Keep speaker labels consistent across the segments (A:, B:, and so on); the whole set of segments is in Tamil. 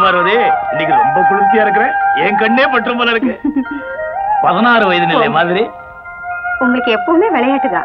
A: பார்வதி இன்னைக்கு ரொம்ப குளிர்ச்சியா இருக்கிற என் கண்ணே பற்றும் போல இருக்கு பதினாறு வயது நிலை மாதிரி
B: உங்களுக்கு எப்பவுமே விளையாட்டு தான்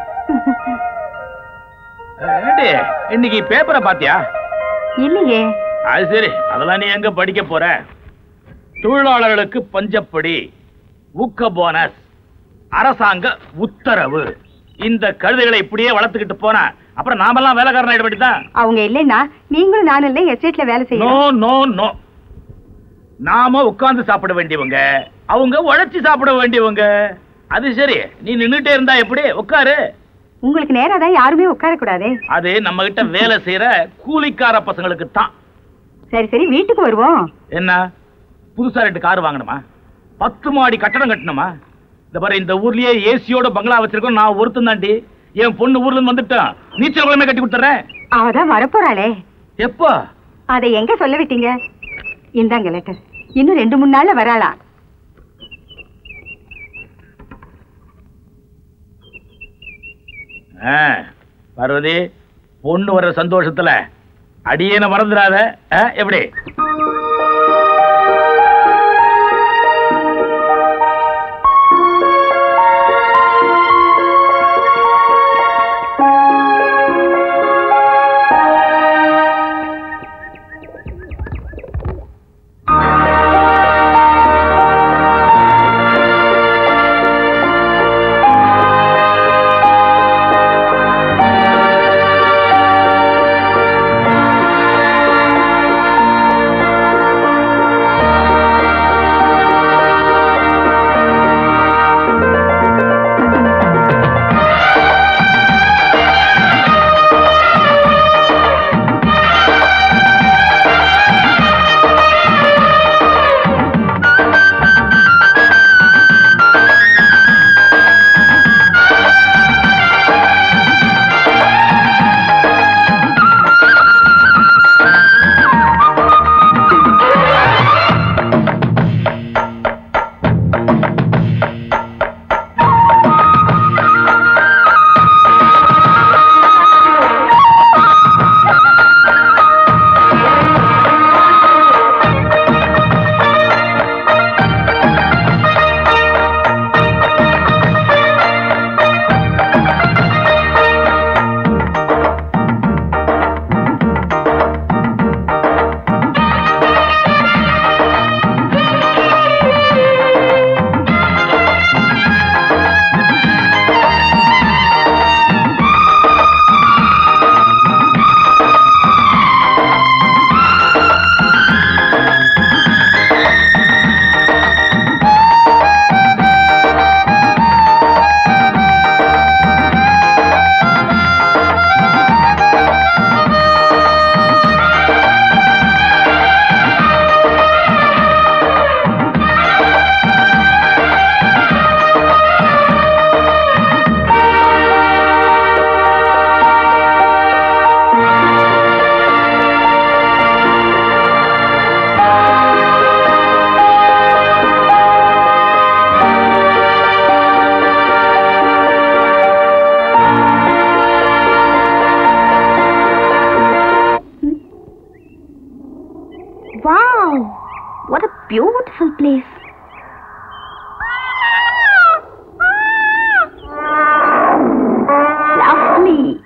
A: ஏண்டி, இன்னைக்கு பேப்பரை பாத்தியா
B: இல்லையே
A: அது சரி அதெல்லாம் நீ எங்க படிக்க போற தொழிலாளர்களுக்கு பஞ்சப்படி ஊக்க போனஸ் அரசாங்க உத்தரவு இந்த கழுதைகளை இப்படியே வளர்த்துக்கிட்டு போனா அப்புறம் நாமெல்லாம் வேலைக்காரன் ஆயிட வேண்டியதான்
B: அவங்க இல்லைன்னா நீங்களும் நானும் இல்லை எஸ்டேட்ல வேலை
A: நோ
B: செய்யணும்
A: நோ நோ நாம உட்கார்ந்து சாப்பிட வேண்டியவங்க அவங்க உழைச்சு சாப்பிட வேண்டியவங்க அது சரி நீ நின்னுட்டே இருந்தா எப்படி உட்காரு
B: உங்களுக்கு நேரா தான் யாருமே உட்கார கூடாது
A: அது நம்ம கிட்ட வேலை செய்யற கூலிக்கார பசங்களுக்கு தான்
B: சரி சரி வீட்டுக்கு வருவோம்
A: என்ன புதுசா ரெண்டு கார் வாங்கணுமா பத்து மாடி கட்டடம் கட்டணுமா இந்த பாரு இந்த ஊர்லயே ஏசியோட பங்களா வச்சிருக்கோம் நான் ஒருத்தன் தாண்டி என் பொண்ணு ஊர்ல இருந்து வந்துட்டான் நீச்சல் குளமே கட்டி கொடுத்துறேன்
B: அவதான் வரப்போறாளே
A: எப்போ
B: அதை எங்க சொல்ல விட்டீங்க இந்தாங்க லெட்டர் இன்னும் ரெண்டு மூணு நாள்ல வராளா
A: ஆ, பார்வதி பொண்ணு வர்ற சந்தோஷத்துல அடியேன மறந்துடாத ஆ, எப்படி
C: Wow! What a beautiful place. Lovely.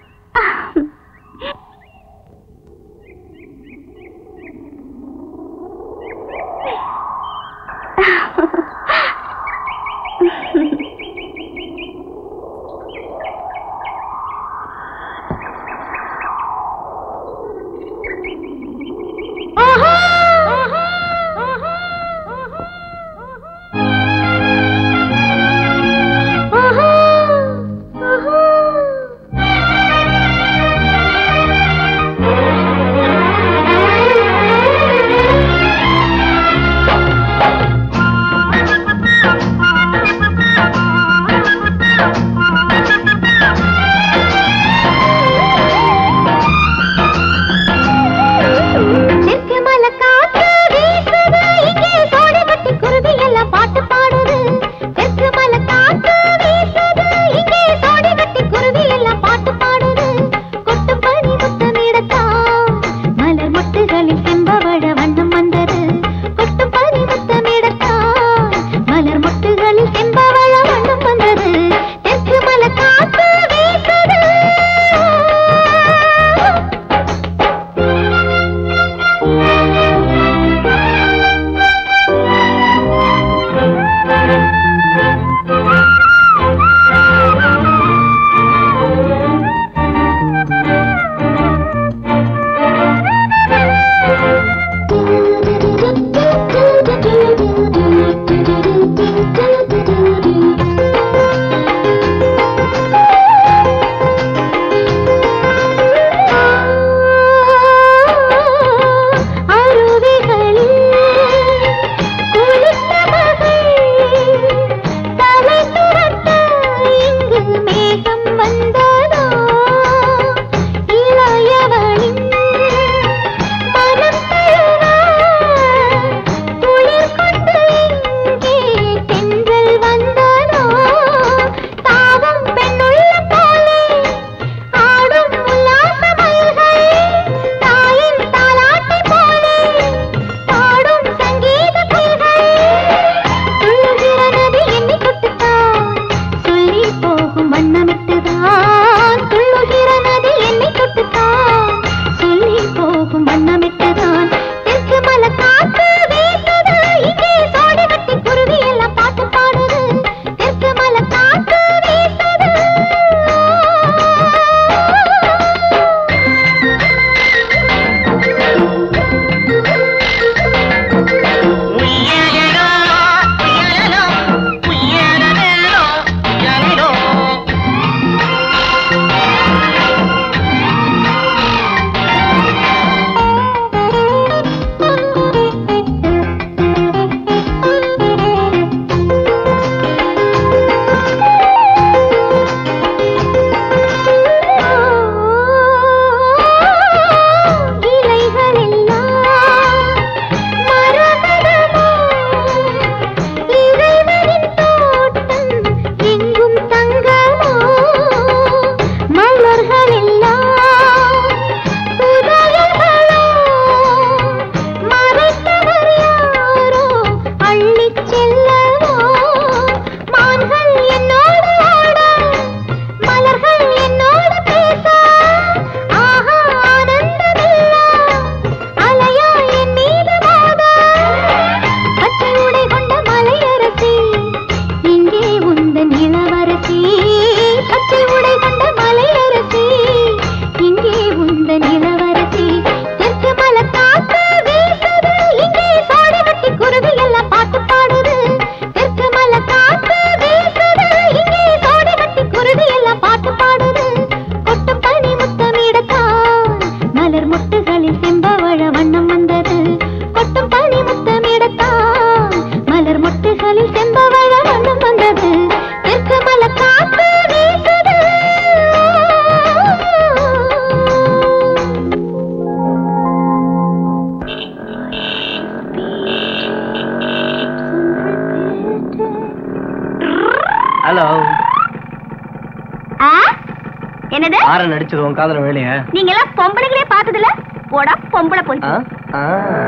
D: Aaron அடிச்சது உன் காதல வேலையா
C: நீங்க எல்லாம் பொம்பளைங்களே பார்த்ததில்ல போடா பொம்பளை போய்
D: ஆ? ஆ.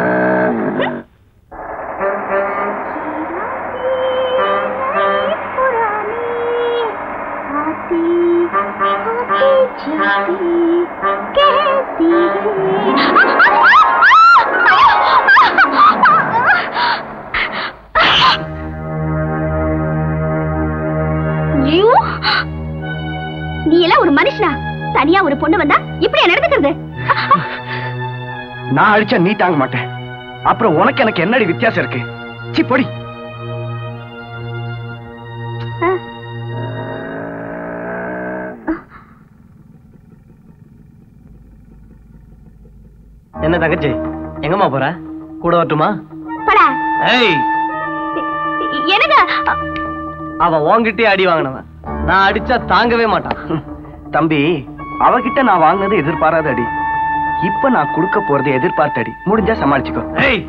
C: You? நீ எல்லாம் ஒரு மனுஷனா தனியா ஒரு பொண்ணு வந்தா இப்படி நடந்துக்கிறது
D: நான் அடிச்சா நீ தாங்க மாட்டேன் அப்புறம் உனக்கு எனக்கு என்னடி வித்தியாசம் இருக்கு சி பொடி என்ன தங்கச்சி எங்கம்மா போற கூட வரட்டுமா
C: படா
D: ஏய்
C: என்னங்க
D: அவன் உன்கிட்டயே அடி வாங்கினவன் நான் அடிச்சா தாங்கவே மாட்டான் தம்பி அவகிட்ட நான் வாங்கினது எதிர்பாராத அடி இப்ப நான் கொடுக்க போறது எதிர்பார்த்த அடி முடிஞ்சா சமாளிச்சுக்கோ
A: ஏய்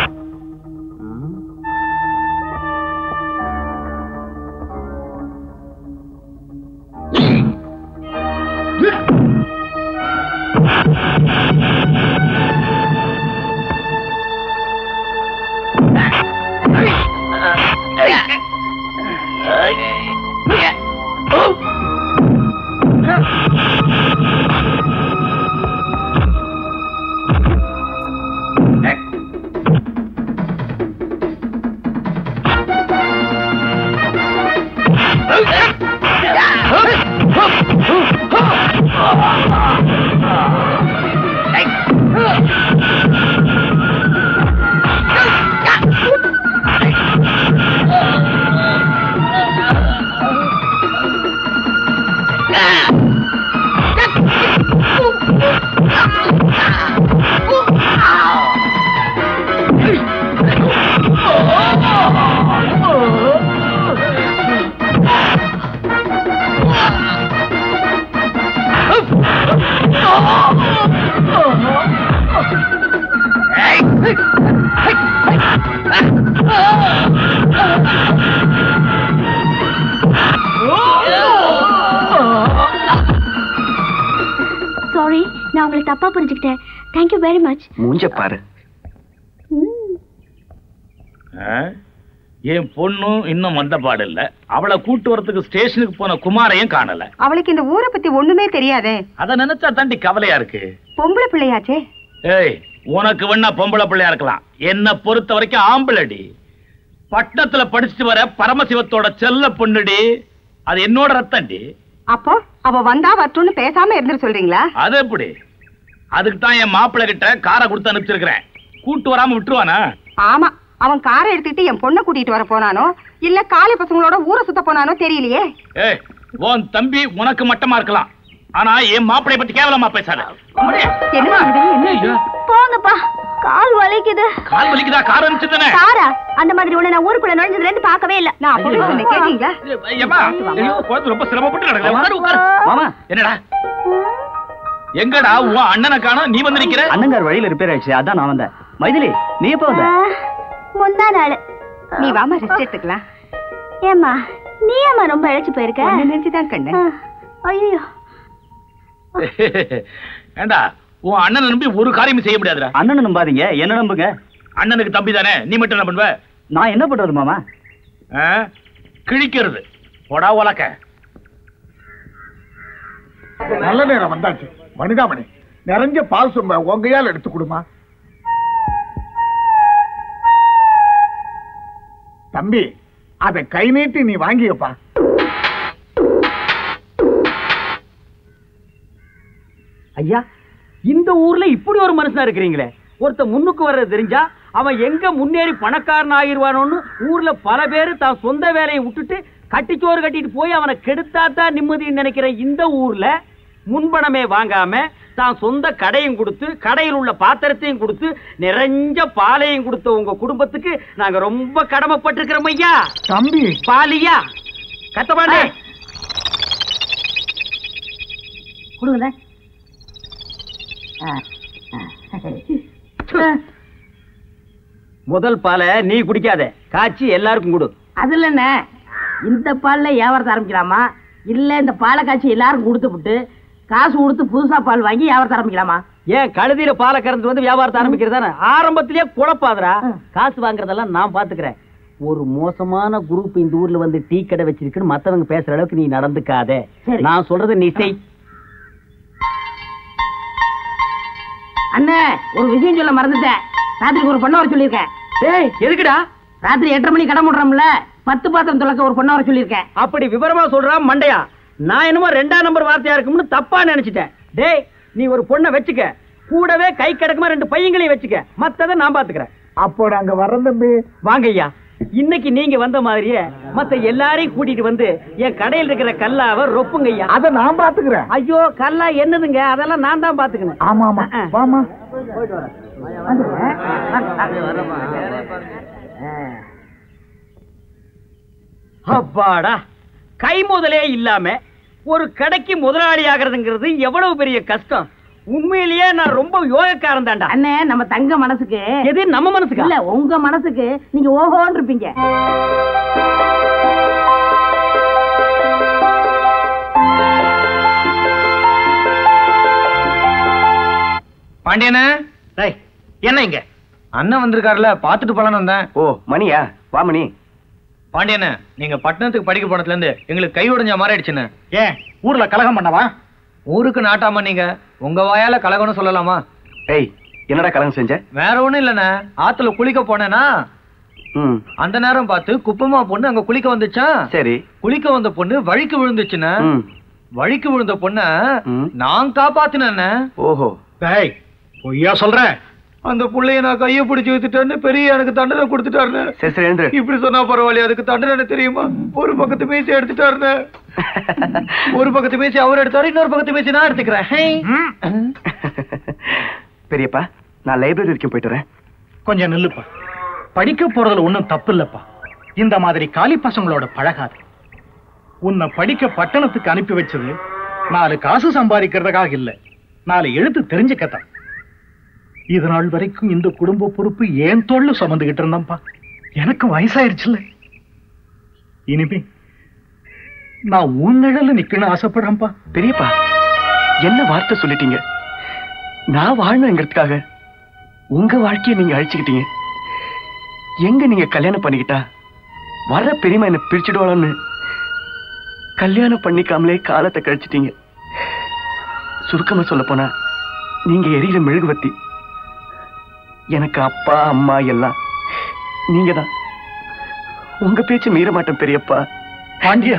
C: சாரி நான் உங்களை தப்பா புரிஞ்சுக்கிட்டேன் தேங்க்யூ வெரி மச்
D: மூஞ்ச பாரு
A: ஆ? என் பொண்ணும் இன்னும் வந்த பாடு இல்ல அவளை கூட்டு வரதுக்கு ஸ்டேஷனுக்கு போன குமாரையும் காணல
B: அவளுக்கு இந்த ஊரை பத்தி ஒண்ணுமே தெரியாதே
A: அத நினைச்சா தாண்டி கவலையா இருக்கு
B: பொம்பளை பிள்ளையாச்சே
A: ஏய் உனக்கு வேணா பொம்பளை பிள்ளையா இருக்கலாம் என்ன பொறுத்த வரைக்கும் ஆம்பளடி பட்டணத்துல படிச்சுட்டு வர பரமசிவத்தோட செல்ல பொண்ணுடி அது என்னோட ரத்தம்டி
B: அப்போ அவ வந்தா வரட்டும்னு பேசாம இருந்துட்டு சொல்றீங்களா
A: அது எப்படி அதுக்கு தான் என் மாப்பிள்ளை கிட்ட காரை கொடுத்து அனுப்பிச்சிருக்கிறேன் கூட்டு வராம விட்டுருவானா
B: ஆமா அவன் காரை எடுத்துட்டு என் பொண்ணை கூட்டிட்டு வர போனானோ இல்ல காலை பசங்களோட ஊரை சுத்த போனானோ தெரியலையே
A: ஏய் உன் தம்பி உனக்கு மட்டமா இருக்கலாம் ஆனா என் மாப்பிளைய பத்தி கேவலமா பேசாத அப்படியே.
B: என்ன ஆகுது? என்ன இது?
A: ஐயோ,
C: போங்கப்பா கால் வலிக்குது
A: கால் வலிக்குதா கார் அனுப்பிச்சுதானே
C: சாரா அந்த மாதிரி உன்னை நான் ஊருக்குள்ள நுழைஞ்சதுல இருந்து பார்க்கவே இல்ல
B: நான் அப்பவே சொன்னேன் கேட்டீங்களா
A: ஏம்மா, ஐயோ, குழந்தை ரொம்ப சிரமப்பட்டு கிடக்குது. உட்காரு, உட்காரு.
D: மாமா
A: என்னடா எங்கடா உன் அண்ணனை காணோம் நீ வந்து நிக்கிற
D: அண்ணங்கார் வழியில ரிப்பேர் ஆயிடுச்சு அதான் நான் வந்தேன் மைதிலி நீ எப்ப வந்த
C: முந்தா நாள்
B: நீ வாமா ரெஸ்ட் எடுத்துக்கலாம்
C: ஏம்மா நீ ஏம்மா ரொம்ப இழைச்சு போயிருக்க
B: ஒண்ணு நினைச்சுதான் கண்ணு
C: ஐயோ
A: ஏண்டா உன் அண்ணனை நம்பி ஒரு காரியமும் செய்ய முடியாதுடா
D: அண்ணனை நம்பாதீங்க என்ன நம்புங்க
A: அண்ணனுக்கு தம்பி தானே நீ மட்டும் என்ன பண்ணுவ
D: நான் என்ன பண்றது மாமா
A: ஆ? கிழிக்கிறது போடா உலக்க
E: நல்ல நேரம் வந்தாச்சு வனிதாமணி நிறைஞ்ச பால் சொம்ப உங்கையால் எடுத்து கொடுமா தம்பி அதை கை நீட்டி நீ வாங்கியப்பா
F: ஐயா இந்த ஊர்ல இப்படி ஒரு மனுஷனா இருக்கிறீங்களே ஒருத்த முன்னுக்கு வர்றது தெரிஞ்சா அவன் எங்க முன்னேறி பணக்காரன் ஆகிருவானோன்னு ஊர்ல பல பேர் தான் சொந்த வேலையை விட்டுட்டு கட்டிச்சோறு கட்டிட்டு போய் அவனை கெடுத்தா தான் நிம்மதின்னு நினைக்கிற இந்த ஊர்ல முன்பணமே வாங்காம தான் சொந்த கடையும் கொடுத்து கடையில் உள்ள பாத்திரத்தையும் கொடுத்து நிறைஞ்ச பாலையும் கொடுத்த உங்க குடும்பத்துக்கு நாங்க ரொம்ப கடமைப்பட்டிருக்கிறோம் ஐயா
E: தம்பி
F: பாலியா கத்தபாண்டே
B: கொடுங்க
F: முதல் பாலை நீ குடிக்காத காய்ச்சி எல்லாருக்கும் கொடு
G: அதுல என்ன இந்த பால்ல வியாபாரத்தை ஆரம்பிக்கலாமா இல்ல இந்த பாலை காய்ச்சி எல்லாரும் கொடுத்து விட்டு காசு கொடுத்து புதுசா பால் வாங்கி வியாபாரத்தை ஆரம்பிக்கலாமா
F: ஏன் கழுதியில பாலை கறந்து வந்து வியாபாரத்தை ஆரம்பிக்கிறதானே ஆரம்பத்திலேயே குழப்பாதரா காசு வாங்குறதெல்லாம் நான் பாத்துக்கிறேன் ஒரு மோசமான குரூப் இந்த ஊர்ல வந்து டீ கடை வச்சிருக்குன்னு மத்தவங்க பேசுற அளவுக்கு நீ நடந்துக்காத
G: சரி.
F: நான் சொல்றது நீ செய்
G: அண்ணே ஒரு விஷயம் சொல்ல மறந்துட்டேன் ராத்திரிக்கு ஒரு பொண்ணை வர சொல்லியிருக்கேன்
F: ஏய் எதுக்குடா
G: ராத்திரி எட்டரை மணி கடை முடுறோம்ல பத்து பாத்திரம் துளக்க ஒரு பொண்ணை வர சொல்லியிருக்கேன்
F: அப்படி விவரமா சொல்றான் மண்டையா நான் என்னமோ ரெண்டாம் நம்பர் வார்த்தையா இருக்கும்னு தப்பா நினைச்சிட்டேன் டேய் நீ ஒரு பொண்ணை வச்சுக்க கூடவே கை கிடக்குமா ரெண்டு பையங்களையும் வச்சுக்க மத்ததை நான் பாத்துக்கிறேன்
E: அப்போ நாங்க வர்றோம் தம்பி
F: வாங்க ஐயா இன்னைக்கு நீங்க வந்த மாதிரியே மத்த எல்லாரையும் கூட்டிட்டு வந்து என் கடையில் இருக்கிற கல்லாவ ரொப்புங்க ஐயா
E: அத நான் பாத்துக்கிறேன்
F: ஐயோ கல்லா என்னதுங்க அதெல்லாம் நான் தான் பாத்துக்கணும்
E: ஆமா ஆமா வாமா
F: அப்பாடா கை முதலே இல்லாம ஒரு கடைக்கு முதலாளி ஆகிறதுங்கிறது எவ்வளவு பெரிய கஷ்டம் உண்மையிலேயே நான் ரொம்ப யோகக்காரன் தான்டா
G: அண்ணே நம்ம தங்க மனசுக்கு
F: எது நம்ம மனசுக்கு
G: இல்ல உங்க மனசுக்கு நீங்க ஓஹோன்னு இருப்பீங்க
D: பாண்டியனே
A: என்ன இங்க
D: அண்ணன் வந்திருக்காருல பாத்துட்டு போலான்னு வந்தேன் ஓ மணியா வா மணி
A: பாண்டியண்ணே நீங்க பட்டணத்துக்கு படிக்க போனதுல இருந்து எங்களுக்கு கை உடைஞ்ச மாதிரி ஆயிடுச்சுண்ணே
E: ஏன் ஊர்ல கலகம் பண்ணவா
A: ஊருக்கு நாட்டாம நீங்க உங்க வாயால கலகம்னு சொல்லலாமா
D: ஏய் என்னடா கலகம் செஞ்ச
A: வேற ஒண்ணும் இல்லண்ணே ஆத்துல குளிக்க போனேனா
D: ம்
A: அந்த நேரம் பார்த்து குப்பமா பொண்ணு அங்க குளிக்க வந்துச்சா
D: சரி
A: குளிக்க வந்த பொண்ணு வழிக்கு விழுந்துச்சுண்ணே
D: ம்
A: வழிக்கு விழுந்த பொண்ண
D: ம்.
A: நான் காப்பாத்தினேண்ணே
D: ஓஹோ
E: டேய் பொய்யா சொல்ற
A: அந்த புள்ளைய நான் கைய பிடிச்சு வைத்துட்டேன்னு பெரிய எனக்கு தண்டனை கொடுத்துட்டாருண்ணே
D: சரி சரி எழுந்துரு.
A: இப்படி சொன்னா பரவாயில்லையா அதுக்கு தண்டனை என்ன தெரியுமா ஒரு பக்கத்து மீசி எடுத்துட்டாருண்ணே ஒரு பக்கத்து மீசி அவர் எடுத்தாரு இன்னொரு பக்கத்து மீசி நான் எடுத்துக்கிறேன் ஹே.
D: பெரியப்பா நான் லைப்ரரி வரைக்கும் போயிட்டு வரேன்
E: கொஞ்சம் நில்லுப்பா படிக்க போறதுல ஒண்ணும் தப்பு இல்லப்பா இந்த மாதிரி காலி பசங்களோட பழகாது உன்னை படிக்க பட்டணத்துக்கு அனுப்பி வச்சது நாலு காசு சம்பாதிக்கிறதுக்காக இல்ல நாலு எழுத்து தெரிஞ்சுக்கத்தான் இது நாள் வரைக்கும் இந்த குடும்ப பொறுப்பு ஏன் தோல்ல சுமந்துகிட்டு இருந்தேன்ப்பா எனக்கு வயசாயிருச்சுல்ல இனிமே நான் உன் நிழல்ல நிக்கணும்னு ஆசைப்படுறேன்ப்பா
D: பெரியப்பா என்ன வார்த்தை சொல்லிட்டீங்க நான் வாழணுங்கிறதுக்காக உங்க வாழ்க்கையை நீங்க அழிச்சுக்கிட்டீங்க எங்க நீங்க கல்யாணம் பண்ணிக்கிட்டா வர்ற பெரியமா என்ன பிரிச்சுடுவாளன்னு கல்யாணம் பண்ணிக்காமலே காலத்தை கழிச்சிட்டீங்க சுருக்கமா சொல்ல போனா நீங்க எரியிற மெழுகுவத்தி எனக்கு அப்பா அம்மா எல்லாம் நீங்க தான் உங்க பேச்சு மீற மாட்டேன் பெரியப்பா
E: பாண்டியா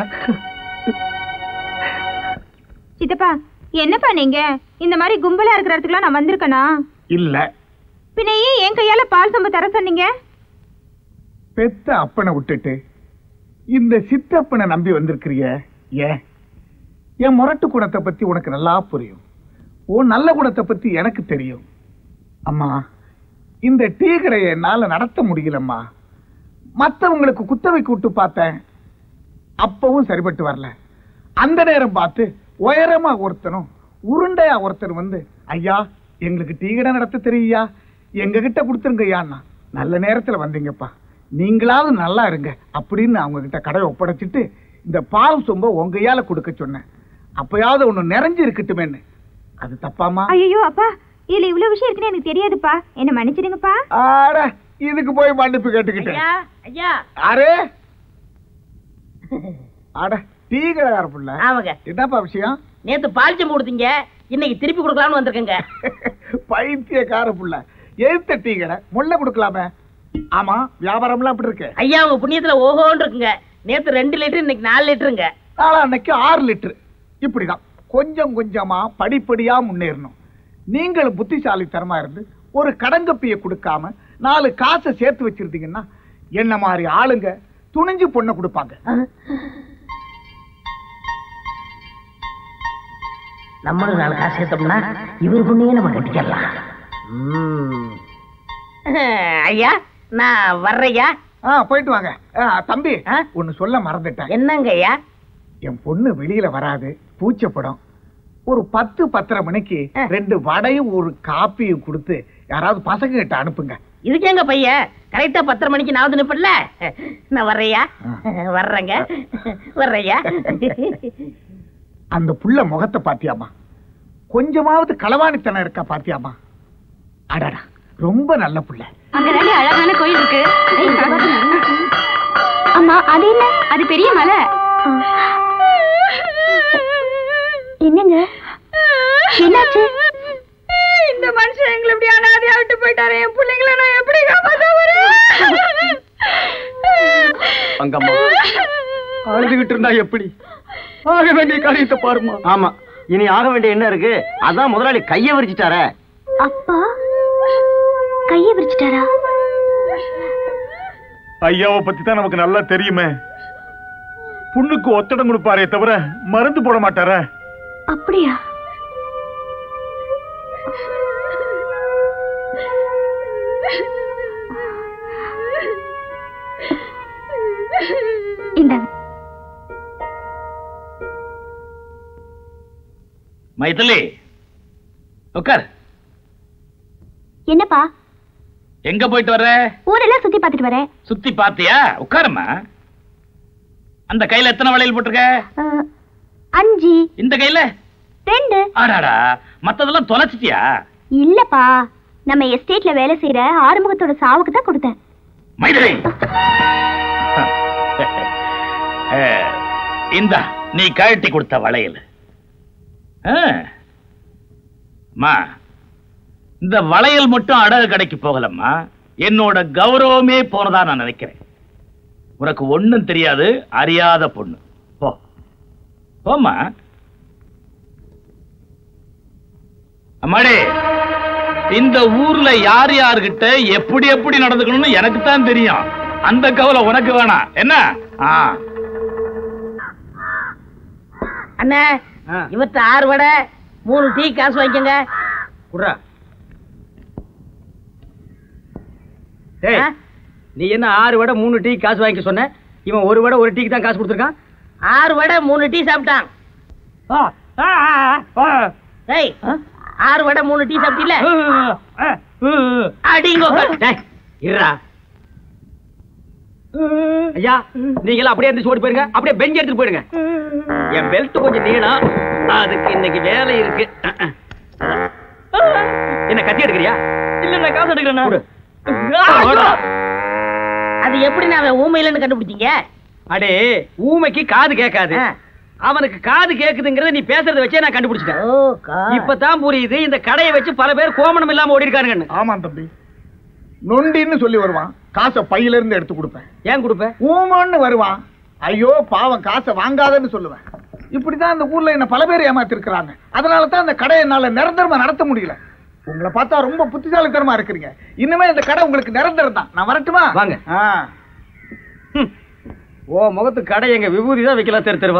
C: சித்தப்பா என்னப்பா நீங்க இந்த மாதிரி கும்பலா இருக்கிற இடத்துக்குலாம் நான் வந்திருக்கேனா
E: இல்ல
C: பின்ன ஏன் என் கையால பால் சொம்பு தர சொன்னீங்க
E: பெத்த அப்பனை விட்டுட்டு இந்த சித்தப்பனை நம்பி வந்திருக்கிறிய ஏன் என் முரட்டு குணத்தை பத்தி உனக்கு நல்லா புரியும் உன் நல்ல குணத்தை பத்தி எனக்கு தெரியும் அம்மா இந்த டீ கடையை என்னால நடத்த முடியலம்மா மத்தவங்களுக்கு குத்தவை கூட்டு பார்த்தேன் அப்பவும் சரிப்பட்டு வரல அந்த நேரம் பார்த்து உயரமா ஒருத்தனும் உருண்டையா ஒருத்தர் வந்து ஐயா எங்களுக்கு டீ கடை நடத்த தெரியா எங்க கிட்ட கொடுத்துருங்க ஐயான்னா நல்ல நேரத்துல வந்தீங்கப்பா நீங்களாவது நல்லா இருங்க அப்படின்னு அவங்க கிட்ட கடை ஒப்படைச்சிட்டு இந்த பால் சொம்ப உங்கையால கொடுக்க சொன்னேன் அப்பயாவது ஒண்ணு நிறைஞ்சு இருக்கட்டுமேன்னு அது தப்பாமா
C: ஐயோ அப்பா இதுல இவ்வளவு விஷயம் இருக்குன்னு எனக்கு தெரியாதுப்பா என்ன மன்னிச்சிடுங்கப்பா
E: ஆட இதுக்கு போய் மன்னிப்பு கேட்டுக்கிட்டேன்
G: ஐயா ஐயா
E: அரே அட டீ கடைக்கார புள்ள
G: ஆமாங்க
E: என்னப்பா விஷயம்
G: நேத்து பால் சம்பு கொடுத்தீங்க இன்னைக்கு திருப்பி கொடுக்கலாம்னு வந்திருக்கேங்க
E: பைத்தியக்கார புள்ள எழுத்த டீ கடை முல்ல கொடுக்கலாமே ஆமா வியாபாரம்லாம் அப்படி இருக்கு
G: ஐயா உங்க புண்ணியத்துல ஓஹோன்னு இருக்குங்க நேத்து ரெண்டு லிட்டர் இன்னைக்கு நாலு லிட்டருங்க
E: நாளா அன்னைக்கு ஆறு லிட்டர் இப்படிதான் கொஞ்சம் கொஞ்சமா படிப்படியா முன்னேறணும் நீங்களும் புத்திசாலித்தனமா இருந்து ஒரு கடங்கப்பிய கொடுக்காம நாலு காசை சேர்த்து வச்சிருந்தீங்கன்னா என்ன மாதிரி ஆளுங்க துணிஞ்சு பொண்ணை கொடுப்பாங்க
G: நம்மளும் நாலு காசு சேர்த்தோம்னா இவர் புண்ணியே நம்ம கட்டிக்கலாம் ஐயா நான் வர்றையா
E: ஆ போயிட்டு வாங்க ஆ, தம்பி
G: ஆ?
E: ஒன்னு சொல்ல மறந்துட்டேன்
G: என்னங்க ஐயா
E: என் பொண்ணு வெளியில வராது பூச்சப்படும் ஒரு பத்து பத்தரை மணிக்கு
G: ஆ.
E: ரெண்டு வடையும் ஒரு காப்பியும் கொடுத்து யாராவது பசங்க கிட்ட அனுப்புங்க
G: இதுக்கு எங்க பையன் கரெக்டா பத்தரை மணிக்கு நான் வந்து நிப்பல நான் வர்றையா வர்றேங்க வர்றையா
E: அந்த புள்ள முகத்தை பாத்தியாமா கொஞ்சமாவது களவாணித்தனம் இருக்கா பாத்தியாமா அடடா ரொம்ப நல்ல புள்ள
C: அங்கதானே அழகான கோயில் இருக்கு அம்மா அது என்ன அது பெரிய மலை என்னங்க என்னாச்சு
B: இந்த மனுஷன் எங்களை இப்படி அனாதையா விட்டு போயிட்டாரு என் பிள்ளைங்களை நான் எப்படி காப்பாத்த
F: அங்கம்மா அழுதுகிட்டு இருந்தா எப்படி ஆக வேண்டிய காரியத்தை பாருமா
D: ஆமா இனி ஆக வேண்டிய என்ன இருக்கு அதான் முதலாளி கைய விரிச்சிட்டாரே
C: அப்பா கையை விரிச்சிட்டாரா
H: ஐயாவை பத்தி தான் நமக்கு நல்லா தெரியுமே புண்ணுக்கு ஒத்தடம் கொடுப்பாரே தவிர மருந்து போட மாட்டாரே
C: அப்படியா இந்தாங்க
A: மைதிலி உட்கார்
C: என்னப்பா
A: எங்க போயிட்டு வர்ற
C: ஊரெல்லாம் சுத்தி பார்த்துட்டு வரேன்
A: சுத்தி பாத்தியா உட்காருமா அந்த கையில எத்தனை வளையல் போட்டிருக்க
C: அஹ், அஞ்சு
A: இந்த கையில
C: ரெண்டு
A: ஆடாடா மத்ததெல்லாம் தொலைச்சிட்டியா
C: இல்லப்பா நம்ம எஸ்டேட்ல வேலை செய்யற ஆறுமுகத்தோட சாவுக்கு தான் கொடுத்தேன்
A: மைதிலி அஹ், இந்தா நீ கழட்டி கொடுத்த வளையல் அஹ். அம்மா இந்த வளையல் மட்டும் அடகு கடைக்கு போகலம்மா என்னோட கௌரவமே போனதா நான் நினைக்கிறேன் உனக்கு ஒண்ணும் தெரியாது அறியாத பொண்ணு போ போம்மா அம்மாடி இந்த ஊர்ல யார் யார்கிட்ட எப்படி எப்படி நடந்துக்கணும்னு எனக்கு தான் தெரியும் அந்த கவலை உனக்கு வேணாம் என்ன ஆ
G: அண்ணா இவர்ட்ட ஆறு வடை மூணு டீ காசு வாங்கிக்கோங்க
F: குடுறா டேய்
G: ஆ?
F: நீ என்ன ஆறு வடை மூணு டீ காசு வாங்கிக்க சொன்ன இவன் ஒரு வடை ஒரு டீக்கு தான் காசு கொடுத்துருக்கான்
G: ஆறு வடை மூணு டீ சாப்பிட்டான் டேய் ஆறு வடை மூணு டீ சாப்பிட்டீல அடிங்கோ
F: டேய், இருடா ஐயா நீங்க எல்லாம் அப்படியே இருந்து ஓடி போயிருங்க அப்படியே பெஞ்ச் எடுத்துட்டு போயிடுங்க என் பெல்ட் கொஞ்சம் நீளம் அதுக்கு இன்னைக்கு வேலை இருக்கு என்ன கத்தி எடுக்கிறியா இல்ல நான் காசு எடுக்கிறேன்
G: அது எப்படி நான் ஊமையிலன்னு கண்டுபிடிச்சீங்க
F: அடே ஊமைக்கு காது கேட்காது
G: ஆ.
F: அவனுக்கு காது கேக்குதுங்கறத நீ பேசுறத வச்சே நான் கண்டுபிடிச்சிட்டேன்
G: ஓ கா
F: இப்பதான் புரியுது இந்த கடையை வச்சு பல பேர் கோமணம் இல்லாம ஓடி இருக்கானுங்கன்னு
E: ஆமா தம்பி நொண்டின்னு சொல்லி வருவான் காசை பையில இருந்து எடுத்து கொடுப்பேன்
F: ஏன் கொடுப்ப
E: ஊமன்னு வருவான் ஐயோ பாவம் காசை வாங்காதன்னு சொல்லுவேன் இப்படிதான் இந்த ஊர்ல என்ன பல பேர் ஏமாத்திருக்கிறாங்க அதனால தான் இந்த கடையை என்னால நிரந்தரமா நடத்த முடியல உங்களை பார்த்தா ரொம்ப புத்திசாலித்தனமா இருக்கிறீங்க இனிமே இந்த கடை உங்களுக்கு நிரந்தரம் தான் நான் வரட்டுமா
F: வாங்க.
E: ஆ.
F: ஹம். ஓ முகத்து கடை எங்க விபூதி தான் வைக்கலாம் தெரு தெருவா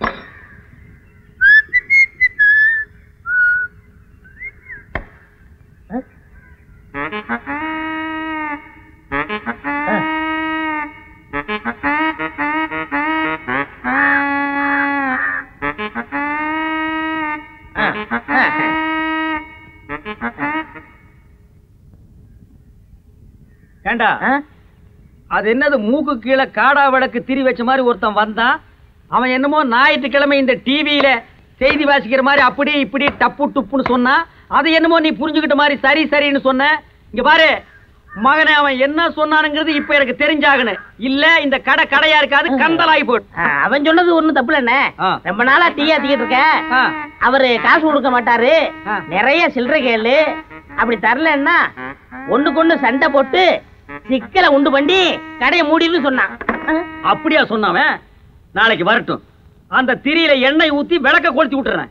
F: ஏண்டா அது என்னது மூக்கு கீழே காடா வடக்கு திரி வச்ச மாதிரி ஒருத்தன் வந்தான் அவன் என்னமோ ஞாயிற்றுக்கிழமை இந்த டிவியில செய்தி வாசிக்கிற மாதிரி அப்படி இப்படி டப்பு டுப்புன்னு சொன்னான் அது என்னமோ நீ புரிஞ்சுக்கிட்ட மாதிரி சரி சரின்னு சொன்ன இங்க பாரு மகனே அவன் என்ன சொன்னானுங்கிறது இப்ப எனக்கு தெரிஞ்சாகணும் இல்ல இந்த கடை கடையா இருக்காது கந்தலாகி போடு
G: ஆ, அவன் சொன்னது ஒண்ணும் தப்பு இல்லண்ணே
F: ஆ.
G: ரொம்ப நாளா டீ ஆத்திக்கிட்டு இருக்கேன்
F: ஆ.
G: அவரு காசு கொடுக்க மாட்டாரு
F: ஆ.
G: நிறைய சில்லறை கேளு அப்படி தரலன்னா ஒண்ணுக்கு ஒண்ணு சண்டை போட்டு சிக்கலை உண்டு பண்ணி கடையை மூடின்னு சொன்னான் ஆ.
F: அப்படியா சொன்னாவன் நாளைக்கு வரட்டும் அந்த திரியில எண்ணெய் ஊத்தி விளக்க கொளுத்தி விட்டுறேன்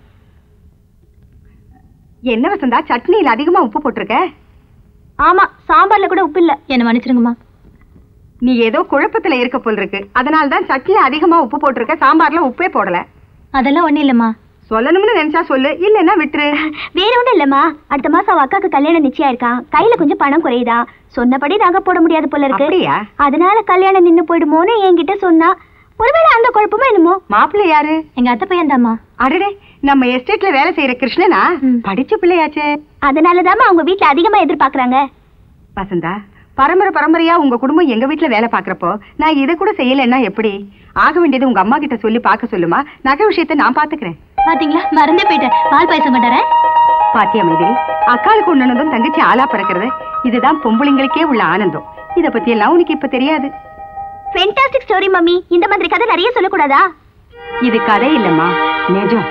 B: என்ன வசந்தா சட்னியில அதிகமா உப்பு போட்டிருக்க
C: ஆமா சாம்பார்ல கூட உப்பு இல்ல என்ன மன்னிச்சிருங்கம்மா
B: நீ ஏதோ குழப்பத்துல இருக்க போல் இருக்கு அதனால தான் சட்னியில அதிகமா உப்பு போட்டிருக்க சாம்பார்ல உப்பே போடல
C: அதெல்லாம் ஒண்ணும் இல்லம்மா
B: சொல்லணும்னு நினைச்சா சொல்லு இல்லைன்னா விட்டுரு
C: வேற ஒண்ணும் இல்லம்மா அடுத்த மாசம் அவ அக்காக்கு கல்யாணம் நிச்சயம் இருக்கா கையில கொஞ்சம் பணம் குறையுதா சொன்னபடி நகை போட முடியாது போல இருக்கு
B: அப்படியா?
C: அதனால கல்யாணம் நின்னு போயிடுமோன்னு என்கிட்ட சொன்னா ஒருவேளை அந்த குழப்பமா என்னமோ
B: மாப்பிள்ளை யாரு
C: எங்க அத்தை பையன் தாம்மா
B: அடடே நம்ம எஸ்டேட்ல வேலை செய்யற கிருஷ்ணனா
C: ம்.
B: படிச்ச பிள்ளையாச்சே
C: அதனாலதாம்மா அவங்க வீட்ல அதிகமா எதிர்பார்க்கறாங்க
B: வசந்தா பரம்பரை பரம்பரையா உங்க குடும்பம் எங்க வீட்ல வேலை பாக்குறப்போ நான் இதை கூட செய்யலைன்னா எப்படி ஆக வேண்டியது உங்க அம்மா கிட்ட சொல்லி பார்க்க சொல்லுமா நகை விஷயத்தை நான் பாத்துக்கிறேன்
C: பாத்தீங்களா மறந்தே போயிட்டேன் பால் பாயசம் கொண்டாரேன்
B: பாத்தியா மைதிரி அக்காளுக்கு கொண்டானதும் தங்கச்சி ஆளா பிறக்கிறது இதுதான் பொம்பளைங்களுக்கே உள்ள ஆனந்தம் இத பத்தி எல்லாம் உனக்கு இப்ப தெரியாது
C: ஃபென்டாஸ்டிக் ஸ்டோரி மம்மி இந்த மாதிரி கதை நிறைய சொல்லக்கூடாதா
B: இது கதை இல்லம்மா நிஜம்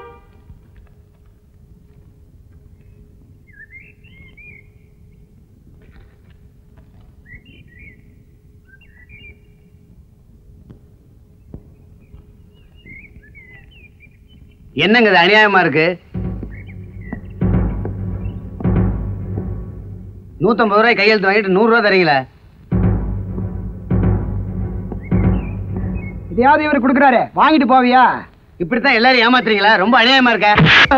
I: என்னங்க இது அநியாயமா இருக்கு நூத்தம்பது ரூபாய் கையெழுத்து வாங்கிட்டு நூறு ரூபாய் தரீங்களா
J: இதையாவது இவர் கொடுக்குறாரு வாங்கிட்டு போவியா
I: இப்படித்தான் எல்லாரும் ஏமாத்துறீங்களா ரொம்ப அநியாயமா இருக்க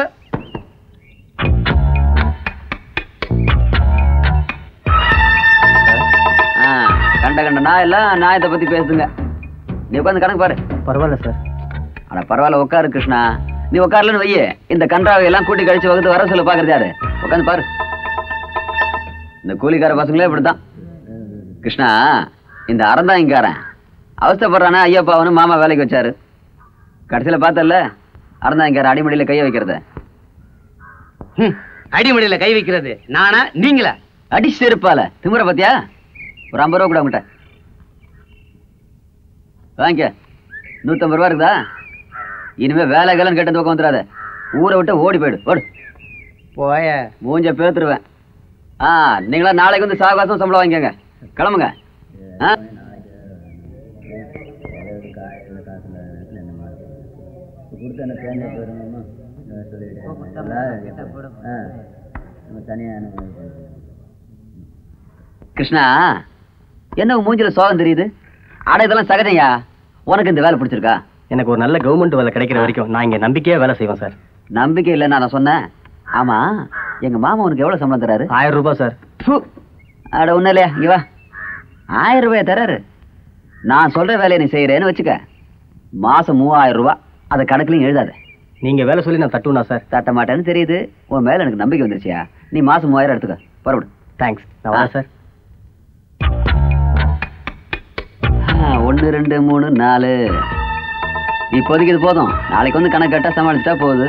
I: ஆ, கண்ட கண்ட நான் எல்லாம் நியாயத்தை பத்தி பேசுங்க நீ உட்காந்து கணக்கு பாரு
D: பரவாயில்ல சார்
I: அட பரவாயில்ல உட்காரு கிருஷ்ணா நீ உட்காரலன்னு வையே இந்த கன்றாவை எல்லாம் கூட்டி கழிச்சு வகுத்து வர சொல்ல பாக்குறது யாரு உட்காந்து பாரு இந்த கூலிக்கார பசங்களே இப்படித்தான் கிருஷ்ணா இந்த அறந்தாங்காரன் அவஸ்தைப்படுறானா ஐயப்பாவனு மாமா வேலைக்கு வச்சாரு கடைசியில பார்த்தல அறந்தாங்கார அடிமடியில கைய வைக்கிறத அடிமடியில கை வைக்கிறது நானா நீங்களா அடி செருப்பால திமுற பாத்தியா ஒரு ஐம்பது ரூபா கூட உங்ககிட்ட வாங்கிக்க நூத்தம்பது ரூபா இருக்குதா இனிமே வேலை வேலைன்னு கேட்ட தூக்கம் வந்துடாத ஊரை விட்டு ஓடி போயிடு ஓடு
J: போய
I: மூஞ்ச பேத்துருவேன் ஆ நீங்களா நாளைக்கு வந்து சாவகாசம் சம்பளம் வாங்கிக்கங்க கிளம்புங்க ஆ கிருஷ்ணா என்ன உன் மூஞ்சில சோகம் தெரியுது அட இதெல்லாம் சகஜம்யா உனக்கு இந்த வேலை பிடிச்சிருக்கா
D: எனக்கு ஒரு நல்ல கவர்மெண்ட் வேலை கிடைக்கிற வரைக்கும் நான் இங்க நம்பிக்கையா வேலை செய்வேன் சார்
I: நம்பிக்கை இல்லைன்னு நான் சொன்னேன் ஆமா எங்க மாமா உனக்கு எவ்வளவு சம்பளம் தராரு
D: ஆயிரம் ரூபாய் சார்
I: ப்பு. அட ஒண்ணும் இல்லையா இங்க வா ஆயிரம் ரூபாய் தராரு நான் சொல்ற வேலையை நீ செய்யறேன்னு வச்சுக்க மாசம் மூவாயிரம் ரூபாய் அதை கணக்குலையும் எழுதாத
D: நீங்க வேலை சொல்லி நான் தட்டுவனா சார்
I: தட்ட மாட்டேன்னு தெரியுது உன் மேல எனக்கு நம்பிக்கை வந்துருச்சியா நீ மாசம் மூவாயிரம் எடுத்துக்க பரவாயில்ல
D: தேங்க்ஸ் நான் வரேன் சார்
I: ஒன்று ரெண்டு மூணு நாலு இப்போதைக்கு இது போதும் நாளைக்கு வந்து கணக்கு கட்டா சமாளிச்சுட்டா போகுது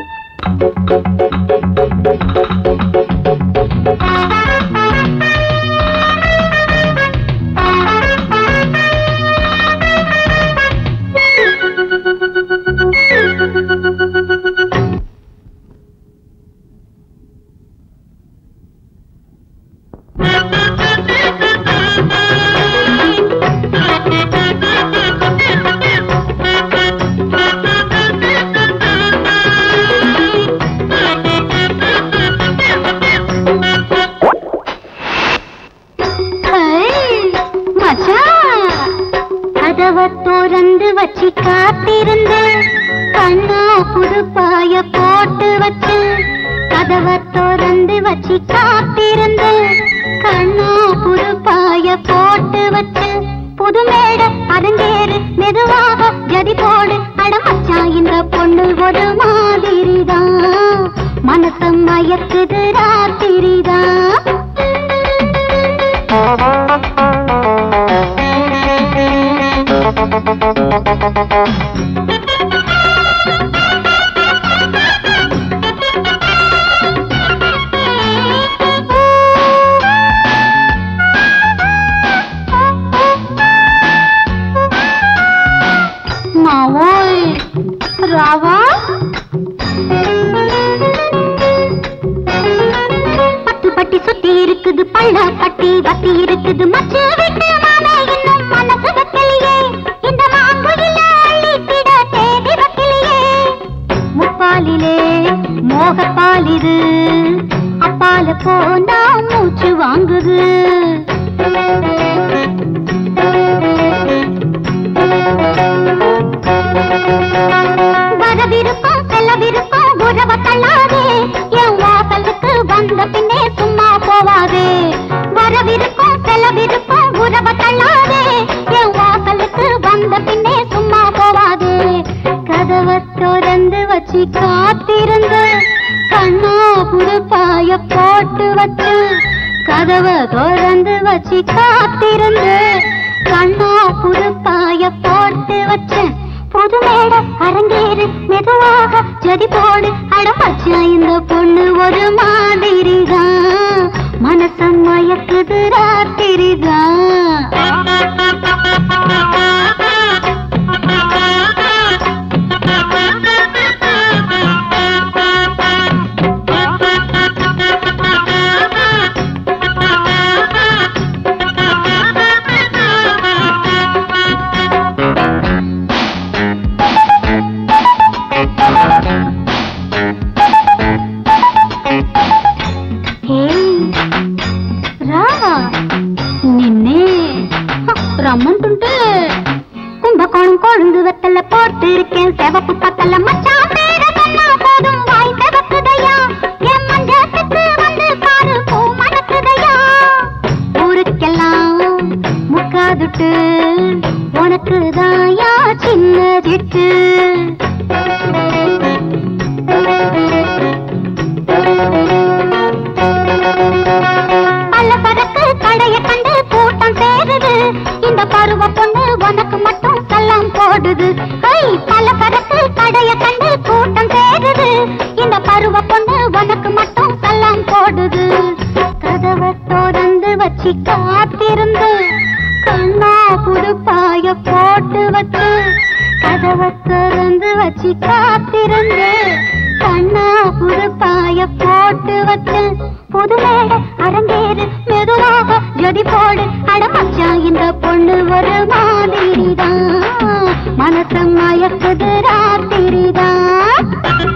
C: கதவை திறந்து வச்சு காத்திருந்து கண்ணா புது பாய போட்டு வச்சு கதவை திறந்து வச்சு காத்திருந்து கண்ணா புது பாய போட்டு வச்சு புது மேடை அரங்கேறு மெதுவாக ஜதி போடு அடமச்சா இந்த பொண்ணு ஒரு மாதிரிதான் மனச மயக்குது ராத்திரிதான் மாவோய் ராவா பட்டு பட்டி சுத்தி இருக்குது பள்ள கட்டி வத்தி இருக்குது மச்ச விட்டு மாமே இன்னும் மனசு வைக்கலையே இந்த மாங்குயில அள்ளித்திட தேடி வைக்கலையே முப்பாலிலே மோகப்பால் இது அப்பால போனா மூச்சு வாங்குது வரவிருக்கும் செல்லவிருக்கும் உறவ தள்ளாதே என் வாசலுக்கு வந்த பின்னே சும்மா போவாதே வரவிருக்கும் செல்லவிருக்கும் உறவ தள்ளாதே என் வாசலுக்கு வந்த பின்னே சும்மா போவாதே கதவை திறந்து வச்சு காத்திருந்து கண்ணா புதுப்பாய போட்டு வச்சு கதவை திறந்து வச்சு காத்திருந்து கண்ணா புதுப்பாய போட்டு வச்சேன்
K: புது மேட அரங்கேறு மெதுவாக ஜதி போடு அடமச்சா இந்த பொண்ணு ஒரு மாதிரிதான் மனசம் மயக்குது రా నిన్నే రమ్మంటుంటే கும்பகோணம் கொழுந்து வெத்தல போட்டு இருக்கேன் செவப்பு பத்தல மச்சான் பேர சொன்னா போதும் வாய் செவக்குதையா என் மஞ்சத்துக்கு வந்து பாரு பூ மணக்குதையா ஊருக்கெல்லாம் முக்காதுட்டு உனக்கு தாயா சின்னதிட்டு பல பறக்கு கடைய கண்டு கூட்டம் சேருது இந்த பருவ பொண்ணு உனக்கு மட்டும் சல்லாம் போடுது ஐ பல பறக்கு கடைய கண்டு கூட்டம் சேருது இந்த பருவ பொண்ணு உனக்கு மட்டும் சல்லாம் போடுது கதவை திறந்து வச்சு காத்திருந்து கண்ணா புதுப்பாய போட்டு வச்சு கதவை திறந்து வச்சு காத்திருந்து கண்ணா புதுப்பாய போட்டு வச்சு புது மேடை அரங்கேறு மெதுவாக ஜடி போடு அடமச்சா இந்த பொண்ணு ஒரு மாதிரிதான் மனச மயக்குது ராத்திரிதான்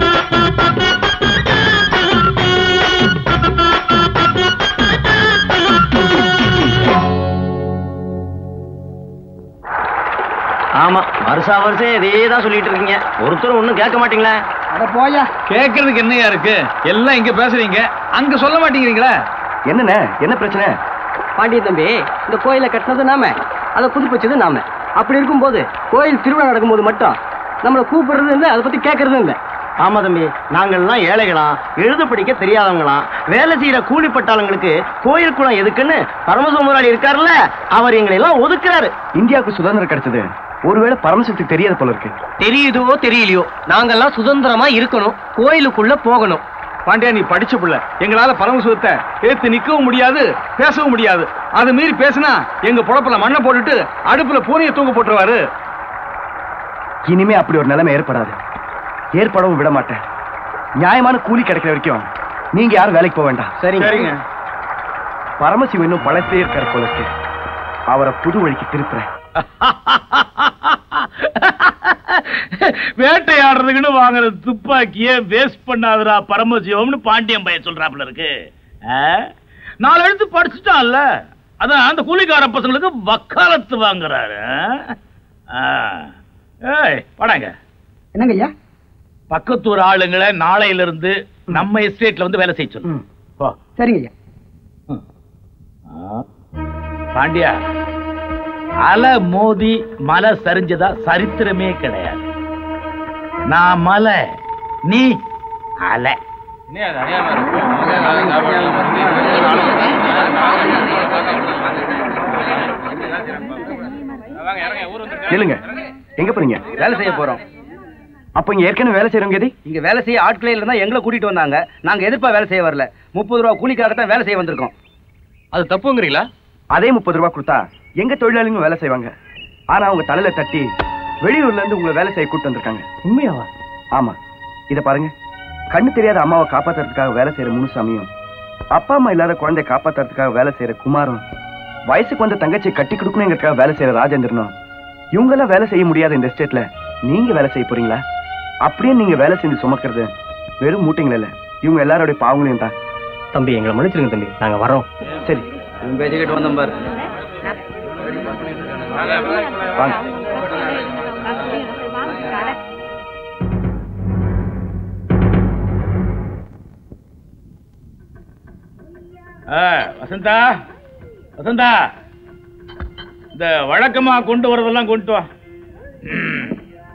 D: ஆமா வருஷா வருஷம் இதே தான் சொல்லிட்டு இருக்கீங்க ஒருத்தரும் ஒண்ணும் கேட்க மாட்டீங்களே
J: அட போயா
L: கேட்கறதுக்கு என்னையா இருக்கு எல்லாம் இங்க பேசுறீங்க அங்க சொல்ல மாட்டேங்கிறீங்களா
D: என்னண்ணே என்ன பிரச்சனை
F: பாண்டிய தம்பி இந்த கோயிலை கட்டினது நாம அதை புதுப்பிச்சது நாம அப்படி இருக்கும்போது கோயில் திருவிழா நடக்கும்போது மட்டும் நம்மளை கூப்பிடுறது இல்லை அதை பத்தி கேட்கறதும் இல்லை
D: ஆமா தம்பி நாங்கள்லாம் ஏழைகளாம் எழுத படிக்க தெரியாதவங்களாம் வேலை செய்யற கூலி பட்டாளங்களுக்கு கோயில் குளம் எதுக்குன்னு பரமசிவ முதலாளி இருக்காருல்ல அவர் எங்களை எல்லாம் ஒதுக்குறாரு இந்தியாவுக்கு சுதந்திரம் கிடைச்சது ஒருவேளை பரமசிவத்துக்கு தெரியாத போல இருக்கு தெரியுதோ தெரியலையோ நாங்கெல்லாம் சுதந்திரமா இருக்கணும் கோயிலுக்குள்ள போகணும்
L: பாண்டியா நீ படிச்ச பிள்ளை எங்களால பரமசிவத்தை ஏத்து நிக்கவும் முடியாது பேசவும் முடியாது அது மீறி பேசினா எங்க புழப்புல மண்ணை போட்டுட்டு அடுப்புல பூனையை தூங்க போட்டுருவாரு
D: இனிமே அப்படி ஒரு நிலைமை ஏற்படாது ஏற்படவும் விட மாட்டேன் நியாயமான கூலி கிடைக்கிற வரைக்கும் நீங்க யாரும் வேலைக்கு போக வேண்டாம்
L: சரிங்க
D: பரமசிவம் இன்னும் பழத்திலே இருக்காரு போல இருக்கு அவரை புது வழிக்கு திருப்புறேன்
A: வேட்டையாடுறதுக்குன்னு வாங்குற துப்பாக்கிய வேஸ்ட் பண்ணாதடா பரமசிவம்னு பாண்டியன் பையன் சொல்றாப்புல இருக்கு ஆ? நாலு எழுத்து படிச்சுட்டான்ல அதான் அந்த கூலிக்கார பசங்களுக்கு வக்காலத்து வாங்குறாரு ஆ? ஏய் வாடாங்க
J: என்னங்க ஐயா
A: பக்கத்தூர் ஆளுங்களை நாளையில இருந்து நம்ம எஸ்டேட்ல வந்து வேலை செய்ய சொல்லு போ
J: சரிங்க ஐயா
A: ஆ. பாண்டியா அலை மோதி மலை சரிஞ்சதா சரித்திரமே கிடையாது நான் மலை நீ அலை
D: இல்லைங்க எங்க போறீங்க
F: வேலை செய்ய போறோம்
D: அப்ப இங்க ஏற்கனவே வேலை செய்யறவங்க எது
F: இங்க வேலை செய்ய ஆட்களே இருந்தா எங்களை கூட்டிட்டு வந்தாங்க நாங்க எதிர்ப்பா வேலை செய்ய வரல முப்பது ரூபா கூலிக்காக தான் வேலை செய்ய வந்திருக்கோம்
L: அது தப்புங்கிறீங்களா
D: அதே முப்பது ரூபாய் கொடுத்தா எங்க தொழிலாளிங்க வேலை செய்வாங்க ஆனா அவங்க தலையில தட்டி வெளியூர்ல இருந்து உங்களை வேலை செய்ய கூட்டு வந்திருக்காங்க உண்மையாவா ஆமா இத பாருங்க கண்ணு தெரியாத அம்மாவை காப்பாத்துறதுக்காக வேலை செய்யற முனுசாமியும் அப்பா அம்மா இல்லாத குழந்தைய காப்பாத்துறதுக்காக வேலை செய்யற குமாரும் வயசுக்கு வந்த தங்கச்சியை கட்டி கொடுக்கணுங்கிறதுக்காக வேலை செய்யற ராஜேந்திரனும் இவங்கெல்லாம் வேலை செய்ய முடியாத இந்த எஸ்டேட்ல நீங்க வேலை செய்ய போறீங்களா அப்படியே நீங்க வேலை செஞ்சு சுமக்கிறது வெறும் மூட்டைங்கள இல்ல இவங்க எல்லாரோடைய பாவங்களையும் தான் தம்பி எங்களை மன்னிச்சிருங்க தம்பி நாங்க வரோம் சரி
F: பேசிக்கிட்டு வந்தோம் பாரு
D: வாங்க
A: ஆ, வசந்தா வசந்தா இந்த வழக்கமா கொண்டு வரதெல்லாம் கொண்டு வா ம்.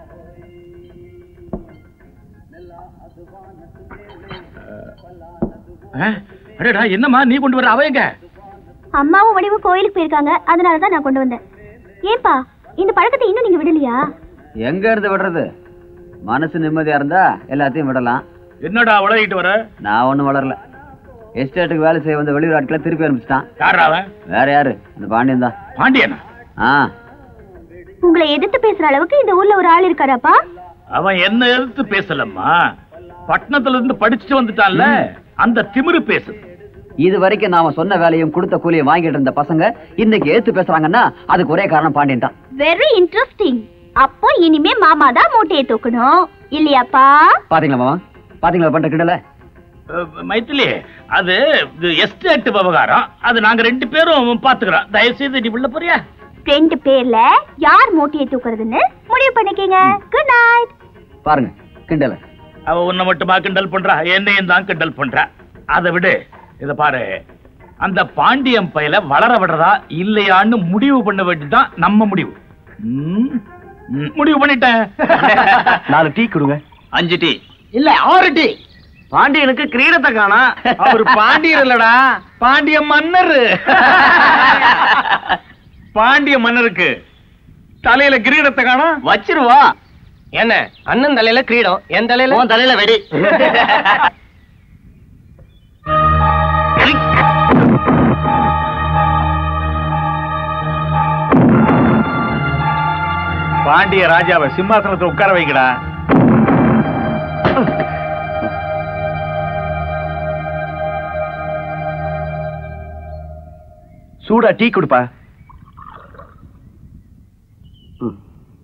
A: ஆ, அடடா என்னம்மா நீ கொண்டு வர அவ எங்க
C: அம்மாவும் வடிவும் கோயிலுக்கு போயிருக்காங்க அதனால தான் நான் கொண்டு வந்தேன் ஏன்பா இந்த பழக்கத்தை இன்னும் நீங்க விடலையா
I: எங்க இருந்து விடுறது மனசு நிம்மதியா இருந்தா எல்லாத்தையும் விடலாம்
A: என்னடா வளரிட்டு வர
I: நான் ஒண்ணும் வளரல எஸ்டேட்டுக்கு வேலை செய்ய வந்த வெளியூர் ஆட்களை திருப்பி அனுப்பிச்சிட்டான்
A: யாரா அவன்
I: வேற யாரு இந்த பாண்டியன் தான்
A: பாண்டியனா
I: ஆ
C: உங்களை எதிர்த்து பேசுற அளவுக்கு இந்த ஊர்ல ஒரு ஆள் இருக்காராப்பா
A: அவன் என்ன எதிர்த்து பேசலம்மா பட்டணத்துல இருந்து படிச்சுட்டு வந்துட்டான்ல அந்த திமிரு பேசுது
I: இது வரைக்கும் நாம சொன்ன வேலையும் கொடுத்த கூலியும் வாங்கிட்டு இருந்த பசங்க இன்னைக்கு ஏத்து பேசுறாங்கன்னா அதுக்கு ஒரே காரணம் பாண்டியன் தான்
C: வெரி இன்ட்ரெஸ்டிங் அப்போ இனிமே மாமா தான் மூட்டையை தூக்கணும் இல்லையாப்பா
I: பாத்தீங்களா மாமா பாத்தீங்களா பண்ற கிண்டல
A: அஹ், மைத்திலி அது இது எஸ்டேட் விவகாரம் அது நாங்க ரெண்டு பேரும் பாத்துக்கிறோம் தயவு செய்து நீ உள்ள போறியா
C: ரெண்டு பேர்ல யார் மூட்டையை தூக்குறதுன்னு முடிவு பண்ணிக்கங்க குட் நைட்
I: பாருங்க கிண்டல
A: அவ உன்னை மட்டுமா கிண்டல் பண்றா என்னையும் தான் கிண்டல் பண்றா அதை விடு இத பாரு அந்த பாண்டியம் பையல வளர விடுறதா இல்லையான்னு முடிவு பண்ண வேண்டியதுதான் நம்ம முடிவு ம், ம், முடிவு பண்ணிட்டேன்
D: நாலு டீ கொடுங்க
L: அஞ்சு டீ
F: இல்ல ஆறு டீ
L: பாண்டியனுக்கு கிரீடத்தை காணா அவர் பாண்டியர் இல்லடா பாண்டிய மன்னர் பாண்டிய மன்னருக்கு தலையில கிரீடத்தை காணா
F: வச்சிருவா என்ன அண்ணன் தலையில கிரீடம் என் தலையில உன் தலையில வெடி
H: பாண்டிய ராஜாவை சிம்மாசனத்தை உட்கார வைக்கடா
D: சூடா டீ கொடுப்பா ம்.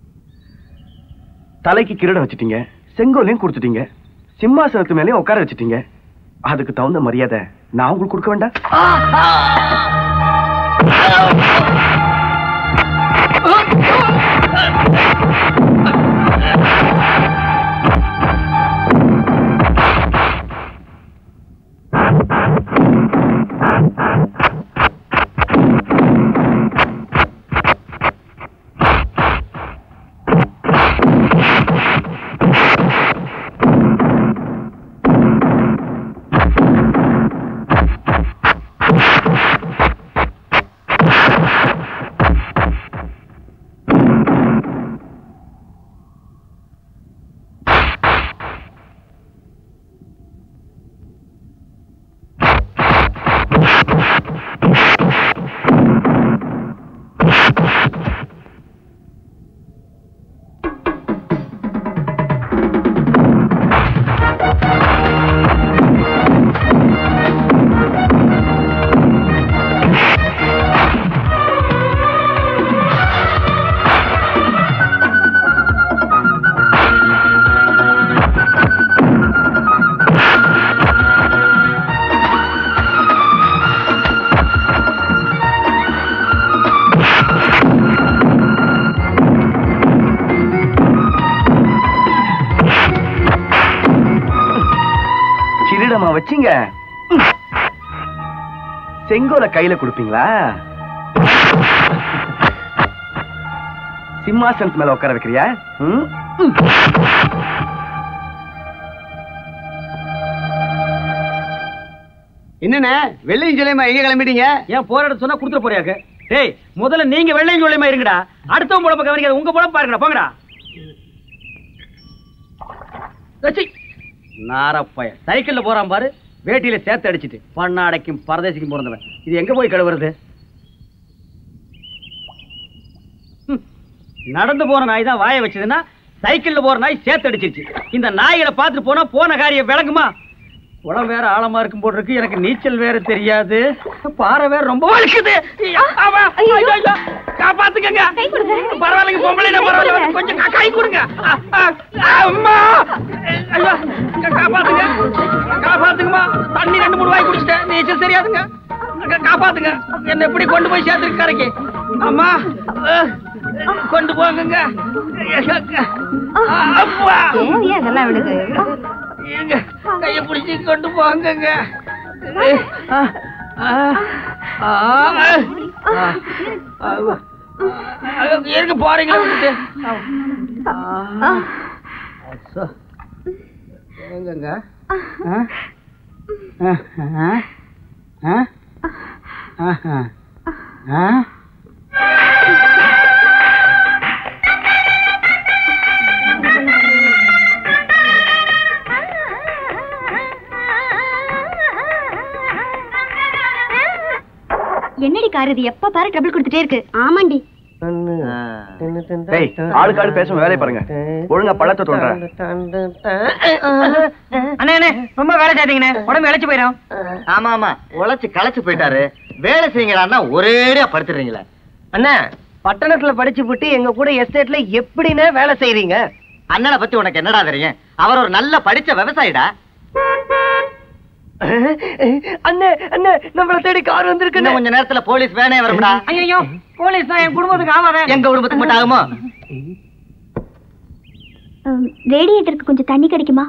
D: தலைக்கு கிரீடம் வச்சிட்டீங்க செங்கோலையும் கொடுத்துட்டீங்க சிம்மாசனத்து மேலயும் உட்கார வச்சிட்டீங்க அதுக்கு தகுந்த மரியாதை நான் உங்களுக்கு கொடுக்க வேண்டாம் கிரீடமா வச்சீங்க செங்கோலை கையில கொடுப்பீங்களா சிம்மாசனத்து மேல உட்கார வைக்கிறியா ம்?
F: என்னண்ணே வெள்ளையும் சொல்லியமா எங்க கிளம்பிட்டீங்க ஏன் போற இடத்து சொன்னா கொடுத்துட போறியாக்கு டேய் முதல்ல நீங்க வெள்ளையும் சொல்லியமா இருங்கடா அடுத்தவங்க பொழப்ப கவனிக்காத உங்க பொழப்ப பாருங்கடா போங்கடா ரச்சி நாரப்பய சைக்கிள்ல போறான் பாரு வேட்டியில சேர்த்து அடிச்சிட்டு பண்ணாடைக்கும் பரதேசிக்கும் பிறந்தவன் இது எங்க போய் கழுவுறது ஹம். நடந்து போற நாய் தான் வாய வச்சதுன்னா சைக்கிள்ல போற நாய் சேர்த்து அடிச்சிருச்சு இந்த நாய்களை பார்த்துட்டு போனா போன காரியம் விளங்குமா குளம் வேற ஆழமா இருக்கும் போல இருக்கு எனக்கு நீச்சல் வேற தெரியாது பாறை வேற ரொம்ப வலிக்குது ஐயா, ஆமா, ஐயோ, ஐயோ, காப்பாத்துக்கங்க பரவாயில்லைங்க பொம்பளை பரவாயில்ல கொஞ்சம் கா- கை கொடுங்க ஆ, ஆ, அம்மா ஐயோ கா- காப்பாத்துங்க காப்பாத்துங்கம்மா தண்ணி ரெண்டு மூணு வாய் குடிச்சிட்டேன் நீச்சல் தெரியாதுங்க கா- காப்பாத்துங்க என்ன எப்படி கொண்டு போய் சேர்த்துருக்கு கரைக்கு அம்மா அஹ், கொண்டு போங்கங்க அப்பா
B: ஏன் அதெல்லாம் அவளுக்கு
G: இருங்க கைய பிடிச்சி கொண்டு போங்கங்க ஆ, ஆ, ஆ, ஆ, ஆ, ஆ, இருங்க போறீங்களா விட்டுட்டு ஆ, சோ. எங்கங்க ஆ? ஆ, ஆ, ஆ, ஆஹா. ஆ?
C: என்னடி கார் இது எப்ப பாரு ட்ரபிள் கொடுத்துட்டே இருக்கு ஆமாண்டி
D: டேய் ஆளுக்கு ஆளு பேசாம வேலையை பாருங்க ஒழுங்கா பழத்தை தோன்ற
G: அண்ணே அண்ணே ரொம்ப வேலை செய்தீங்கண்ணே உடம்பு இழைச்சு போயிடும்
M: ஆமா ஆமா உழைச்சு களைச்சு போயிட்டாரு வேலை செய்யுங்கடான்னா ஒரேடியா படுத்துறீங்களே
G: அண்ணா பட்டணத்துல படிச்சு விட்டு எங்க கூட எஸ்டேட்ல எப்படின்னு வேலை செய்றீங்க
M: அண்ணனை பத்தி உனக்கு என்னடா தெரியும் அவர் ஒரு நல்ல படிச்ச விவசாயிடா
G: அண்ணே அண்ணே நம்மள தேடி கார் வந்திருக்கு
M: இன்னும் கொஞ்ச நேரத்துல போலீஸ் வேனே வரும்டா
G: ஐயோ போலீஸ் தான் என் குடும்பத்துக்கு ஆவாதே
M: எங்க குடும்பத்துக்கு மட்டும் ஆகுமோ
C: ரேடியேட்டருக்கு கொஞ்சம் தண்ணி கிடைக்குமா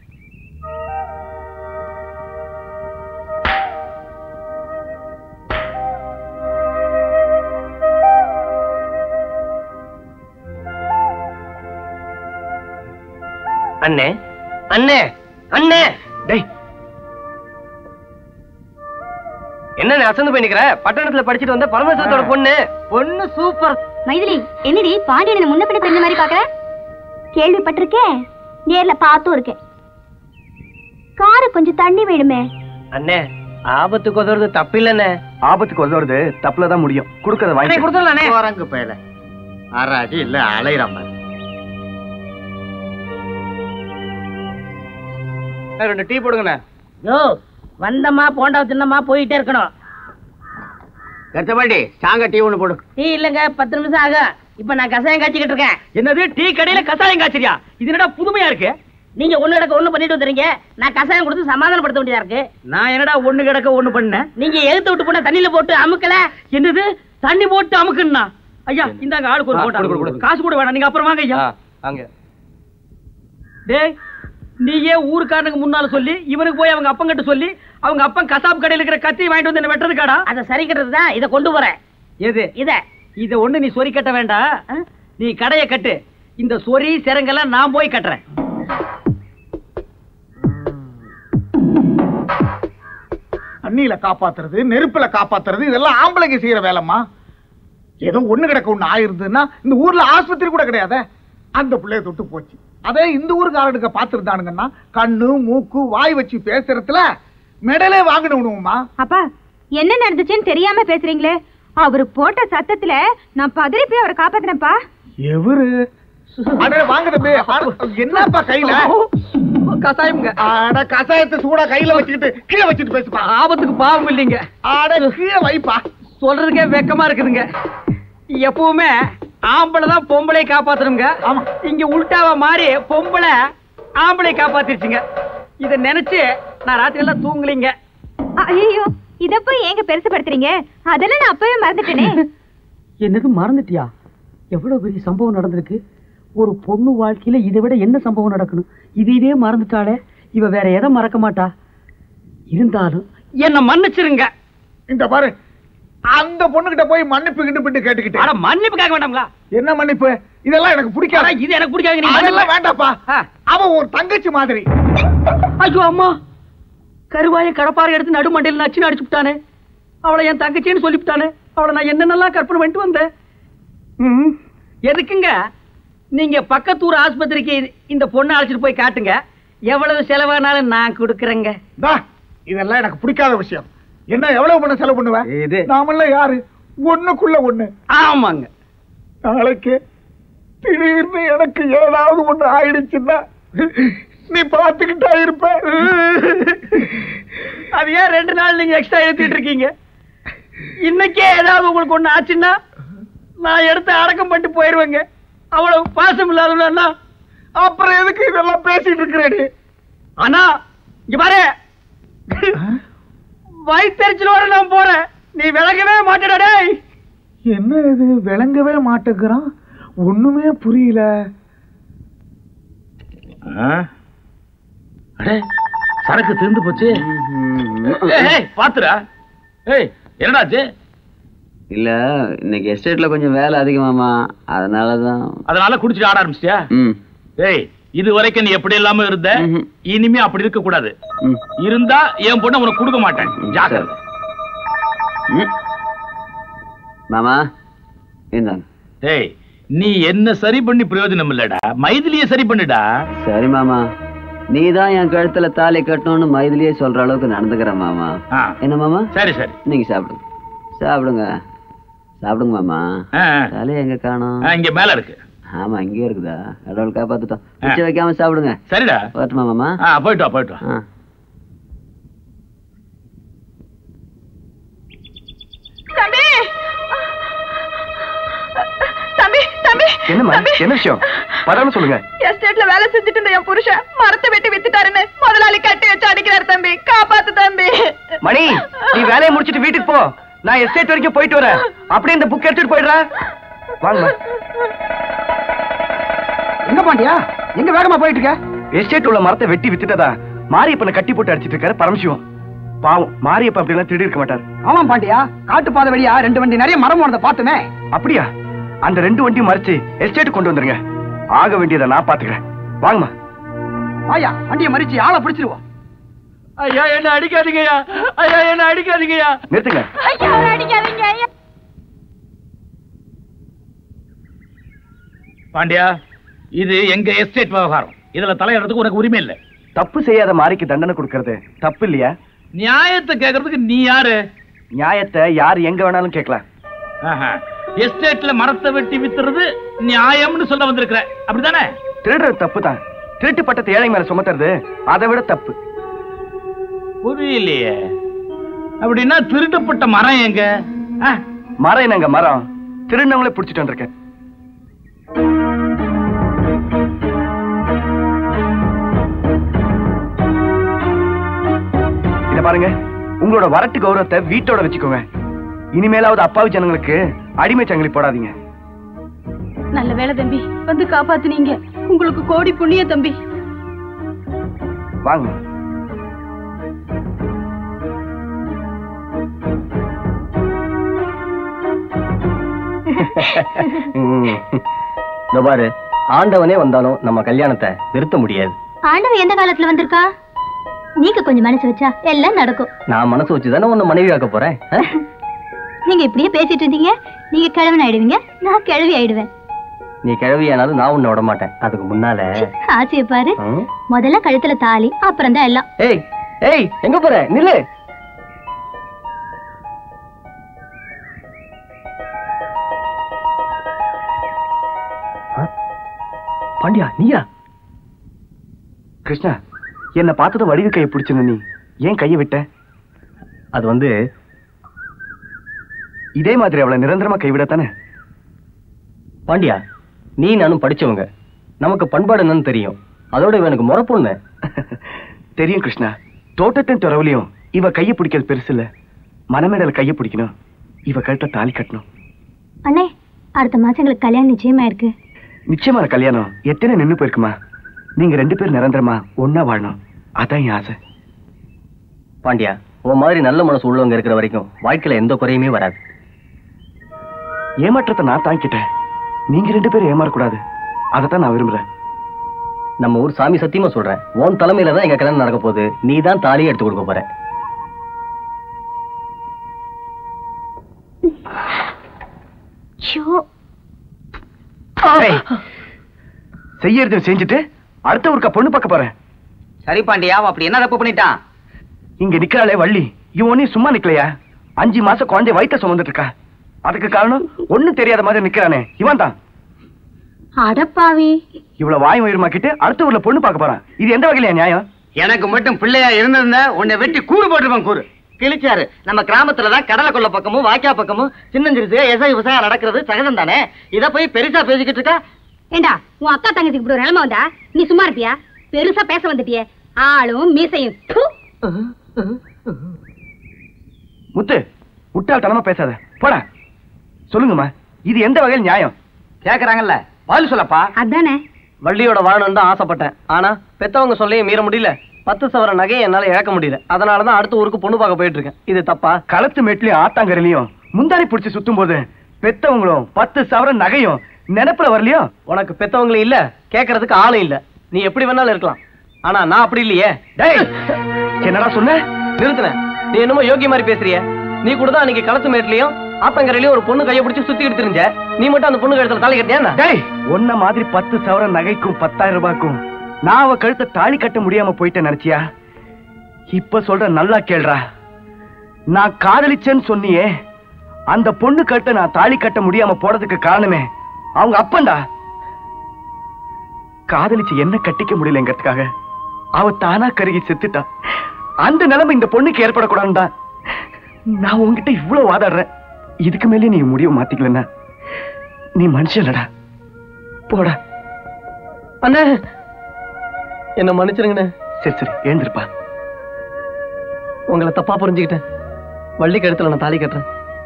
G: அண்ணே அண்ணே அண்ணே
D: டேய்
G: என்ன அசந்து போய் நிக்கிற பட்டணத்துல படிச்சுட்டு வந்த பரமேஸ்வரத்தோட பொண்ணு பொண்ணு சூப்பர்
C: மைதிலி என்னடி பாண்டியனை முன்ன பின்ன தெரிஞ்ச மாதிரி பாக்குற கேள்விப்பட்டிருக்கேன் நேர்ல பார்த்தும் இருக்கேன் காரு கொஞ்சம் தண்ணி வேணுமே
G: அண்ணே ஆபத்துக்கு உதவுறது தப்பில்லண்ணே
D: ஆபத்துக்கு உதவுறது தப்புல தான் முடியும் கொடுக்கறத வாங்கி
G: கொடுத்துடலாண்ணே
M: குரங்கு பயல அரை இல்ல அலையிறாம
F: ரெண்டு டீ போடுங்கண்ணே
G: யோ வந்தமா போண்டா தின்னமா போயிட்டே இருக்கணும்
F: கச்சபாண்டி ஸ்ட்ராங்கா டீ ஒண்ணு போடு
G: டீ இல்லங்க பத்து நிமிஷம் ஆகும் இப்ப நான் கசாயம் காய்ச்சிக்கிட்டு இருக்கேன்
F: என்னது டீ கடையில கசாயம் காய்ச்சறியா இது என்னடா புதுமையா இருக்கு
G: நீங்க ஒண்ணு கிடக்க ஒண்ணு பண்ணிட்டு வந்துறீங்க நான் கசாயம் கொடுத்து சமாதானப்படுத்த வேண்டியதா இருக்கு
F: நான் என்னடா ஒண்ணு கிடக்க ஒண்ணு பண்ணேன்
G: நீங்க எடுத்து விட்டு போன தண்ணியில போட்டு அமுக்கல
F: என்னது தண்ணி போட்டு அமுக்குன்னா ஐயா இந்தாங்க ஆளுக்கு ஒரு
D: ஆ,
F: போட்டா
D: கொடு, கொடு, கொடு.
F: காசு கூட வேணாம் நீங்க அப்புறம் வாங்க ஐயா
D: அங்க
F: டேய் நீயே ஊருக்காரனுக்கு முன்னால சொல்லி இவனுக்கு போய் அவங்க அப்பங்கிட்ட சொல்லி அவங்க அப்பன் கசாப் கடையில இருக்கிற கத்தி வாங்கிட்டு வந்து என்ன வெட்டுறதுக்காடா
G: அத சரி கட்டுறது தான் இதை கொண்டு போறேன்
F: எது
G: இத
F: இத ஒண்ணு நீ சொறி கட்ட வேண்டாம் நீ கடைய கட்டு இந்த சொறி சிறங்கெல்லாம் நான் போய் கட்டுறேன்
E: தண்ணியில காப்பாத்துறது நெருப்புல காப்பாத்துறது இதெல்லாம் ஆம்பளைங்க செய்யற வேலைம்மா ஏதோ ஒண்ணு கிடக்க ஒண்ணு ஆயிருதுன்னா இந்த ஊர்ல ஆஸ்பத்திரி கூட கிடையாதே அந்த பிள்ளைய தொட்டு போச்சு அதே இந்த ஊருக்காரனுக்கு பாத்துருந்தானுங்கன்னா கண்ணு மூக்கு வாய் வச்சு பேசுறதுல மெடலே வாங்கினவனுமா
B: அப்பா என்ன நடந்துச்சுன்னு தெரியாம பேசுறீங்களே அவரு போட்ட சத்தத்துல நான் பதறி போய் அவரை காப்பாத்தினப்பா
E: எவரு அட வாங்க தம்பி அட, என்னப்பா கையில
F: கசாயம்ங்க
E: அட கசாயத்தை சூடா கையில வச்சுக்கிட்டு கீழே வச்சுட்டு பேசுப்பா
F: ஆபத்துக்கு பாவம் இல்லைங்க
E: அட கீழே வைப்பா
F: சொல்றதுக்கே வெக்கமா இருக்குதுங்க எப்பவுமே ஆம்பளை தான் பொம்பளை காப்பாத்தணுங்க இங்க உள்டாவா மாறி பொம்பளை ஆம்பளை காப்பாத்திருச்சுங்க இத நினைச்சு நான் ராத்திரி எல்லாம் தூங்கலீங்க
B: ஐயோ இத போய் ஏங்க பெருசுபடுத்துறீங்க அதெல்லாம் நான் அப்பவே மறந்துட்டேனே
F: என்னது மறந்துட்டியா எவ்வளவு பெரிய சம்பவம் நடந்திருக்கு ஒரு பொண்ணு வாழ்க்கையில இதை விட என்ன சம்பவம் நடக்கணும் இது இதே மறந்துட்டாளே இவ வேற எதை மறக்க மாட்டா இருந்தாலும் என்ன மன்னிச்சிருங்க
E: இந்த பாரு அந்த பொண்ணுகிட்ட போய் மன்னிப்பு கிண்டு கேட்டுக்கிட்டு
F: ஆனா மன்னிப்பு கேட்க வேண்டாம்ங்களா
E: என்ன மன்னிப்பு இதெல்லாம் எனக்கு பிடிக்காது
F: இது எனக்கு பிடிக்காது நீ
E: அதெல்லாம் வேண்டாப்பா அவ ஒரு தங்கச்சி மாதிரி
F: ஐயோ அம்மா கருவாய கடப்பாறை எடுத்து நடுமண்டையில் நச்சு அடிச்சு விட்டானே அவளை என் தங்கச்சின்னு சொல்லிவிட்டானே அவளை நான் என்னென்னலாம் கற்பனை பண்ணிட்டு வந்தேன் ம், எதுக்குங்க நீங்க பக்கத்தூர் ஆஸ்பத்திரிக்கு இந்த பொண்ணை அழைச்சிட்டு போய் காட்டுங்க எவ்வளவு செலவானாலும் நான் கொடுக்குறேங்க
E: டா, இதெல்லாம் எனக்கு பிடிக்காத விஷயம் என்ன எவ்வளவு பண்ண செலவு பண்ணுவேன்
F: இது
E: நாமெல்லாம் யாரு ஒண்ணுக்குள்ள ஒண்ணு
F: ஆமாங்க
E: நாளைக்கு திடீர்னு எனக்கு ஏதாவது ஒண்ணு ஆயிடுச்சுன்னா நீ பாத்துக்கிட்டா இருப்ப
F: அது ஏன் ரெண்டு நாள் நீங்க எக்ஸ்ட்ரா எடுத்துட்டு இருக்கீங்க இன்னைக்கே ஏதாவது உங்களுக்கு ஒண்ணு ஆச்சுன்னா நான் எடுத்து அடக்கம் பண்ணிட்டு போயிருவேங்க அவ்வளவு பாசம் இல்லாதவனா
E: அப்புறம் எதுக்கு இதெல்லாம் பேசிட்டு இருக்கிறேன்
F: அண்ணா இங்க பாரு வயிற்றுச்சலோட நான் போறேன் நீ விளங்கவே மாட்டேடா டேய்
E: என்ன இது விளங்கவே மாட்டேங்கிறான் ஒண்ணுமே புரியல
A: அடே சரக்கு தீர்ந்து போச்சு ஏய், ஏய், பாத்துடா ஏய் என்னடாச்சு
I: இல்ல இன்னைக்கு எஸ்டேட்ல கொஞ்சம் வேலை அதிகமாமா அதனாலதான்
A: அதனால குடிச்சிட்டு ஆட ஆரம்பிச்சிட்டியா
I: ம்
A: ஏய் இது வரைக்கும் நீ எப்படி இல்லாம இருந்த இனிமே அப்படி இருக்க கூடாது
I: ம்.
A: இருந்தா என் பொண்ணை உனக்கு கொடுக்க மாட்டேன் ஜாக்கிரதை
I: ம். மாமா இந்தாங்க
A: ஏய் நீ என்ன சரி பண்ணி பிரயோஜனம் இல்லடா மைதிலிய சரி பண்ணுடா
I: சரி மாமா நீ தான் என் கழுத்துல தாலி கட்டணும்னு மைதிலியே சொல்ற அளவுக்கு நடந்துக்கிற மாமா
A: ஆ.
I: என்ன மாமா
A: சரி சரி
I: நீங்க சாப்பிடுங்க சாப்பிடுங்க சாப்பிடுங்க மாமா
A: ஆ,
I: தலையை எங்க காணோம்
A: ஆ, இங்க மேல இருக்கு
I: ஆமா இங்கே இருக்குதா கடவுள் காப்பாத்துட்டோம் பிச்சை வைக்காம சாப்பிடுங்க
A: சரிடா
I: வரட்டுமா மாமா
A: ஆ போயிட்டு வா போயிட்டு வா
I: ஆ
N: தம்பி தம்பி தம்பி
D: என்னம்மா என்ன விஷயம் பரவாயில்ல சொல்லுங்க
N: எஸ்டேட்ல வேலை செஞ்சுட்டு இருந்த என் புருஷன் மரத்தை வெட்டி வித்துட்டாருன்னு முதலாளி கட்டி வச்சு அடிக்கிறாரு தம்பி காப்பாத்து தம்பி
D: மணி நீ வேலையை முடிச்சிட்டு வீட்டுக்கு போ நான் எஸ்டேட் வரைக்கும் போயிட்டு வரேன் அப்படியே இந்த புக் எடுத்துட்டு போயிடுறேன் வாங்க
J: எங்க பாண்டியா எங்க வேகமா போயிட்டு இருக்க
D: எஸ்டேட் உள்ள மரத்தை வெட்டி வித்துட்டதா மாரியப்பனை கட்டி போட்டு அடிச்சிட்டு இருக்காரு பரமசிவம் பாவம் மாரியப்பன் அப்படி எல்லாம் திருடி இருக்க மாட்டார்
J: ஆமா பாண்டியா காட்டு பாதை வழியா ரெண்டு வண்டி நிறைய மரம் போனதை பார்த்துமே
D: அப்படியா அந்த ரெண்டு வண்டியும் மறைச்சு எஸ்டேட் கொண்டு வந்துருங்க ஆக வேண்டியதை நான் பாத்துக்கிறேன் வாங்கம்மா
J: வாயா வண்டியை மறிச்சு ஆளை பிடிச்சிருவோம்
F: ஐயா என்ன அடிக்காதீங்கய்யா ஐயா என்ன அடிக்காதீங்கய்யா
D: நிறுத்துங்க
N: ஐயா அடிக்காதீங்க ஐயா
A: பாண்டியா இது எங்க எஸ்டேட் விவகாரம் இதுல தலையிடறதுக்கு உனக்கு உரிமை இல்லை
D: தப்பு செய்யாத மாரிக்கு தண்டனை கொடுக்கறது தப்பு இல்லையா
A: நியாயத்தை கேட்கறதுக்கு நீ யாரு
D: நியாயத்தை யார் எங்க வேணாலும் கேட்கலாம்
A: ஆஹா. எஸ்டேட்ல மரத்தை வெட்டி வித்துறது நியாயம்னு சொல்ல வந்திருக்கிற அப்படிதானே
D: திருடுறது தப்பு தான் திருட்டு பட்டத்தை ஏழை மேல சுமத்துறது அதை விட தப்பு
A: புரியலையே அப்படின்னா திருடப்பட்ட மரம் எங்க ஆ,
D: மரம் என்னங்க மரம் திருநவங்களே பிடிச்சிட்டு வந்திருக்கேன் இத பாருங்க உங்களோட வரட்டு கௌரவத்தை வீட்டோட வச்சுக்கோங்க இனிமேலாவது அப்பாவி ஜனங்களுக்கு அடிமை சங்கிலி போடாதீங்க
N: நல்ல வேலை தம்பி வந்து காப்பாத்துனீங்க உங்களுக்கு கோடி புண்ணிய தம்பி
D: வாங்க
O: இந்த பாரு ஆண்டவனே வந்தாலும் நம்ம கல்யாணத்தை நிறுத்த முடியாது
C: ஆண்டவன் எந்த காலத்துல வந்திருக்கா நீங்க கொஞ்சம் மனசு வச்சா எல்லாம் நடக்கும்
O: நான் மனசு வச்சு தானே உன்னை மனைவி ஆக்க போறேன் ஆ?
C: நீங்க இப்படியே பேசிட்டு இருந்தீங்க நீங்க கிழவன் ஆயிடுவீங்க நான் கிழவி ஆயிடுவேன்
O: நீ கிழவியானாலும் நான் உன்னை விட மாட்டேன் அதுக்கு முன்னால
C: ஆசையை பாரு
O: ம்?
C: முதல்ல கழுத்துல தாலி அப்புறம் தான் எல்லாம்
O: ஏய் ஏய் எங்க போற நில்லு ஆ? பாண்டியா நீயா
D: கிருஷ்ணா என்ன பார்த்ததும் வடிவு கையை பிடிச்சுன்னு நீ ஏன் கையை விட்ட
O: அது வந்து
D: இதே மாதிரி அவளை நிரந்தரமா கைவிடத்தானே
O: பாண்டியா நீ நானும் படிச்சவங்க நமக்கு பண்பாடு என்னன்னு தெரியும் அதோட இவனுக்கு முறப்பொண்ணு
D: தெரியும் கிருஷ்ணா தோட்டத்தின் துறவுலையும் இவ கையை பிடிக்கிறது பெருசு இல்ல மனமேடல கையை பிடிக்கணும் இவ கழுத்த தாலி கட்டணும்
C: அண்ணே அடுத்த மாசம் எங்களுக்கு கல்யாணம் நிச்சயமா இருக்கு
D: நிச்சயமான கல்யாணம் எத்தனை நின்னு போயிருக்குமா நீங்க ரெண்டு பேரும் நிரந்தரமா ஒன்னா வாழணும் அதான் என் ஆசை
O: பாண்டியா உன் மாதிரி நல்ல மனசு உள்ளவங்க இருக்கிற வரைக்கும் வாழ்க்கையில எந்த குறையுமே வராது
D: ஏமாற்றத்தை நான் தாங்கிட்டேன் நீங்க ரெண்டு பேரும் ஏமாறக்கூடாது அதைத்தான் நான் விரும்புறேன்
O: நம்ம ஊர் சாமி சத்தியமா சொல்றேன் உன் தலைமையில தான் எங்க கல்யாணம் நடக்க போகுது நீ தான் தாலியை எடுத்து கொடுக்க போற
D: ஏய், செய்யறது செஞ்சுட்டு அடுத்த ஒருக்கா பொண்ணு பார்க்க போறேன்
M: சரி பாண்டியா அவன் அப்படி என்ன தப்பு பண்ணிட்டான்
D: இங்க நிக்கிறாளே வள்ளி இவன் ஒன்னும் சும்மா நிக்கலையா அஞ்சு மாசம் குழந்தை வயித்த சுமந்துட்டு இருக்கா அதுக்கு காரணம் ஒண்ணும் தெரியாத மாதிரி நிக்கிறானே இவன் தான்
C: அடப்பாவி
D: இவ்வளவு வாய் உயிரமாக்கிட்டு அடுத்த ஊர்ல பொண்ணு பார்க்க போறான் இது எந்த வகையில நியாயம்
M: எனக்கு மட்டும் பிள்ளையா இருந்திருந்தா உன்னை வெட்டி கூறு போட்டுருவான் கூறு கிழிச்சாரு நம்ம கிராமத்துல தான் கடலை கொள்ள பக்கமும் வாய்க்கா பக்கமும் சின்னஞ்சிறுசு எசை விவசாயம் நடக்கிறது சகஜம் தானே இத போய் பெருசா பேசிக்கிட்டு இருக்கா
B: ஏண்டா உன் அக்கா தங்கச்சிக்கு இப்படி ஒரு நிலைமை வந்தா நீ சும்மா இருப்பியா பெருசா பேச வந்துட்டியே ஆளும் மீசையும் ப்பு.
D: முத்து முட்டாள்தனமா பேசாத போடா சொல்லுங்கம்மா இது எந்த வகையில் நியாயம்
O: கேக்குறாங்கல்ல பதில் சொல்லப்பா
B: அதானே
O: வள்ளியோட வாழணும்னு தான் ஆசைப்பட்டேன் ஆனா பெத்தவங்க சொல்லையும் மீற முடியல பத்து சவர நகையை என்னால இழக்க முடியல அதனாலதான் அடுத்த ஊருக்கு பொண்ணு பார்க்க போயிட்டு இருக்கேன் இது தப்பா
D: களத்து மேட்லயும் ஆத்தாங்கரையிலயும் முந்தாரி பிடிச்சு சுத்தும் போது பெத்தவங்களும் பத்து சவரன் நகையும் நினைப்புல வரலையோ
O: உனக்கு பெத்தவங்களும் இல்ல கேக்குறதுக்கு ஆளும் இல்ல நீ எப்படி வேணாலும் இருக்கலாம் ஆனா நான் அப்படி இல்லையே
D: டேய் என்னடா சொன்ன
O: நிறுத்தின நீ என்னமோ யோகி மாதிரி பேசுறிய நீ கூட தான் அன்னைக்கு களத்து மேட்லயும் ஆத்தங்கரையிலயும் ஒரு பொண்ணு கையை பிடிச்சு சுத்திக்கிட்டு தெரிஞ்ச நீ மட்டும் அந்த பொண்ணு கழுத்துல தாலி கட்டியா
D: டேய் உன்ன மாதிரி பத்து சவரன் நகைக்கும் பத்தாயிரம் ரூபாய்க்கும் நான் அவ கழுத்தை தாலி கட்ட முடியாம போயிட்டேன் நினைச்சியா இப்ப சொல்ற நல்லா கேள்றா நான் காதலிச்சேன்னு சொன்னியே அந்த பொண்ணு கட்ட நான் தாலி கட்ட முடியாம போறதுக்கு காரணமே அவங்க அப்பன்டா காதலிச்சு என்ன கட்டிக்க முடியலங்கிறதுக்காக அவ தானா கருகி செத்துட்டா அந்த நிலைமை இந்த பொண்ணுக்கு ஏற்படக்கூடாதுடா நான் உன்கிட்ட இவ்வளவு வாதாடுறேன் இதுக்கு மேலே நீ முடிவு மாத்திக்கலன்னா நீ மனுஷன் இல்லடா போடா
O: அண்ணே என்ன மன்னிச்சிருங்கண்ணே
D: சரி சரி எழுந்திருப்பா
O: உங்களை தப்பா புரிஞ்சுக்கிட்டேன் வள்ளி கழுத்துல நான் தாலி கட்டுறேன்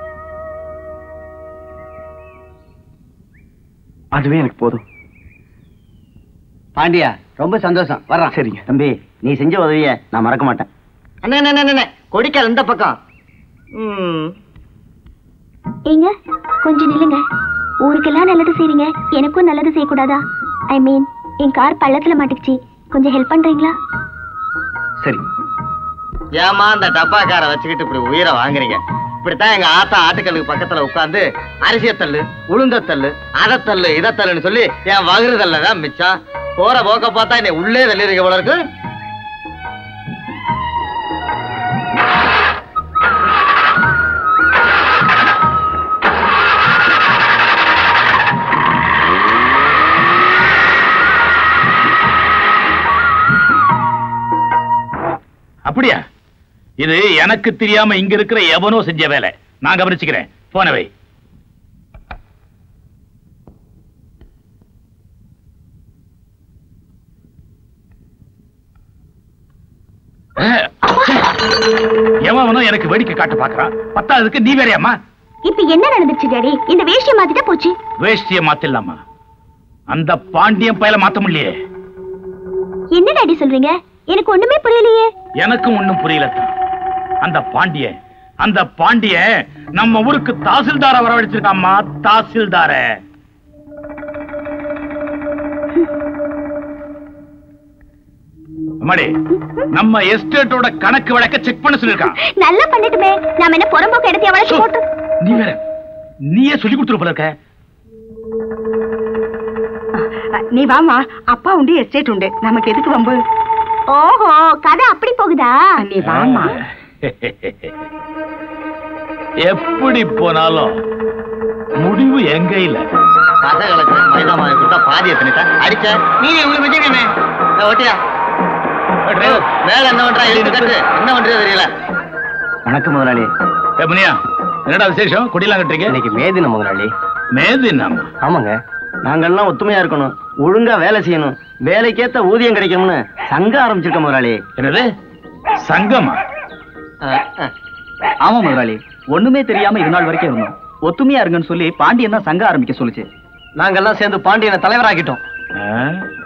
D: அதுவே எனக்கு போதும்
M: பாண்டியா ரொம்ப சந்தோஷம் வர்றான்
D: சரிங்க
M: தம்பி நீ செஞ்ச உதவிய நான் மறக்க மாட்டேன் அண்ணே அண்ணே, அண்ணே, அண்ணே கொடிக்கால் இந்த பக்கம் ம்
C: ஏங்க கொஞ்சம் நில்லுங்க ஊருக்கெல்லாம் நல்லது செய்றீங்க எனக்கும் நல்லது செய்யக்கூடாதா ஐ மீன் என் கார் பள்ளத்துல மாட்டிக்கிச்சு கொஞ்சம் ஹெல்ப் பண்றீங்களா
D: சரி
M: ஏமா அந்த டப்பாக்கார வச்சுக்கிட்டு இப்படி உயிரை வாங்குறீங்க இப்படித்தான் எங்க ஆத்தா ஆட்டுக்கல்லுக்கு பக்கத்துல உட்கார்ந்து அரிசிய தள்ளு உளுந்த தள்ளு அதை தள்ளு இதை தள்ளுன்னு சொல்லி என் வகுறுதல்ல தான் மிச்சம் போற போக்க பார்த்தா என்னை உள்ளே தள்ளிருக்க போல இருக்கு
A: அப்படியா இது எனக்கு தெரியாம இங்க இருக்கிற எவனோ செஞ்ச வேலை நான் கவனிச்சுக்கிறேன் போனவை எவனும் எனக்கு வேடிக்கை காட்ட பாக்குறான் பத்தாவதுக்கு நீ வேறையாமா
C: இப்ப என்ன நடந்துச்சு டாடி இந்த வேஷ்டிய மாத்திட்டா போச்சு
A: வேஷ்டிய மாத்திடலாமா அந்த பாண்டியன் பயல மாத்த முடியலையே
C: என்ன டாடி சொல்றீங்க எனக்கு ஒண்ணுமே புரியலையே
A: எனக்கும் ஒண்ணும் புரியல அந்த பாண்டியன் அந்த பாண்டியன் நம்ம ஊருக்கு தாசில்தார வரவழைச்சிருக்காமா தாசில்தார அம்மாடி நம்ம எஸ்டேட்டோட கணக்கு வழக்க செக் பண்ண சொல்லிருக்கான்
C: நல்லா பண்ணிட்டுமே நாம என்ன புறம்போக்கு இடத்தைய வளர்ச்சி போட்டு
A: நீ வேற நீயே சொல்லி கொடுத்துரு போல இருக்க
B: நீ வாமா அப்பா உண்டு எஸ்டேட் உண்டு நமக்கு எதுக்கு வம்பு
C: ஓஹோ கதை அப்படி போகுதா
B: நீ வாமா
A: எப்படி போனாலும் முடிவு எங்க இல்ல
M: பசங்களுக்கு மைதா மாவு கொடுத்தா பாதி எத்தனை அடிச்ச நீ உங்களுக்கு வச்சுக்கண்ணே ஓட்டியா வேலை என்ன பண்றா எழுதி கட்டு என்ன பண்றது தெரியல
D: வணக்கம் முதலாளி
A: ஏ முனியா என்னடா விசேஷம் குடிலாம் கட்டுறீங்க
M: இன்னைக்கு மே தினம் முதலாளி
A: மே தினம்
M: ஆமாங்க நாங்கெல்லாம் ஒத்துமையா இருக்கணும் ஒழுங்கா வேலை செய்யணும் வேலைக்கேத்த ஊதியம் கிடைக்கும்னு சங்கம் ஆரம்பிச்சிருக்க முதலாளி
A: என்னது சங்கமா
F: ஆமா முதலாளி ஒண்ணுமே தெரியாம இது நாள் வரைக்கும் இருந்தோம் ஒத்துமையா இருங்கன்னு சொல்லி பாண்டியன் தான் சங்கம் ஆரம்பிக்க சொல்லுச்சு
O: நாங்கெல்லாம் சேர்ந்து பாண்டியனை தலைவராக்கிட்டோம்
A: ஆ?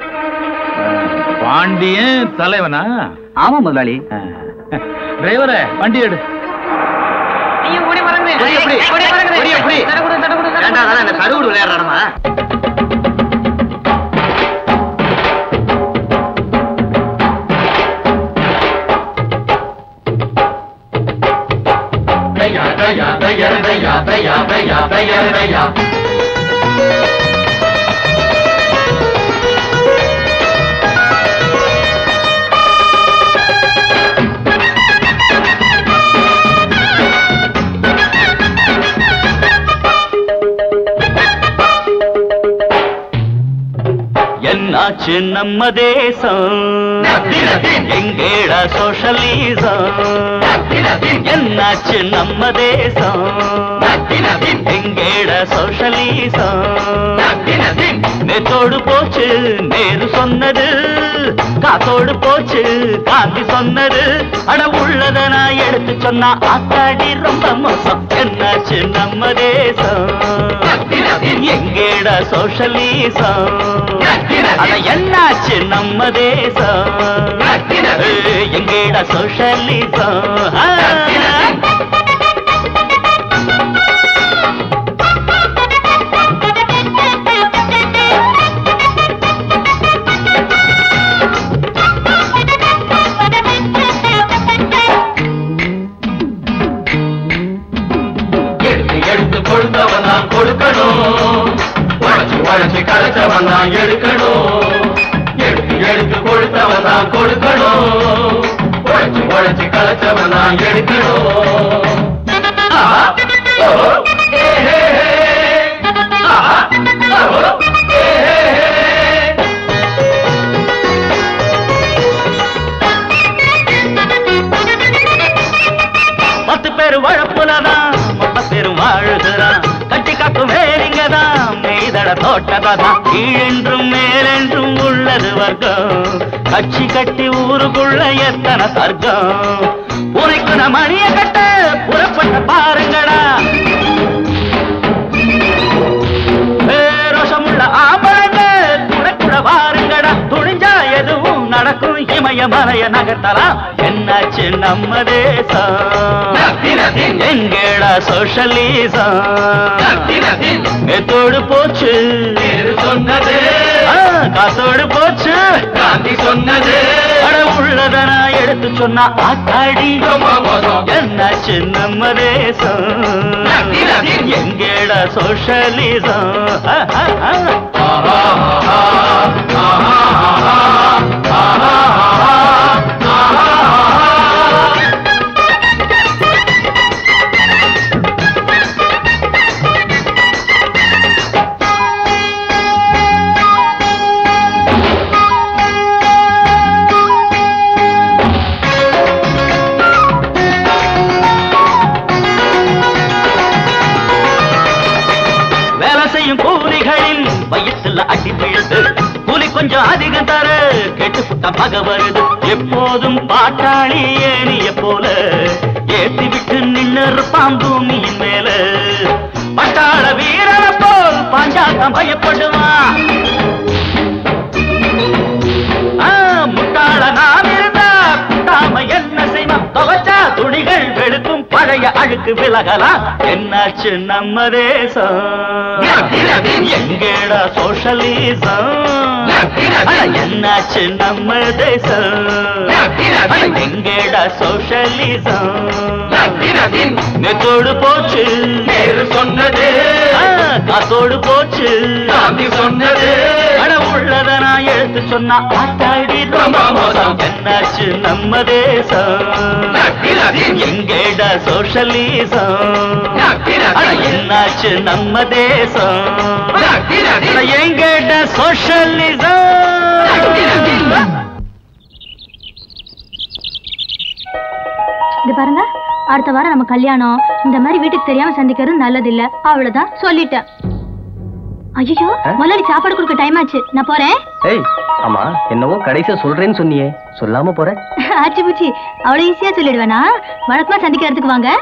A: பாண்டியன் தலைவனா
F: ஆமா முதலாளி
A: டிரைவரே வண்டி எடு
G: ஐயோ ஓடி வரங்க
M: கொடி எப்படி? கொடி எப்படி? ஏண்டா அதெல்லாம் இந்த கருவுடு விளையாடுறானமா
P: என்னாச்சு நம்ம தேசம் எங்கேடா சோஷலிசம் என்னாச்சு நம்ம தேசம் எங்கேடா சோஷலிசம் நேத்தோடு போச்சு நேரு சொன்னது காத்தோடு போச்சு காந்தி சொன்னது அட உள்ளத நான் எடுத்து சொன்னா ஆத்தாடி ரொம்ப மோசம் என்னாச்சு நம்ம தேசம் எங்கேடா சோஷலிசம் அட என்னாச்சு நம்ம தேசம் ஏய், எங்கேடா சோஷலிசம் ஆ.
Q: எடுத்து எடுத்து கொடுத்தவன் தான் கொடுக்கணும் உழைச்சு உழைச்சு கரைச்சவன் தான் எடுக்கணும் எடுத்து எடுத்து கொடுத்தவன் தான் கொடுக்கணும் உழைச்சு உழைச்சு கரைச்சவன் தான் எடுக்கணும் ஆ, ஓ
P: தோட்டதான் கீழென்றும் மேலென்றும் உள்ளது வர்க்கம் கட்சி கட்டி ஊருக்குள்ள எத்தனை தர்க்கம் உனக்கு நான் மணிய கட்ட புறப்பட்ட பாருங்கடா ரோஷமுள்ள ஆம்பளங்க கூட கூட வாருங்கடா துணிஞ்சா எதுவும் நடக்கும் இமய மலைய நகர்த்தலாம் என்னாச்சு நம்ம தேசம் எங்கடா சோஷலிசம் நேத்தோடு போச்சு சொன்னது காத்தோடு போச்சு காந்தி சொன்னது அட உள்ளத நான் எடுத்து சொன்னா ஆத்தாடி என்னாச்சு நம்ம தேசம் எங்கடா சோஷலிசம் வேலை செய்யும் கூலிகளின் வயிற்றுல அடி விழுது கூலி கொஞ்சம் அதிகம் தர கெட்டு புட்ட பக வருது எப்போதும் பாட்டாளி ஏனிய போல ஏத்தி விட்டு நின்னு இருப்பான் பூமியின் மேல பட்டாள வீரன போல் பாஞ்சாட்டம் பயப்படுவான் ஆ, முட்டாள நாம் இருந்தா குட்டாம என்ன செய்வான் துவச்சா துணிகள் வெளுக்கும் பழைய அழுக்கு விலகலாம் என்னாச்சு நம்ம தேசம் எங்கடா சோஷலிசம் அட, என்னாச்சு நம்ம தேசம் அட, எங்கடா சோஷலிசம் நெத்தோடு போச்சு சொன்னது காத்தோடு போச்சு சொன்னது அட உள்ளத நான் எடுத்து சொன்னா ஆட்டாடி ரொம்ப மோசம் என்னாச்சு நம்ம தேசம் எங்கேடா சோஷலிசம் அட, என்னாச்சு நம்ம தேசம் அட, எங்கேடா சோஷலிசம்
C: இது பாருங்க அடுத்த வாரம் நம்ம கல்யாணம் இந்த மாதிரி வீட்டுக்கு தெரியாம சந்திக்கிறது நல்லது இல்ல அவ்வளவுதான் சொல்லிட்டேன் ஐயோ முதலாளி சாப்பாடு கொடுக்க டைம் ஆச்சு நான் போறேன்
O: ஏய் ஆமா என்னவோ கடைசியா சொல்றேன்னு சொன்னியே சொல்லாம போற
C: ஆச்சு பூச்சி அவ்வளவு ஈஸியா சொல்லிடுவேனா வழக்கமா சந்திக்கிறதுக்கு வாங்க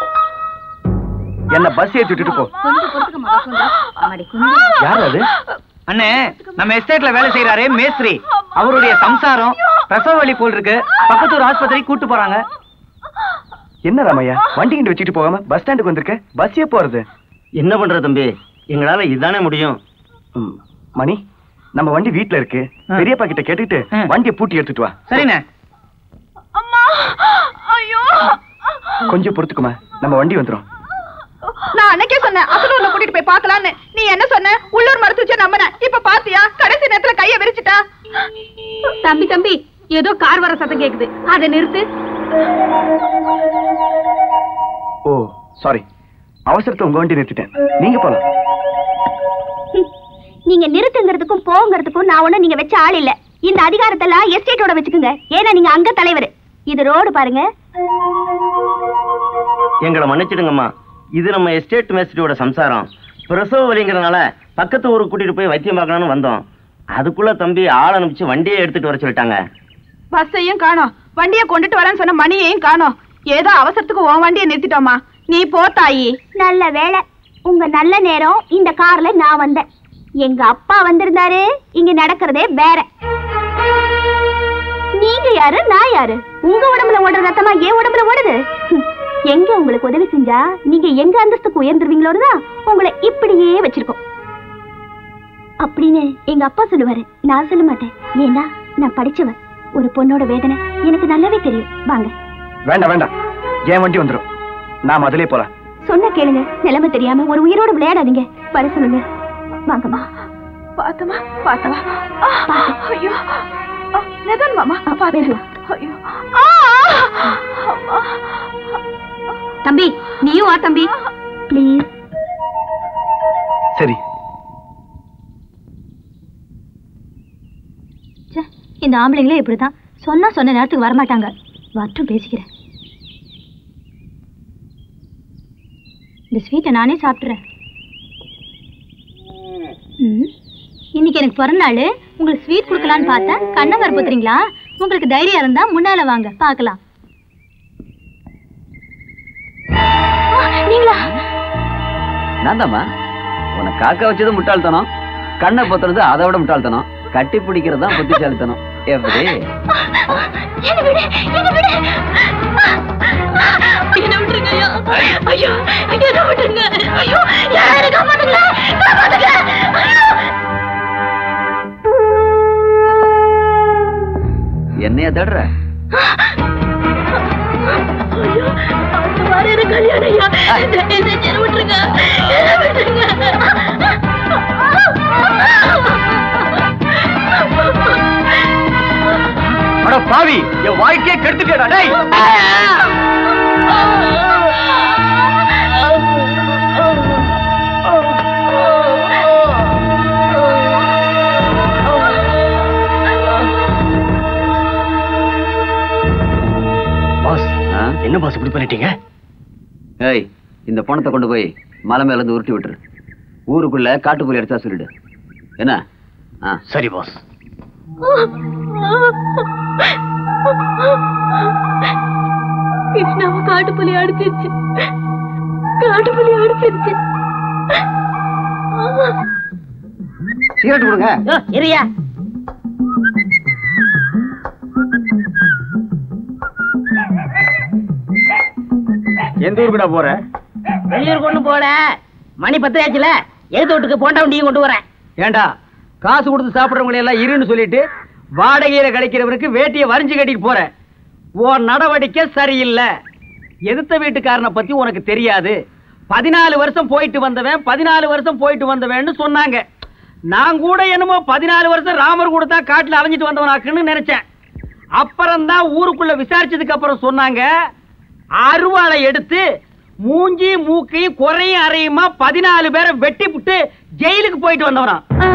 D: என்ன பஸ் ஏத்தி விட்டுட்டு போ
C: கொஞ்சம் பொறுத்துக்க மாட்டா சொல்றேன். அம்மாடி, கொஞ்சம்.
D: யார் அது
F: அண்ணே நம்ம எஸ்டேட்ல வேலை செய்யறாரே மேஸ்திரி அவருடைய சம்சாரம் பிரசவ வலி போல் இருக்கு பக்கத்தூர் ஆஸ்பத்திரி கூட்டு போறாங்க
D: என்ன ராமையா வண்டி கிட்ட வச்சுட்டு போகாம பஸ் ஸ்டாண்டுக்கு வந்திருக்க பஸ்ஸே போறது
M: என்ன பண்ற தம்பி எங்களால இதுதானே முடியும்
D: ம், மணி நம்ம வண்டி வீட்ல இருக்கு பெரியப்பா கிட்ட கேட்டுட்டு வண்டியை பூட்டி எடுத்துட்டு வா
F: சரிண்ணே
N: ஐயோ
D: கொஞ்சம் பொறுத்துக்குமா நம்ம வண்டி வந்துரும்
N: நான் அன்னைக்கே சொன்னேன் அசல் உன்னை கூட்டிட்டு போய் பார்க்கலான்னு நீ என்ன சொன்ன உள்ளூர் மருத்துவச்ச நம்பின இப்ப பாத்தியா கடைசி நேரத்துல கைய விரிச்சிட்டா
C: தம்பி தம்பி ஏதோ கார் வர சத்தம் கேக்குது அதை நிறுத்து
D: ஓ சாரி அவசரத்தை உங்க வண்டி நிறுத்திட்டேன் நீங்க போலாம்
C: நீங்க நிறுத்துங்கிறதுக்கும் போங்கிறதுக்கும் நான் ஒண்ணும் நீங்க வச்ச ஆள் இல்ல இந்த அதிகாரத்தெல்லாம் எஸ்டேட்டோட வச்சுக்குங்க ஏன்னா நீங்க அங்க தலைவர் இது ரோடு பாருங்க
M: எங்களை மன்னிச்சிடுங்கம்மா இது நம்ம எஸ்டேட் மேஸ்திரியோட சம்சாரம் பிரசவ வலிங்கிறனால பக்கத்து ஊருக்கு கூட்டிட்டு போய் வைத்தியம் பார்க்கலாம்னு வந்தோம் அதுக்குள்ள தம்பி ஆள் அனுப்பிச்சு வண்டியே எடுத்துட்டு வர சொல்லிட்டாங்க
N: பஸ்ஸையும் காணோம் வண்டிய கொண்டுட்டு வரேன்னு சொன்ன மணியையும் காணோம் ஏதோ அவசரத்துக்கு உன் வண்டியை நிறுத்திட்டோமா நீ போ தாயி
C: நல்ல வேளை உங்க நல்ல நேரம் இந்த கார்ல நான் வந்தேன் எங்க அப்பா வந்திருந்தாரு இங்க நடக்கிறதே வேற நீங்க யாரு நான் யாரு உங்க உடம்புல ஓடுற ரத்தமா என் உடம்புல ஓடுது ஹம், எங்க உங்களுக்கு உதவி செஞ்சா நீங்க எங்க அந்தஸ்துக்கு உயர்ந்துருவீங்களோன்னு தான் உங்களை இப்படியே வச்சிருக்கோம் அப்படின்னு எங்க அப்பா சொல்லுவாரு நான் சொல்ல மாட்டேன் ஏன்னா நான் படிச்சவன் ஒரு பொண்ணோட வேதனை எனக்கு நல்லாவே தெரியும் வாங்க
D: வேண்டாம் வேண்டாம் என் வண்டி வந்துரும் நாம அதிலே போலாம்
C: சொன்ன கேளுங்க நிலைமை தெரியாம ஒரு உயிரோட விளையாடாதீங்க வர சொல்லுங்க வாங்கம்மா
N: பாத்தமா பாத்தமா ஐயோ நிதான் மாமா பாத்து ஐயோ ஆ, அம்மா.
C: தம்பி நீயும் வா தம்பி ப்ளீஸ்
D: சரி
C: இந்த ஆம்பளைங்களே இப்படிதான் சொன்னா சொன்ன நேரத்துக்கு வரமாட்டாங்க வரட்டும் பேசிக்கிறேன் இந்த ஸ்வீட்டை நானே சாப்பிட்றேன்
R: இன்னைக்கு எனக்கு பிறந்த நாள் உங்களுக்கு ஸ்வீட் கொடுக்கலான்னு பார்த்தேன் கண்ணை வரப்புத்துறீங்களா உங்களுக்கு தைரியம் இருந்தா முன்னால வாங்க பார்க்கலாம் நீங்களா
I: நான் தாம்மா உன்னை காக்க வச்சது முட்டாள்தனம் கண்ணை பொத்துறது அதை விட முட்டாள்தனம் கட்டி பிடிக்கிறது தான் புத்திசாலித்தனம் எப்படி
R: என்ன விடு என்ன விடு என்ன விட்டுருங்க ஐயா ஐயோ என்ன விட்டுருங்க ஐயோ யாரும் காப்பாத்துங்க காப்பாத்துங்க ஐயோ
I: என்னைய தேடுற
R: ஐயோ அந்த மாதிரி எனக்கு கல்யாணம் ஐயா தயவு செஞ்சு என்ன விட்டுருங்க என்ன விட்டுருங்க
O: அட பாவி என் வாழ்க்கையே கெடுத்துட்டேடா டேய்
I: பாஸ் என்ன பாஸ் இப்படி பண்ணிட்டீங்க ஏய் இந்த பணத்தை கொண்டு போய் மலை மேல இருந்து உருட்டி விட்டுரு ஊருக்குள்ள காட்டுக்குள்ள எடுத்தா சொல்லிடு என்ன ஆ சரி பாஸ்
R: கிருஷ்ணாவை காட்டுப்புலி அடிச்சிருச்சு காட்டுப்புலி அடிச்சிருச்சு
J: சிகரெட் கொடுங்க
G: இரியா
F: எந்த ஊருக்குடா போற
G: வெளியூர் கொண்டு போல மணி பத்து ஆச்சுல எழுத்து வீட்டுக்கு போண்டா வண்டியும் கொண்டு வரேன்
F: ஏண்டா காசு கொடுத்து சாப்பிடுறவங்களை எல்லாம் இருன்னு சொல்லிட்டு வாடகையில கிடைக்கிறவருக்கு வேட்டியை வரைஞ்சு கட்டிட்டு போற உன் நடவடிக்கை சரியில்லை எதிர்த்த வீட்டுக்காரனை பத்தி உனக்கு தெரியாது பதினாலு வருஷம் போயிட்டு வந்தவன் பதினாலு வருஷம் போயிட்டு வந்தவன்னு சொன்னாங்க நான் கூட என்னமோ பதினாலு வருஷம் ராமர் கூட தான் காட்டுல அலைஞ்சிட்டு வந்தவனாக்குன்னு நினைச்சேன் அப்புறம்தான் ஊருக்குள்ள விசாரிச்சதுக்கு அப்புறம் சொன்னாங்க அருவாளை எடுத்து மூஞ்சி மூக்கை குறையும் அறையுமா பதினாலு பேரை வெட்டி புட்டு ஜெயிலுக்கு போயிட்டு வந்தவனா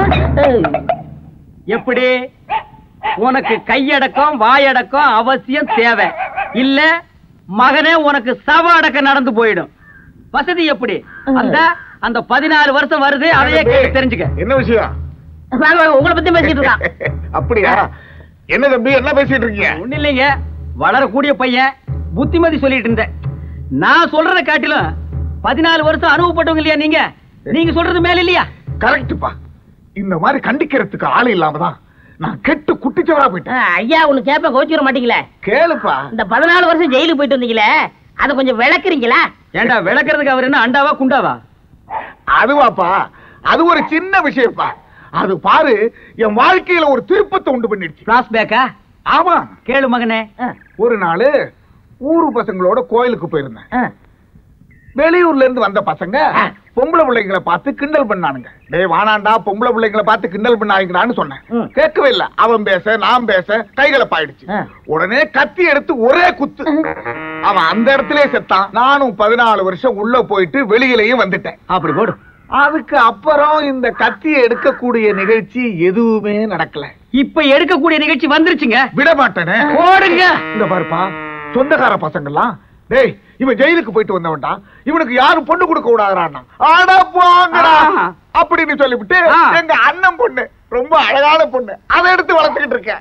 F: எப்படி உனக்கு கையடக்கம் வாயடக்கம் அவசியம் தேவை இல்ல மகனே உனக்கு சவ அடக்கம் நடந்து போயிடும் வசதி எப்படி அந்த அந்த பதினாலு வருஷம் வருது அதையே கேட்டு தெரிஞ்சுக்க
E: என்ன விஷயம்
G: வாங்க வாங்க உங்களை பத்தி பேசிட்டு இருக்கான்
E: அப்படியா என்ன தம்பி என்ன பேசிட்டு இருக்கீங்க
F: ஒண்ணு இல்லைங்க வளரக்கூடிய பையன் புத்திமதி சொல்லிட்டு இருந்தேன் நான் சொல்றத காட்டிலும் பதினாலு வருஷம் அனுபவப்பட்டவங்க இல்லையா நீங்க நீங்க சொல்றது மேல இல்லையா
E: கரெக்ட்பா இந்த மாதிரி கண்டிக்கிறதுக்கு ஆள் இல்லாம தான் நான் கெட்டு குட்டிச்சவரா போயிட்டேன்
G: ஐயா ஒண்ணு கேப்ப கோச்சுக்கிற மாட்டீங்களே
E: கேளுப்பா
G: இந்த பதினாலு வருஷம் ஜெயிலுக்கு போயிட்டு வந்தீங்களே அதை கொஞ்சம் விளக்குறீங்களா
F: ஏண்டா விளக்குறதுக்கு அவர் என்ன அண்டாவா குண்டாவா
E: அதுவாப்பா அது ஒரு சின்ன விஷயம்ப்பா அது பாரு என் வாழ்க்கையில ஒரு திருப்பத்தை உண்டு பண்ணிடுச்சு
F: பிளாஸ்பேக்கா
E: ஆமா
F: கேளு மகனே
E: ஒரு நாள் ஊரு பசங்களோட கோயிலுக்கு போயிருந்தேன் வெளியூர்ல இருந்து வந்த பசங்க பொம்பளை பிள்ளைங்களை பார்த்து கிண்டல் பண்ணானுங்க டேய் வானாண்டா பொம்பளை பிள்ளைங்களை பார்த்து கிண்டல் பண்ணாங்கடான்னு சொன்னேன் கேட்கவே இல்ல அவன் பேச நான் பேச கைகளை பாயிடுச்சு உடனே கத்தி எடுத்து ஒரே குத்து அவன் அந்த இடத்திலே செத்தான் நானும் பதினாலு வருஷம் உள்ள போயிட்டு வெளியிலயும் வந்துட்டேன்
F: அப்படி போடு
E: அதுக்கு அப்புறம் இந்த கத்தியை எடுக்கக்கூடிய நிகழ்ச்சி எதுவுமே நடக்கல
F: இப்ப எடுக்கக்கூடிய நிகழ்ச்சி வந்துருச்சுங்க
E: விட மாட்டேனே
F: போடுங்க
E: இந்த பாருப்பா சொந்தக்கார பசங்கள்லாம் டேய் இவன் ஜெயிலுக்கு போயிட்டு வந்தவன்டா இவனுக்கு யாரும் பொண்ணு கொடுக்க கூடாதுறான்னா அட போங்கடா அப்படின்னு சொல்லிவிட்டு எங்க அண்ணன் பொண்ணு ரொம்ப அழகான பொண்ணு அதை எடுத்து வளர்த்துக்கிட்டு இருக்கேன்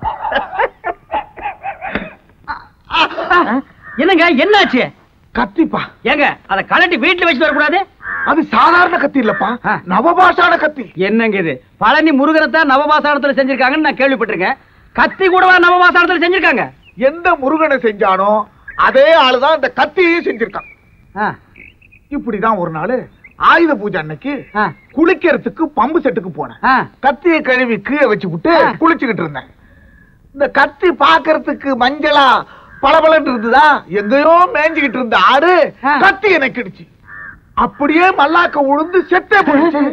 F: என்னங்க என்னாச்சு
E: கத்திப்பா
F: ஏங்க அத கலட்டி வீட்டுல வச்சு வரக்கூடாது
E: அது சாதாரண கத்தி இல்லப்பா நவபாஷான கத்தி
F: என்னங்க இது பழனி முருகனை தான் நவபாசானத்துல செஞ்சிருக்காங்கன்னு நான் கேள்விப்பட்டிருக்கேன் கத்தி கூடவா நவபாசானத்துல செஞ்சிருக்காங்க
E: எந்த முருகனை செஞ்சானோ அதே ஆளுதான் இந்த கத்தியையும் செஞ்சிருக்கான் இப்படிதான் ஒரு நாள் ஆயுத பூஜை அன்னைக்கு குளிக்கிறதுக்கு பம்பு செட்டுக்கு போனேன் கத்தியை கழுவி கீழே வச்சு விட்டு குளிச்சுக்கிட்டு இருந்தேன் இந்த கத்தி பாக்குறதுக்கு மஞ்சளா பளபளன்னு இருந்ததா எங்கேயோ மேய்ஞ்சுக்கிட்டு இருந்த ஆடு கத்தி எனக்கிடுச்சு அப்படியே மல்லாக்க உழுந்து செத்தே போயிடுச்சு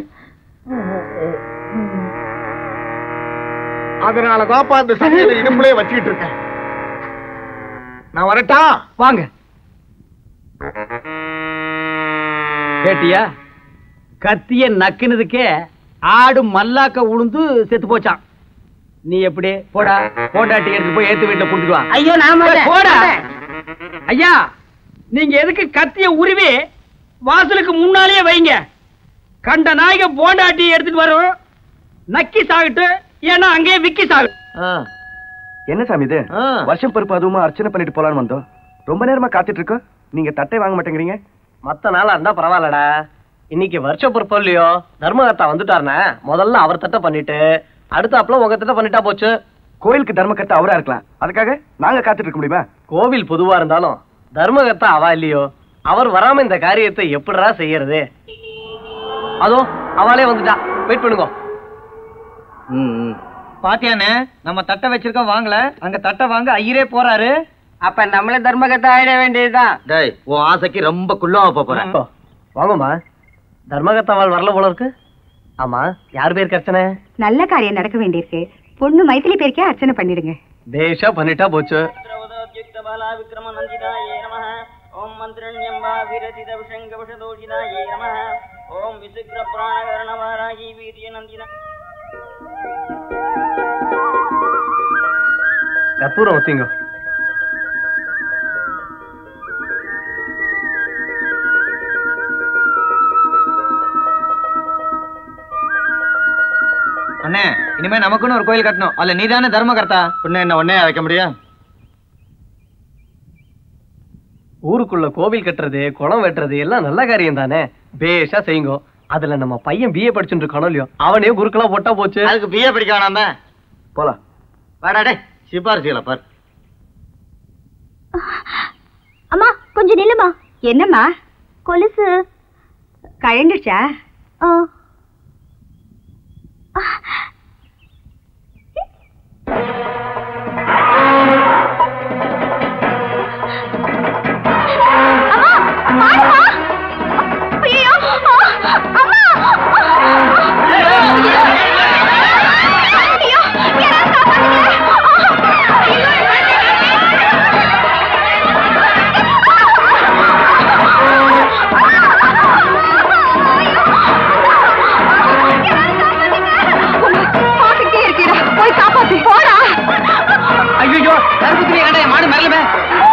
E: அதனாலதான்ப்பா இந்த சமையல இடுப்புலயே வச்சுக்கிட்டு இருக்கேன் நான் வரட்டா
F: வாங்க கேட்டியா கத்திய நக்குனதுக்கே ஆடு மல்லாக்க உளுந்து செத்து போச்சான் நீ எப்படி போடா போண்டாட்டி எடுத்து போய் ஏத்து வீட்டுல கொடுத்துட்டு வா
G: ஐயோ, நான் மாட்டேன்.
F: போடா
G: மாட்டேன்.
F: ஐயா நீங்க எதுக்கு கத்திய உருவி வாசலுக்கு முன்னாலேயே வைங்க கண்ட நாய்க போண்டாட்டி எடுத்துட்டு வரும் நக்கி சாகட்டு ஏன்னா அங்கேயே விக்கி சாகு
D: என்ன சாமி இது வருஷம் பருப்பு அதுவுமா அர்ச்சனை பண்ணிட்டு போலான்னு வந்தோம் ரொம்ப நேரமா காத்துட்டு இருக்கோம் நீங்க தட்டை வாங்க மாட்டேங்கிறீங்க
O: மத்த நாளா இருந்தா பரவாயில்லடா இன்னைக்கு வருஷ பொறுப்போ இல்லையோ தர்மகர்த்தா வந்துட்டாருனா முதல்ல அவர் தட்ட பண்ணிட்டு அடுத்தாப்புல உங்க தட்ட பண்ணிட்டா போச்சு
D: கோயிலுக்கு தர்மகர்த்தா அவரா இருக்கலாம் அதுக்காக நாங்க காத்துட்டு இருக்க முடியுமா
O: கோவில் பொதுவா இருந்தாலும் தர்மகர்த்தா அவா இல்லையோ அவர் வராம இந்த காரியத்தை எப்படிடா செய்யறது அதோ அவளே வந்துட்டா வெயிட் பண்ணுங்க
F: பாத்தியானே நம்ம தட்டை வச்சிருக்கோம் வாங்கல அங்க தட்டை வாங்க ஐயரே போறாரு
M: அப்ப நம்மள தர்மகத்தை ஆயிட வேண்டியதுதான் டேய் உன் ஆசைக்கு ரொம்ப குள்ளமா போப் போறேன்
O: வாங்கம்மா தர்மகர்த்தாவால் வரல போல இருக்கு ஆமா யார் பேருக்கு அர்ச்சனை
B: நல்ல காரியம் நடக்க வேண்டியிருக்கு பொண்ணு மைத்திலி பேருக்கே அர்ச்சனை பண்ணிடுங்க
O: பேஷா பண்ணிட்டா போச்சு
G: ஓம் மந்திரண்யம்பா விரதித விஷங்க விஷதோஷிதாயே நம ஓம் விசுக்ர பிராணகரணவாராகி வீரிய நந்தினா
O: கற்பூரம் ஒத்திங்க
F: அண்ணே இனிமே நமக்குன்னு ஒரு கோயில் கட்டணும் அல்ல நீதானே தர்மகர்த்தா
M: பின்ன என்ன ஒன்னே வைக்க முடியும்
O: ஊருக்குள்ள கோவில் கட்டுறது குளம் வெட்டுறது எல்லாம் நல்ல காரியம் தானே பேஷா செய்யுங்க அதுல நம்ம பையன் பிஏ படிச்சுட்டு இருக்கானோ இல்லையோ அவனே குருக்களா போட்டா போச்சு
M: அதுக்கு பிஏ படிக்க வேணாம
D: போலாம்
M: வாடா டே சிபாரிசுகளை பார்
C: அம்மா கொஞ்சம் நில்லுமா
B: என்னம்மா
C: கொலுசு
B: கழண்டுச்சா
C: ஆ
B: பாத்துக்கிட்டே இருக்கிறா போய் காப்பாத்து போடா
F: ஐயோ தர்மபுத்திரி கண்டைய மாடு மிரளுமே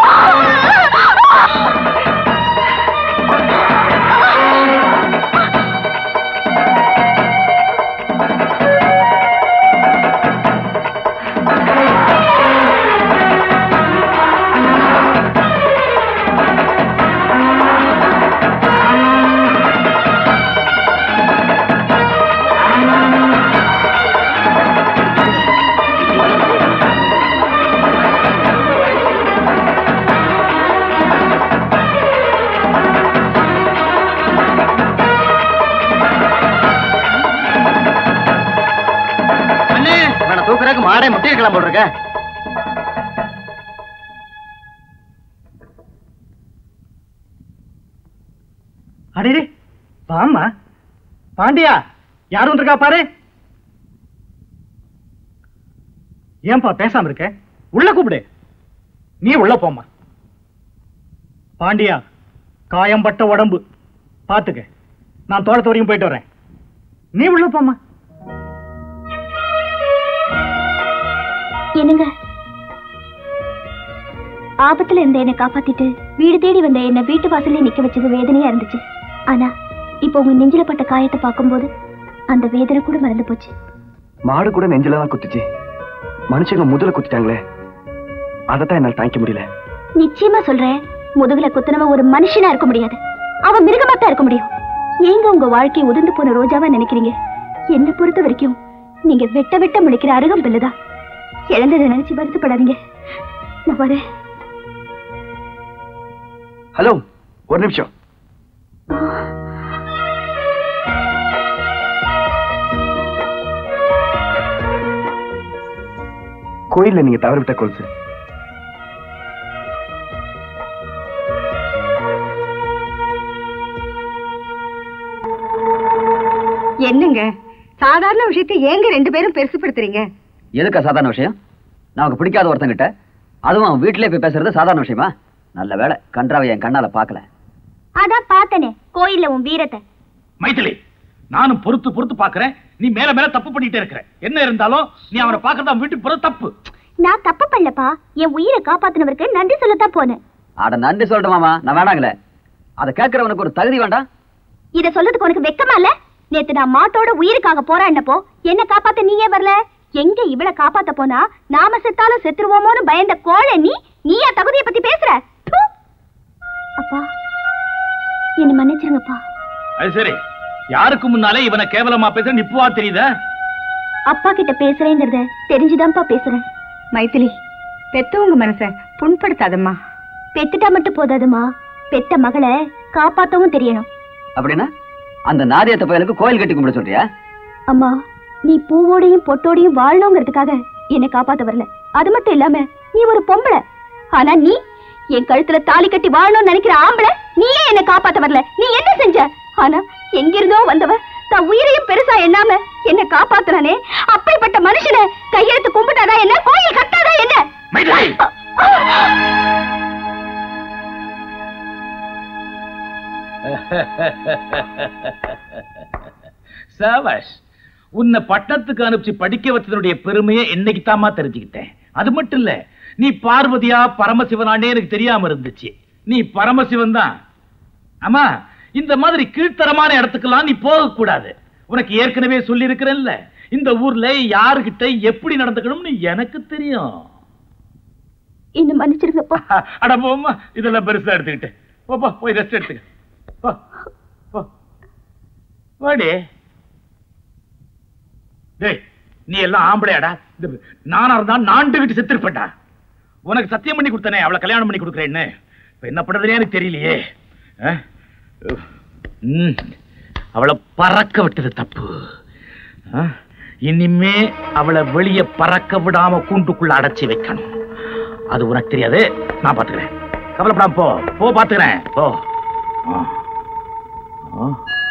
M: இவனை தூக்குறதுக்கு மாடே முட்டிருக்கலாம் போல் இருக்க
F: அடே வாமா பாண்டியா யார் வந்திருக்கா பாரு ஏன்பா பேசாம இருக்க உள்ள கூப்பிடு நீ உள்ள போம்மா பாண்டியா காயம்பட்ட உடம்பு பாத்துக்க நான் தோட்டத்து வரைக்கும் போயிட்டு வரேன் நீ உள்ள போம்மா
C: என்னங்க ஆபத்துல இருந்த என்னை காப்பாத்திட்டு வீடு தேடி வந்த என்ன வீட்டு வாசல்ல நிக்க வச்சது வேதனையா இருந்துச்சு ஆனா இப்போ உங்க நெஞ்சில பட்ட காயத்தை பார்க்கும்போது அந்த வேதனை கூட மறந்து போச்சு
D: மாடு கூட நெஞ்சில தான் குத்துச்சு மனுஷங்க முதல்ல குத்திட்டாங்களே அதைத்தான் என்னால தாங்கிக்க முடியல
C: நிச்சயமா சொல்றேன் முதுகுல குத்துனவன் ஒரு மனுஷனா இருக்க முடியாது அவன் மிருகமா தான் இருக்க முடியும் ஏங்க உங்க வாழ்க்கை உதிர்ந்து போன ரோஜாவா நினைக்கிறீங்க என்ன பொறுத்த வரைக்கும் நீங்க வெட்ட வெட்ட முளைக்கிற அருகம் பிள்ளைதான் இழந்ததை நினைச்சு வருத்தப்படாதீங்க நான் வரேன்
D: ஹலோ ஒரு நிமிஷம் கோயில்ல நீங்க தவறிவிட்ட கொலுசு
B: என்னங்க சாதாரண விஷயத்தை ஏங்க ரெண்டு பேரும் பெருசுப்படுத்துறீங்க
I: எதுக்கா சாதாரண விஷயம் நமக்கு பிடிக்காத ஒருத்தங்கிட்ட அதுவும் அவன் வீட்டிலே போய் பேசுறது சாதாரண விஷயமா நல்ல வேளை கன்றாவை என் கண்ணால பார்க்கல
C: அதான் பார்த்தனே கோயில்ல உன் வீரத்தை
A: மைதிலி நானும் பொறுத்து பொறுத்து பாக்குறேன் நீ மேல மேல தப்பு பண்ணிட்டே இருக்கிற என்ன இருந்தாலும் நீ அவனை பாக்குறது அவன் வீட்டுக்கு போறது தப்பு
C: நான் தப்பு பண்ணலப்பா என் உயிரை காப்பாத்தினவருக்கு நன்றி சொல்லத்தான் போனேன்
I: அட நன்றி சொல்லிட்டு மாமா நான் வேணாங்களே அதை கேட்கறவனுக்கு ஒரு தகுதி வேண்டாம்
C: இத சொல்றதுக்கு உனக்கு வெக்கமா இல்ல நேத்து நான் மாட்டோட உயிருக்காக போராடினப்போ என்ன காப்பாத்த நீயே வரல எங்க இவள காப்பாத்த போனா நாம செத்தாலும் செத்துருவோமோன்னு பயந்த கோழ நீ நீயா தகுதியை பத்தி பேசுற ப்பு! அப்பா என்ன மன்னிச்சிருங்கப்பா
A: அது சரி யாருக்கு முன்னாலே இவனை கேவலமா பேச நிப்புவா தெரியுதா
C: அப்பா கிட்ட பேசுறேங்கிறத தெரிஞ்சுதான்ப்பா பேசுறேன்
B: மைதிலி பெத்தவங்க மனச புண்படுத்தாதம்மா
C: பெத்துட்டா மட்டும் போதாதுமா பெத்த மகளை காப்பாத்தவும் தெரியணும்
I: அப்படின்னா அந்த நாதியத்த பையனுக்கு கோயில் கட்டி கும்பிட சொல்றியா
C: அம்மா நீ பூவோடையும் பொட்டோடையும் வாழணுங்கிறதுக்காக என்னை காப்பாத்த வரல அது மட்டும் இல்லாம நீ ஒரு பொம்பளை ஆனா நீ என் கழுத்துல தாலி கட்டி வாழணும்னு நினைக்கிற ஆம்பளை நீயே என்னை காப்பாத்த வரல நீ என்ன செஞ்ச ஆனா எங்கிருந்தோ வந்தவ தன் உயிரையும் பெருசா எண்ணாம என்ன காப்பாத்துறானே அப்படிப்பட்ட மனுஷனை கையெழுத்து கும்பிட்டாதா என்ன கோயில் கட்டாதா என்ன
A: மைதிலி சாபாஷ் உன்னை பட்டத்துக்கு அனுப்பிச்சு படிக்க வச்சதனுடைய பெருமையை என்னைக்கு தாமா தெரிஞ்சுக்கிட்டேன் அது மட்டும் இல்ல நீ பார்வதியா பரமசிவனானே எனக்கு தெரியாம இருந்துச்சு நீ பரமசிவன் தான் ஆமா இந்த மாதிரி கீழ்த்தரமான இடத்துக்கெல்லாம் நீ போக கூடாது உனக்கு ஏற்கனவே சொல்லி இருக்கிறேன்ல இந்த ஊர்ல யாருகிட்ட எப்படி நடந்துக்கணும்னு எனக்கு தெரியும்
C: என்ன மன்னிச்சிருங்கப்பா
A: அட போம்மா இதெல்லாம் பெருசா எடுத்துக்கிட்டு போப்பா போய் ரெஸ்ட் எடுத்துக்க போ போ வாடி டேய் நீ எல்லாம் ஆம்பளையாடா இந்த நானா இருந்தா நாண்டுகிட்டு செத்துருப்பேன்டா உனக்கு சத்தியம் பண்ணி கொடுத்தனே அவளை கல்யாணம் பண்ணி கொடுக்குறேன்னு இப்ப என்ன பண்றதுனே எனக்கு தெரியலையே ஆ? ம், அவளை பறக்க விட்டது தப்பு ஆ? இனிமே அவளை வெளியே பறக்க விடாம கூண்டுக்குள்ள அடைச்சி வைக்கணும் அது உனக்கு தெரியாது நான் பாத்துக்கிறேன் கவலைப்படாம போ போ பாத்துக்கிறேன் போ ஆ. ஆ.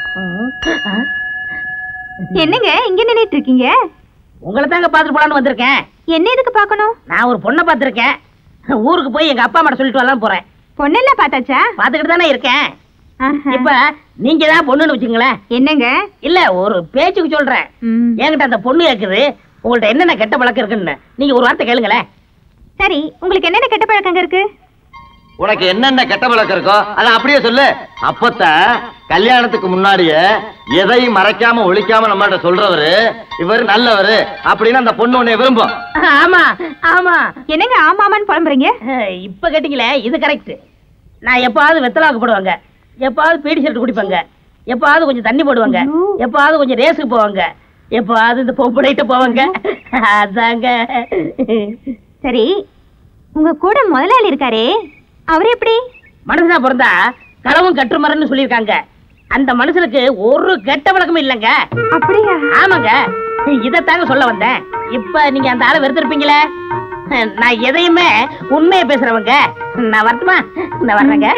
N: என்னங்க இங்க நின்னுட்டு இருக்கீங்க
G: உங்களை தாங்க பாத்துட்டு போலான்னு வந்திருக்கேன்
N: என்ன எதுக்கு பார்க்கணும்
G: நான் ஒரு பொண்ணை பார்த்திருக்கேன் ஊருக்கு போய் எங்க அப்பா அம்மா சொல்லிட்டு வரலாம் போறேன்
N: பொண்ணெல்லாம் பார்த்தாச்சா
G: பாத்துக்கிட்டு தானே இருக்கேன் இப்ப நீங்க தான் பொண்ணுன்னு வச்சுங்களேன்
N: என்னங்க
G: இல்ல ஒரு பேச்சுக்கு சொல்றேன் என்கிட்ட அந்த பொண்ணு கேக்குது உங்கள்ட்ட என்னென்ன கெட்ட பழக்கம் இருக்குன்னு நீங்க ஒரு வார்த்தை கேளுங்களேன்
N: சரி உங்களுக்கு என்னென்ன கெட்ட பழக்கங்க இருக்கு
M: உனக்கு என்னென்ன கெட்ட பழக்கம் இருக்கோ அதை அப்படியே சொல்லு அப்பத்தான் கல்யாணத்துக்கு முன்னாடியே எதையும் மறைக்காம ஒழிக்காம நம்மகிட்ட சொல்றவரு இவர் நல்லவரு அப்படின்னு அந்த பொண்ணு உன்னை விரும்பும்
G: ஆமா ஆமா
N: என்னங்க ஆமாமான்னு புலம்புறீங்க
G: இப்ப கேட்டீங்களே இது கரெக்ட் நான் எப்பாவது வெத்தலாக்கு போடுவாங்க எப்பாவது பீடி ஷர்ட் குடிப்பாங்க எப்பாவது கொஞ்சம் தண்ணி போடுவாங்க எப்பாவது கொஞ்சம் ரேஸுக்கு போவாங்க எப்பாவது இந்த பொம்பளைகிட்ட போவாங்க அதாங்க
N: சரி உங்க கூட முதலாளி இருக்காரே அவர் எப்படி
G: மனுஷனா பிறந்தா களவும் கட்டுமரன்னு சொல்லியிருக்காங்க அந்த மனுஷனுக்கு ஒரு கெட்ட பழக்கமும் இல்லைங்க
N: அப்படியா
G: ஆமாங்க இதைத்தாங்க சொல்ல வந்தேன் இப்ப நீங்க அந்த ஆளை வெறுத்திருப்பீங்களே நான் எதையுமே உண்மையை பேசுறவங்க நான் வரட்டுமா நான் வர்றேங்க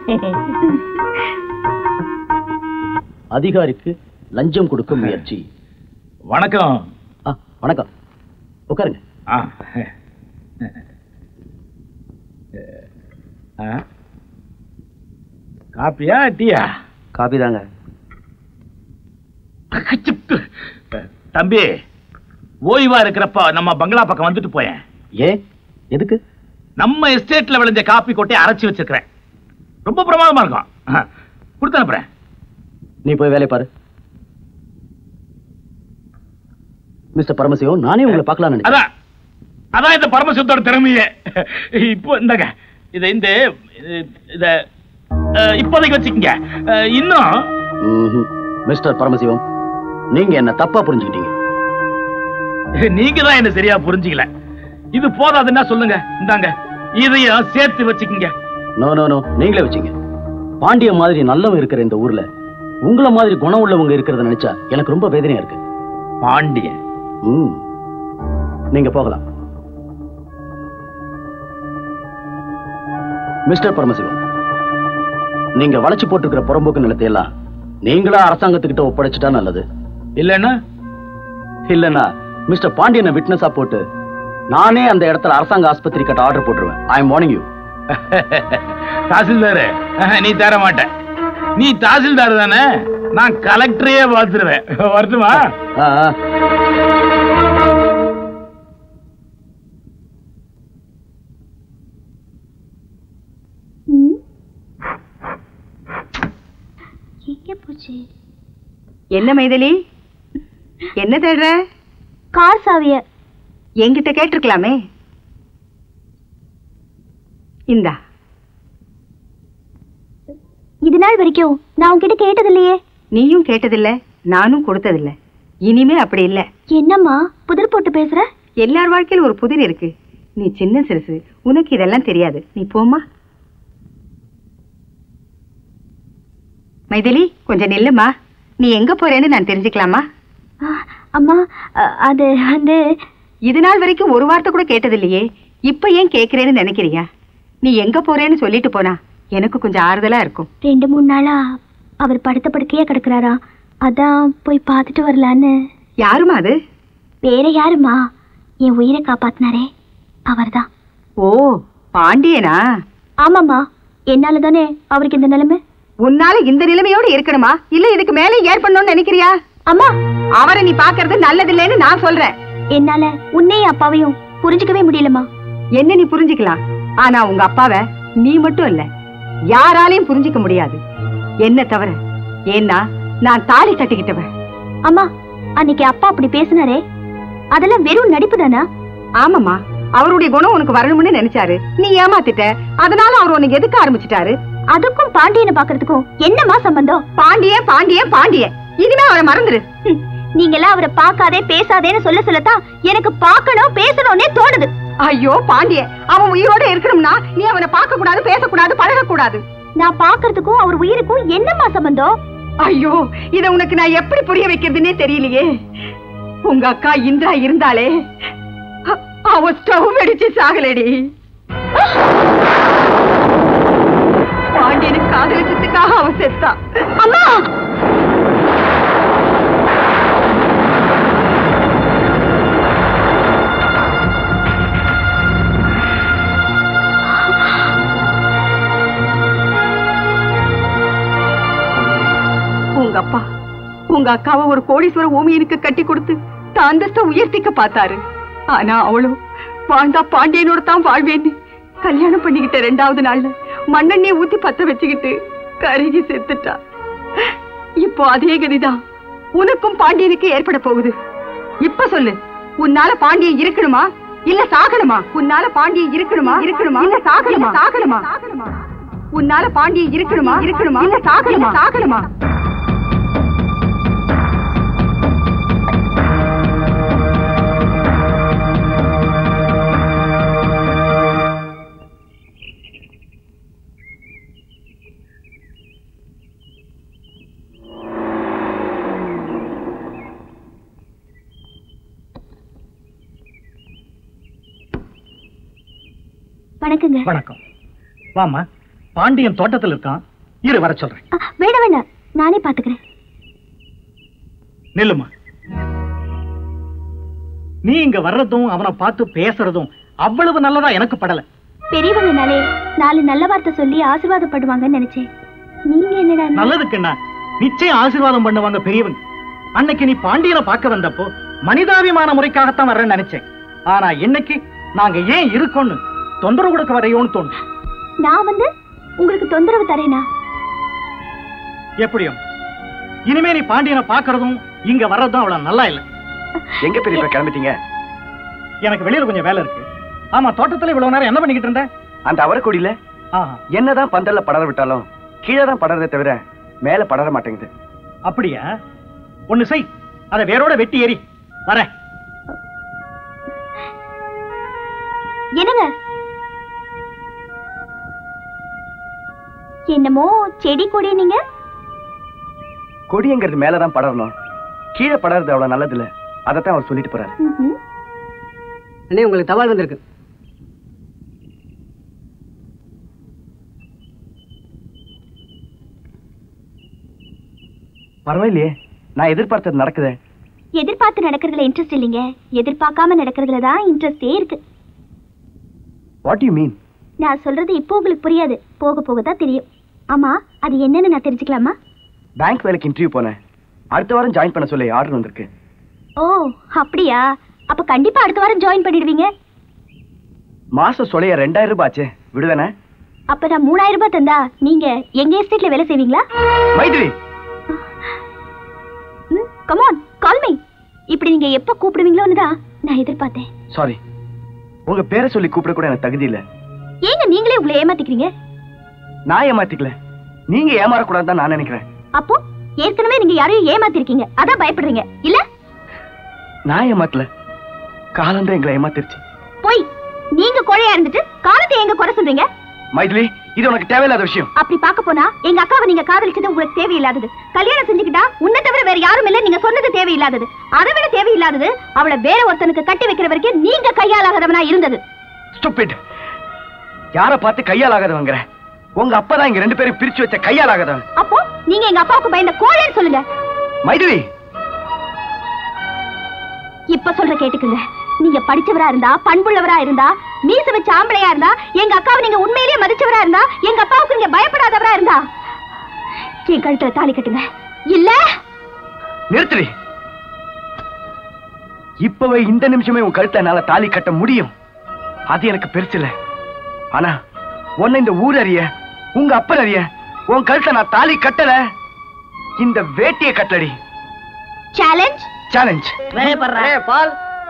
S: அதிகாரிக்கு லஞ்சம் கொடுக்கும் முயற்சி
A: வணக்கம்
S: வணக்கம் உட்காருங்க
A: ஆ. ஆ. காப்பியா டீயா
D: காபி தாங்க
A: தம்பி ஓய்வா இருக்கிறப்ப நம்ம பங்களா பக்கம் வந்துட்டு போயேன்
S: ஏ எதுக்கு
A: நம்ம எஸ்டேட்ல விளைஞ்ச காப்பி கொட்டையை அரைச்சு வச்சிருக்கிறேன் ரொம்ப பிரமாதமா இருக்கும் ஆ, கொடுத்து அனுப்புறேன்
S: நீ போய் வேலையை பாரு மிஸ்டர் பரமசிவம் நானே உங்களை பார்க்கலாம்னு நினைச்சேன்
A: அதான் அதான் இந்த பரமசிவத்தோட திறமையே இப்போ இந்தாங்க இத இந்த இது- இத அஹ், இப்போதைக்கு வச்சுக்கங்க அஹ், இன்னும்
S: ம்ஹும். மிஸ்டர் பரமசிவம் நீங்க என்ன தப்பா புரிஞ்சுக்கிட்டீங்க
A: நீங்க தான் என்ன சரியா புரிஞ்சுக்கல இது போதாதுன்னா சொல்லுங்க இந்தாங்க இதையும் சேர்த்து வச்சுக்கங்க
S: நோ நோ நோ நீங்களே வச்சீங்க பாண்டிய மாதிரி நல்லவன் இருக்கிற இந்த ஊர்ல உங்கள மாதிரி குணம் உள்ளவங்க இருக்கிறத நினைச்சா எனக்கு ரொம்ப வேதனையா இருக்கு
A: பாண்டியன்
S: ம் நீங்க போகலாம் மிஸ்டர் பரமசிவம் நீங்க வளைச்சு போட்டிருக்கிற புறம்போக்கு நிலத்தை எல்லாம் நீங்களா அரசாங்கத்துக்கிட்ட ஒப்படைச்சிட்டா நல்லது
A: இல்லன்னா
S: இல்லன்னா மிஸ்டர் பாண்டியனை விட்னஸா போட்டு நானே அந்த இடத்துல அரசாங்க ஆஸ்பத்திரி கட்ட ஆர்டர் போட்டுருவேன் I am warning you
A: tahsildar நீ தர மாட்ட நீ தாசில்தார் தானே நான் கலெக்டரையே பார்த்துருவேன் வரட்டுமா
C: எங்க போச்சு
B: என்ன மைதிலி என்ன தேடுற
C: கார் சாவிய
B: என்கிட்ட கேட்டிருக்கலாமே இந்தா
C: இது நாள் வரைக்கும் நான் உன்கிட்ட கேட்டதில்லையே
B: நீயும் கேட்டதில்ல நானும் கொடுத்ததில்ல இனிமே அப்படி இல்ல
C: என்னம்மா புதிர் போட்டு பேசுற
B: எல்லார் வாழ்க்கையில ஒரு புதிர் இருக்கு நீ சின்ன சிறுசு உனக்கு இதெல்லாம் தெரியாது நீ போம்மா மைதிலி கொஞ்சம் நில்லுமா நீ எங்க போறேன்னு நான் தெரிஞ்சுக்கலாமா
C: அம்மா அ- அது வந்து
B: இது நாள் வரைக்கும் ஒரு வார்த்தை கூட கேட்டதில்லையே இப்ப ஏன் கேக்குறேன்னு நினைக்கிறியா நீ எங்க போறேன்னு சொல்லிட்டு போனா எனக்கு கொஞ்சம் ஆறுதலா இருக்கும்
C: ரெண்டு மூணு நாளா அவர் படுத்த படுக்கையா கிடக்குறாரா அதான் போய் பார்த்துட்டு வரலான்னு
B: யாருமா அது
C: வேற யாருமா என் உயிரை காப்பாத்தினாரே அவர்தான்
B: ஓ பாண்டியனா
C: ஆமாம்மா என்னால தானே அவருக்கு இந்த நிலைமை
B: உன்னால இந்த நிலைமையோட இருக்கணுமா இல்ல இதுக்கு மேல ஏற்படணும்னு நினைக்கிறியா
C: அம்மா
B: அவரை நீ பாக்குறது நல்லதில்லைன்னு நான் சொல்றேன்
C: என்னால உன்னையும் அப்பாவையும் புரிஞ்சுக்கவே முடியலம்மா
B: என்ன நீ புரிஞ்சுக்கலாம் ஆனா உங்க அப்பாவை நீ மட்டும் இல்ல யாராலையும் புரிஞ்சுக்க முடியாது என்ன தவிர ஏன்னா நான் தாலி கட்டிக்கிட்டவன்
C: அம்மா அன்னைக்கு அப்பா அப்படி பேசினாரே அதெல்லாம் வெறும் நடிப்பு தானா
B: ஆமாமா அவருடைய குணம் உனக்கு வரணும்னு நினைச்சாரு நீ ஏமாத்திட்ட அதனால அவர் உனக்கு எதுக்க ஆரம்பிச்சிட்டாரு
C: அதுக்கும் பாண்டியனை பாக்குறதுக்கும் என்னம்மா சம்பந்தம்
B: பாண்டியன் பாண்டியன் பாண்டியன் இனிமே அவரை மறந்துரு
C: நீங்க எல்லாம் அவரை பார்க்காதே பேசாதேன்னு சொல்ல சொல்லத்தான் எனக்கு பார்க்கணும் பேசணும்னே தோணுது
B: ஐயோ பாண்டியன் அவன் உயிரோட இருக்கணும்னா நீ அவனை பார்க்க கூடாது பேசக்கூடாது பழக கூடாது
C: நான் பாக்குறதுக்கும் அவர் உயிருக்கும் என்னம்மா சம்பந்தம்
B: ஐயோ இத உனக்கு நான் எப்படி புரிய வைக்கிறதுனே தெரியலையே உங்க அக்கா இந்திரா இருந்தாலே அ- அவ ஸ்டவ் வெடிச்சு சாகலடி பாண்டியனுக்கு காதலிச்சதுக்காக அவ செத்தா
C: அம்மா
B: உங்க அப்பா உங்க அக்காவை ஒரு கோடீஸ்வர ஊமியனுக்கு கட்டி கொடுத்து தான் அந்தஸ்த உயர்த்திக்க பார்த்தாரு ஆனா அவளும் வாழ்ந்தா பாண்டியனோட தான் வாழ்வேன்னு கல்யாணம் பண்ணிக்கிட்ட ரெண்டாவது நாள்ல மண்ணெண்ணெய் ஊத்தி பத்த வச்சுக்கிட்டு கருகி செத்துட்டா இப்போ அதே கதிதான் உனக்கும் பாண்டியனுக்கு ஏற்பட போகுது இப்ப சொல்லு உன்னால பாண்டியன் இருக்கணுமா இல்ல சாகணுமா உன்னால பாண்டியன் இருக்கணுமா இருக்கணுமா இல்ல சாகணுமா சாகணுமா உன்னால பாண்டியன் இருக்கணுமா இருக்கணுமா இல்ல சாகணுமா சாகணுமா
C: வணக்கங்க
A: வணக்கம் வாமா பாண்டியன் தோட்டத்தில் இருக்கான் இரு வர சொல்றேன்
C: அ, வேண்டாம் வேண்டாம் நானே பாத்துக்கிறேன்
A: நில்லுமா நீ இங்க வர்றதும் அவனை பார்த்து பேசுறதும் அவ்வளவு நல்லதா எனக்கு படல
C: பெரியவங்கனாலே நாலு நல்ல வார்த்தை சொல்லி ஆசீர்வாதப்படுவாங்கன்னு நினைச்சேன் நீங்க என்னடா
A: நல்லதுக்கு என்ன நிச்சயம் ஆசீர்வாதம் பண்ணுவாங்க பெரியவங்க அன்னைக்கு நீ பாண்டியனை பார்க்க வந்தப்போ மனிதாபிமான முறைக்காகத்தான் வர்றேன்னு நினைச்சேன் ஆனா இன்னைக்கு நாங்க ஏன் இருக்கோம்னு தொந்தரவு கொடுக்க வரையோன்னு தோணும்
C: நான் வந்து உங்களுக்கு தொந்தரவு தரேனா
A: எப்படியும் இனிமே நீ பாண்டியனை பார்க்கறதும் இங்க வர்றதும் அவ்வளவு நல்லா இல்ல
D: எங்க பெரியப்பா கிளம்பிட்டீங்க
A: எனக்கு வெளியில கொஞ்சம் வேலை இருக்கு ஆமா தோட்டத்துல இவ்வளவு நேரம் என்ன பண்ணிக்கிட்டு இருந்த
D: அந்த அவரக்கொடியில
A: ஆஹா.
D: என்னதான் பந்தல்ல படர விட்டாலும் கீழே தான் படறதே தவிர மேல படர மாட்டேங்குது
A: அப்படியா ஒண்ணு செய் அதை வேரோட வெட்டி எறி வரேன்
C: என்னங்க என்னமோ செடி கொடி நீங்க
D: கொடிங்கிறது மேலதான் படரணும் கீழே படறது அவ்வளவு நல்லது இல்ல அதைத்தான் அவர் சொல்லிட்டு போறாரு
C: ம்ஹும்.
F: அண்ணே உங்களுக்கு தபால் வந்திருக்கு
D: பரவாயில்லையே நான் எதிர்பார்த்தது நடக்குதே
C: எதிர்பார்த்து நடக்கிறதுல இன்ட்ரெஸ்ட் இல்லைங்க எதிர்பார்க்காம நடக்கிறதுல தான் இன்ட்ரெஸ்டே இருக்கு
D: வாட் யூ மீன்
C: நான் சொல்றது இப்போ உங்களுக்கு புரியாது போக போக தான் தெரியும் ஆமா அது என்னன்னு நான் தெரிஞ்சுக்கலாமா
D: பேங்க் வேலைக்கு இன்டர்வியூ போனேன் அடுத்த வாரம் ஜாயின் பண்ண சொல்லி ஆர்டர் வந்திருக்கு
C: ஓ அப்படியா அப்ப கண்டிப்பா அடுத்த வாரம் ஜாயின் பண்ணிடுவீங்க
D: மாசம் சொலைய ரெண்டாயிரம் ரூபாய் ஆச்சே விடுவேனே
C: அப்ப நான் மூணாயிரம் ரூபாய் தந்தா நீங்க எங்க எஸ்டேட்ல வேலை செய்வீங்களா
D: மைதிலி
C: இப்படி நீங்க எப்ப கூப்பிடுவீங்களோன்னு தான் நான் எதிர்பார்த்தேன்
D: சாரி உங்க பேரை சொல்லி கூப்பிட கூட எனக்கு தகுதி இல்ல
C: ஏங்க நீங்களே உங்களை ஏமாத்திக்கிறீங்க
D: நான் ஏமாத்திக்கல நீங்க ஏமாறக்கூடாதுன்னு தான் நான் நினைக்கிறேன்
C: அப்போ ஏற்கனவே நீங்க யாரையும் ஏமாத்திருக்கீங்க அதான் பயப்படுறீங்க இல்ல
D: நான் ஏமாத்தல காலம் தான் எங்களை ஏமாத்திருச்சு
C: போய் நீங்க கொழையா இருந்துட்டு காலத்தை எங்க குறை சொல்றீங்க
D: மைதிலி இது உனக்கு தேவையில்லாத விஷயம்
C: அப்படி பார்க்க போனா எங்க அக்காவை நீங்க காதலிச்சது உங்களுக்கு தேவையில்லாதது கல்யாணம் செஞ்சுக்கிட்டா உன்னை தவிர வேற யாரும் இல்ல நீங்க சொன்னது தேவையில்லாதது அதை விட தேவையில்லாதது அவளை வேற ஒருத்தனுக்கு கட்டி வைக்கிற வரைக்கும் நீங்க கையாளாகாதவனா இருந்தது
D: ஸ்டூபிட் யார பார்த்து கையால் ஆகாதவங்கிற உங்க அப்பா தான் இங்க ரெண்டு பேரும் பிரிச்சு வச்ச கையால் ஆகாதவன்
C: அப்போ நீங்க எங்க அப்பாவுக்கு பயந்த கோழைன்னு சொல்லுங்க
D: மைதிலி
C: இப்ப சொல்ற கேட்டுக்குங்க நீங்க படிச்சவரா இருந்தா பண்புள்ளவரா இருந்தா மீச வச்ச ஆம்பளையா இருந்தா எங்க அக்காவை நீங்க உண்மையிலேயே மதிச்சவரா இருந்தா எங்க அப்பாவுக்கு நீங்க பயப்படாதவரா இருந்தா என் கழுத்துல தாலி கட்டுங்க இல்ல
D: நிறுத்துடி இப்பவே இந்த நிமிஷமே உன் கழுத்தை என்னால தாலி கட்ட முடியும் அது எனக்கு பெருசு இல்ல ஆனா உன்னை இந்த ஊர் அறிய உங்க அப்பன் அறிய உன் கழுத்தை நான் தாலி கட்டல இந்த வேட்டியை கட்டலடி
C: சேலஞ்ச்
D: சேலஞ்ச்
O: பால்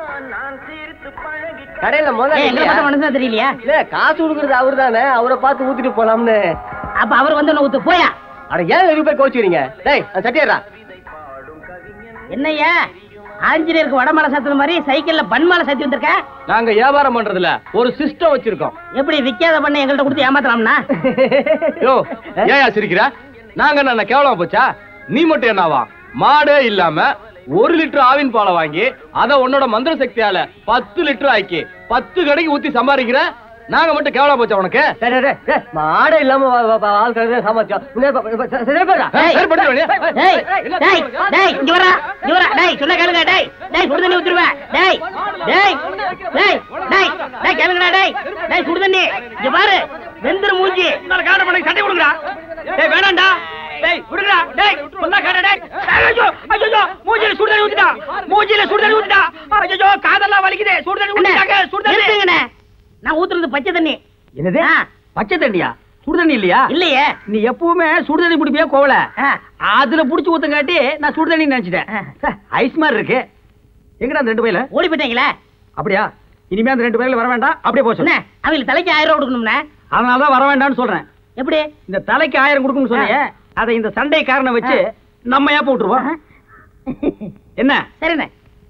O: கடையில
G: ஏய், எங்களை பார்த்தா மனுஷனா தெரியலையா?
O: இல்ல காசு கொடுக்கறது அவரு தானே அவரை பார்த்து ஊத்திட்டு போலாம்னு
G: அப்ப அவர் வந்து ஊத்து போயா
O: அட ஏன் வெறும் பேர் கோச்சுக்கிறீங்க டேய் அந்த சட்டியாரா
G: என்னய்யா ஆஞ்சநேயருக்கு வடமாலை சாத்துன மாதிரி சைக்கிள்ல பன்மாலை சாத்தி வந்திருக்க
O: நாங்க வியாபாரம் பண்றதுல ஒரு சிஸ்டம் வச்சிருக்கோம்
G: எப்படி விக்காத பண்ண எங்கள்ட்ட கொடுத்து ஏமாத்தலாம்னா
L: யோ ஏன் சிரிக்கிற நாங்க என்ன கேவலமா போச்சா நீ மட்டும் என்னவா மாடே இல்லாம ஒரு லிட்டர் ஆவின் பாலை வாங்கி அத உன்னோட மந்திர சக்தியால பத்து லிட்டர் ஆக்கி பத்து கடைக்கு ஊத்தி சம்பாதிக்கிற நாங்க மட்டும் கேவலமா போச்சா உனக்கு
O: மாடே இல்லாம வா- வா- வா- ஆள் கிடையாது சாமாச்சோம்
G: டேய், டேய், டேய், டேய், இங்க வரா, இங்க வரா, டேய், சொன்னா கேளுங்க, டேய், டேய், சுடு தண்ணி ஊத்திருவேன், டேய், டேய், டேய், டேய், டேய், கேளுங்கடா, டேய், டேய், சுடு தண்ணி, இங்க பாரு, வெந்துரு மூஞ்சி.
A: சண்டை கொடுக்குறா டேய் வேணாம்டா டேய் விடுடா டேய் சொன்னா கேடா டேய் டேய், ஐயோ ஐயோ மூஞ்சில சுடு தண்ணி ஊத்திட்டா மூஞ்சில சுடு தண்ணி ஊத்திட்டா ஐயோ காதெல்லாம் வலிக்குதே சுடு தண்ணி ஊத்திட்டாங்க சுடு தண்ணி
G: நிறுத்துங்கண்ணே. நான் ஊத்துறது பச்சை தண்ணி
F: என்னது பச்சை தண்ணியா சுடு தண்ணி இல்லையா
G: இல்லையே
F: நீ எப்பவுமே சுடு தண்ணி குடிப்பியா கோவல அதுல புடிச்சு ஊத்தங்காட்டி நான் சுடு தண்ணி நினைச்சிட்டேன் ஐஸ் மாதிரி இருக்கு எங்கடா அந்த ரெண்டு பையில
G: ஓடி போயிட்டீங்களே
F: அப்படியா இனிமே அந்த ரெண்டு பையில வர வேண்டாம் அப்படியே போச்சு
G: அண்ணே, அவங்களுக்கு தலைக்கு ஆயிரம் ரூபாய் கொடுக்கணும்ண்ணே
F: அதனால தான் வர வேண்டாம்னு சொல்றேன்
G: எப்படி
F: இந்த தலைக்கு ஆயிரம் கொடுக்கணும்னு சொன்னீங்க அதை இந்த சண்டை காரணம் வச்சு நம்ம ஏப்ப விட்டுருவோம் என்ன
G: சரிண்ணே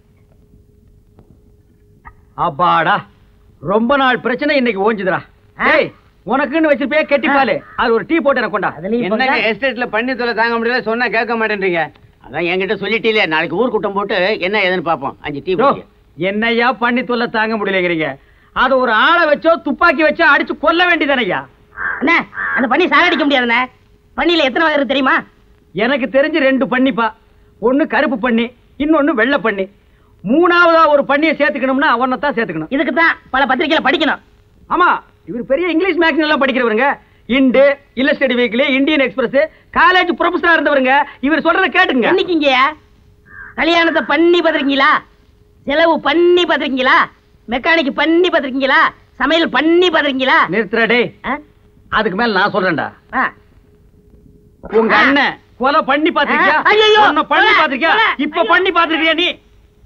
F: அப்பாடா ரொம்ப நாள் பிரச்சனை இன்னைக்கு ஓஞ்சுதுடா ஏய் உனக்குன்னு வச்சிருப்பே கெட்டிப்பாலு அது ஒரு டீ போட்டு எனக்கு கொண்டா
T: என்னங்க எஸ்டேட்ல பண்ணி தொலை தாங்க முடியல சொன்னா கேட்க மாட்டேன்றீங்க அதான் என்கிட்ட சொல்லிட்டீங்களே நாளைக்கு ஊர் கூட்டம் போட்டு என்ன ஏதுன்னு பாப்போம் அஞ்சு டீ
F: யோ, என்னய்யா பண்ணி தொல்லை தாங்க முடியலைங்கிறீங்க அது ஒரு ஆளை வச்சோ துப்பாக்கி வச்சோ அடிச்சு கொல்ல வேண்டியதானையா
G: அண்ணே அந்த பண்ணி சாகடிக்க முடியாதுண்ணே பண்ணியில எத்தனை வகை இருக்கு தெரியுமா
F: எனக்கு தெரிஞ்சு ரெண்டு பண்ணிப்பா ஒண்ணு கருப்பு பண்ணி இன்னொன்னு வெள்ளை பண்ணி மூணாவதா ஒரு பண்ணியை சேர்த்துக்கணும்னா அவனை தான் சேர்த்துக்கணும்
G: இதுக்கு தான் பல பத்திரிக்கையில படிக்கணும்
F: ஆமா இவர் பெரிய இங்கிலீஷ் மேக்ஸின் எல்லாம் படிக்கிறவருங்க இண்டு illustrated weekly Indian Express college ப்ரொஃபஸரா இருந்தவருங்க இவர் சொல்றத கேட்டுங்க
G: என்னைக்குங்க கல்யாணத்தை பண்ணி பார்த்திருக்கீங்களா செலவு பண்ணி பார்த்திருக்கீங்களா மெக்கானிக் பண்ணி பார்த்திருக்கீங்களா சமையல் பண்ணி பார்த்திருக்கீங்களா
F: நிறுத்துறா டேய் அதுக்கு மேல நான் சொல்றேன்டா
G: ஆ.
F: உங்க அண்ணன் கொலை பண்ணி பாத்திருக்கியா
G: ஆ, ஐயையோ,
F: உன்னை பண்ணி
G: கொலை,
F: பாத்திருக்கியா
G: கொலை,
F: இப்ப பண்ணி பாத்திருக்கியா நீ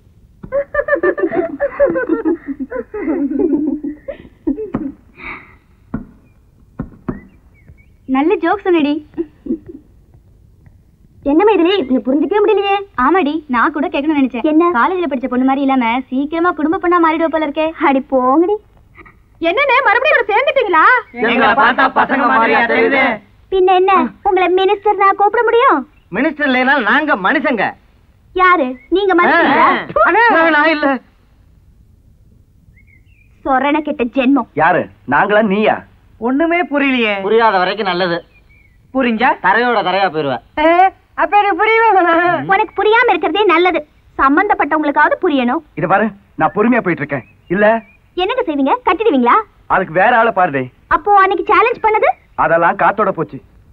C: நல்ல ஜோக் சொன்னடி என்ன மைதிலி நீ புரிஞ்சுக்கவே முடியலையே ஆமாடி நான் கூட கேட்கணும்னு நினைச்சேன் என்ன காலேஜ்ல படிச்ச பொண்ணு மாதிரி இல்லாம சீக்கிரமா குடும்ப பொண்ணா மாறிடுவ போல இருக்கே அடி போங்கடி
N: என்னண்ணே மறுபடியும் இவரை சேர்ந்துட்டீங்களா
O: எங்களை பார்த்தா பசங்க மாதிரியா தெரியுது?
C: பின்ன என்ன உங்களை மினிஸ்டர் நான் கூப்பிட முடியும்
O: மினிஸ்டர் இல்லைனா நாங்க மனுஷங்க
C: யாரு நீங்க மனுஷங்களா?
O: நான் இல்ல
C: சொரண கெட்ட ஜென்மம்
D: யாரு நாங்களா நீயா
O: ஒண்ணுமே புரியலையே
M: புரியாத வரைக்கும் நல்லது
O: புரிஞ்சா
M: தரையோட தரையா போயிருவேன்
C: அப்ப எனக்கு புரியவே உனக்கு புரியாம இருக்கிறதே நல்லது சம்பந்தப்பட்டவங்களுக்காவது புரியணும்
D: இத பாரு நான் பொறுமையா போயிட்டு இருக்கேன் இல்ல
C: என்னங்க செய்வீங்க கட்டிடுவீங்களா
D: அதுக்கு வேற ஆளை பாருடே
C: அப்போ அன்னைக்கு சேலஞ்ச் பண்ணது
D: அதெல்லாம் காத்தோட போச்சு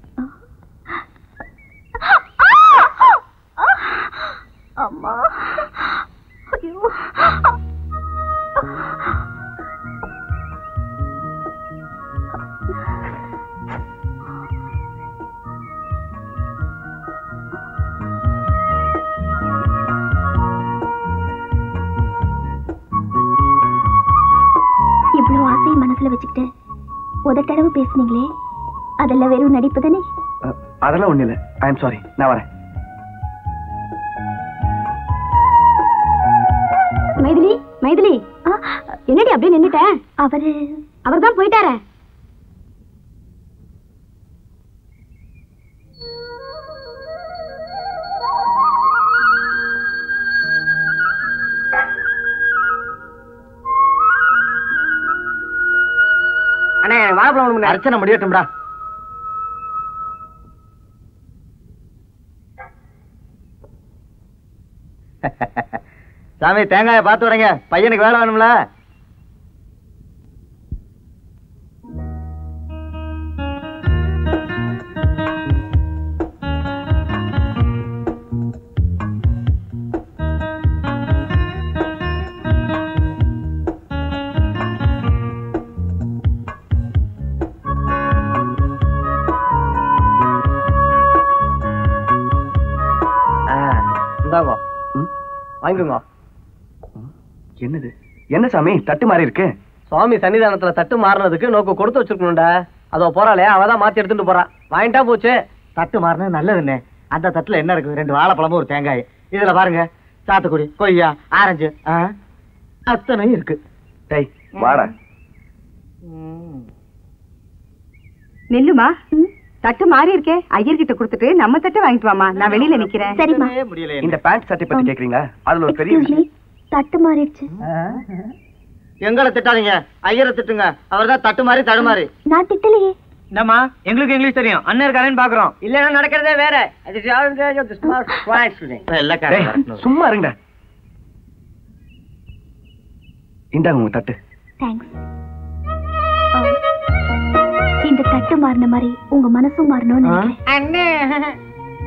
C: அம்மா ஐயோ மனசுல வச்சுக்கிட்டு உதட்டளவு பேசுனீங்களே அதெல்லாம் வெறும் நடிப்பு தானே
D: அஹ், அதெல்லாம் ஒண்ணு இல்ல ஐ எம் சாரி நான் வரேன்
C: மைதிலி மைதிலி என்னடி அப்படியே நின்னுட்ட அவரு அவர்தான் போயிட்டாரே
M: அண்ணே வாழைப்பழம் ஒண்ணு அர்ச்சனை முடியட்டும்டா சாமி தேங்காயை பார்த்து வரேங்க பையனுக்கு வேலை வேணும்ல
O: இந்தாங்க வாங்கிக்கோங்க
D: என்னது என்ன சாமி தட்டு மாறி இருக்கு
O: சுவாமி சன்னிதானத்துல தட்டு மாறினதுக்கு நோக்கு கொடுத்து வச்சிருக்கணும்டா அதோ போறாளே அவ தான் மாத்தி எடுத்துட்டு போறா வாங்கிட்டா போச்சு
M: தட்டு மாறினது நல்லதுண்ணே அந்த தட்டுல என்ன இருக்கு ரெண்டு வாழைப்பழமும் ஒரு தேங்காய் இதுல பாருங்க சாத்துக்குடி கொய்யா ஆரஞ்சு ஆ, அத்தனையும் இருக்கு
D: டேய் வாடா
B: நில்லுமா தட்டு மாறி இருக்கே ஐயர்கிட்ட கொடுத்துட்டு நம்ம தட்டை வாங்கிட்டு வாமா நான் வெளியில நிக்கிறேன்
C: சரிம்மா
D: இந்த பேண்ட் சட்டை பத்தி கேக்குறீங்களா அதுல ஒரு பெரிய விஷயம்
C: தட்டு மாறிடுச்சு
M: எங்களை திட்டாதீங்க ஐயரை திட்டுங்க அவர் தான் தட்டு மாதிரி தடுமாறி
C: நான் திட்டலையே
O: என்னம்மா எங்களுக்கு இங்கிலீஷ் தெரியும் அண்ணன் இருக்காரேன்னு பாக்குறோம் இல்லன்னா நடக்கிறதே வேற
D: டேய், சும்மா இருங்க இந்தாங்க உங்க தட்டு
C: தேங்க்ஸ் இந்த தட்டு மாறின மாதிரி உங்க மனசும் மாறணும்னு நினைக்கிறேன்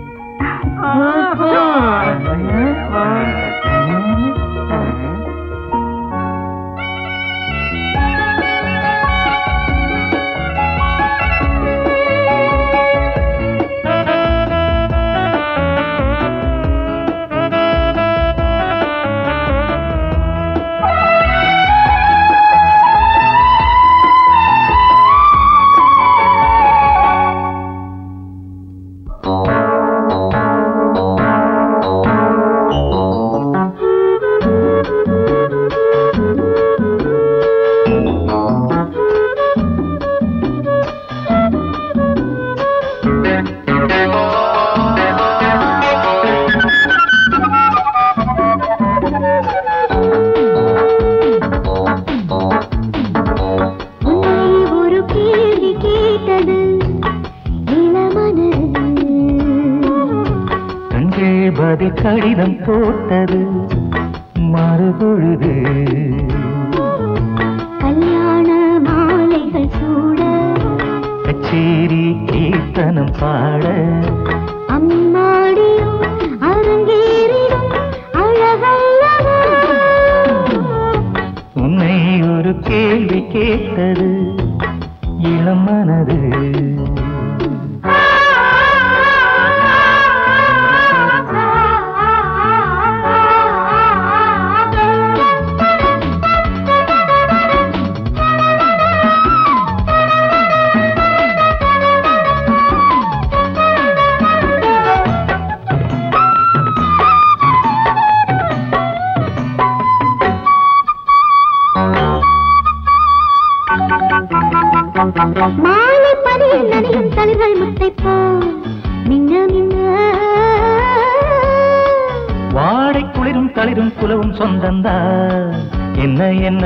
C: ஒரு கேள்வி கேட்டது இளமனது
P: கண்கள் பதில் கடிதம் போட்டது மறுபொழுது
C: கல்யாண மாலைகள் சூட
P: கச்சேரி கீர்த்தனம் பாட
C: அம்மாடியும் அரங்கேறிடும் அழகல்லவா
P: உன்னை ஒரு கேள்வி கேட்டது இளம் மனது
C: மாலை பதில் நனையும் தளிர்கள் முத்தை போல் மின்ன மின்ன
P: வாடை குளிரும் தளிரும் குலவும் சொந்தந்தா என்ன என்ன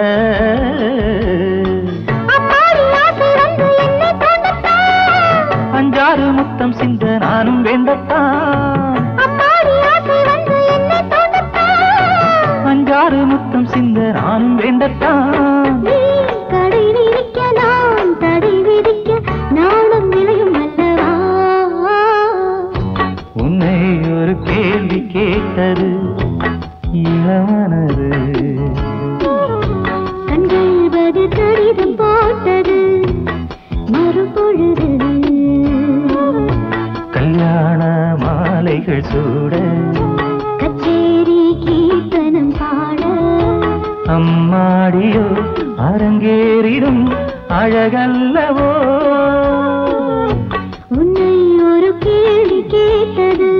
C: அம்மாடி ஆசை வந்து என்னை தோண்டத்தான்
P: அஞ்சாறு முத்தம் சிந்த நானும் வேண்டத்தான்
C: அம்மாடி ஆசை வந்து என்னை தோண்டத்தான்
P: அஞ்சாறு முத்தம் சிந்த நானும் வேண்டத்தான்
C: நீ கடை விதிக்க நான் தடை விதிக்க நானும் நிலையும் அல்லவா
P: உன்னை ஒரு கேள்வி கேட்டது இளமனது
C: கண்கள் பதில் கடிதம் போட்டது மறுபொழுது
P: கல்யாண மாலைகள் சூட
C: கச்சேரி கீர்த்தனம் பாட
P: அம்மாடியோ அரங்கேறிடும் அழகல்லவோ
K: உன்னை ஒரு கேள்வி கேட்டது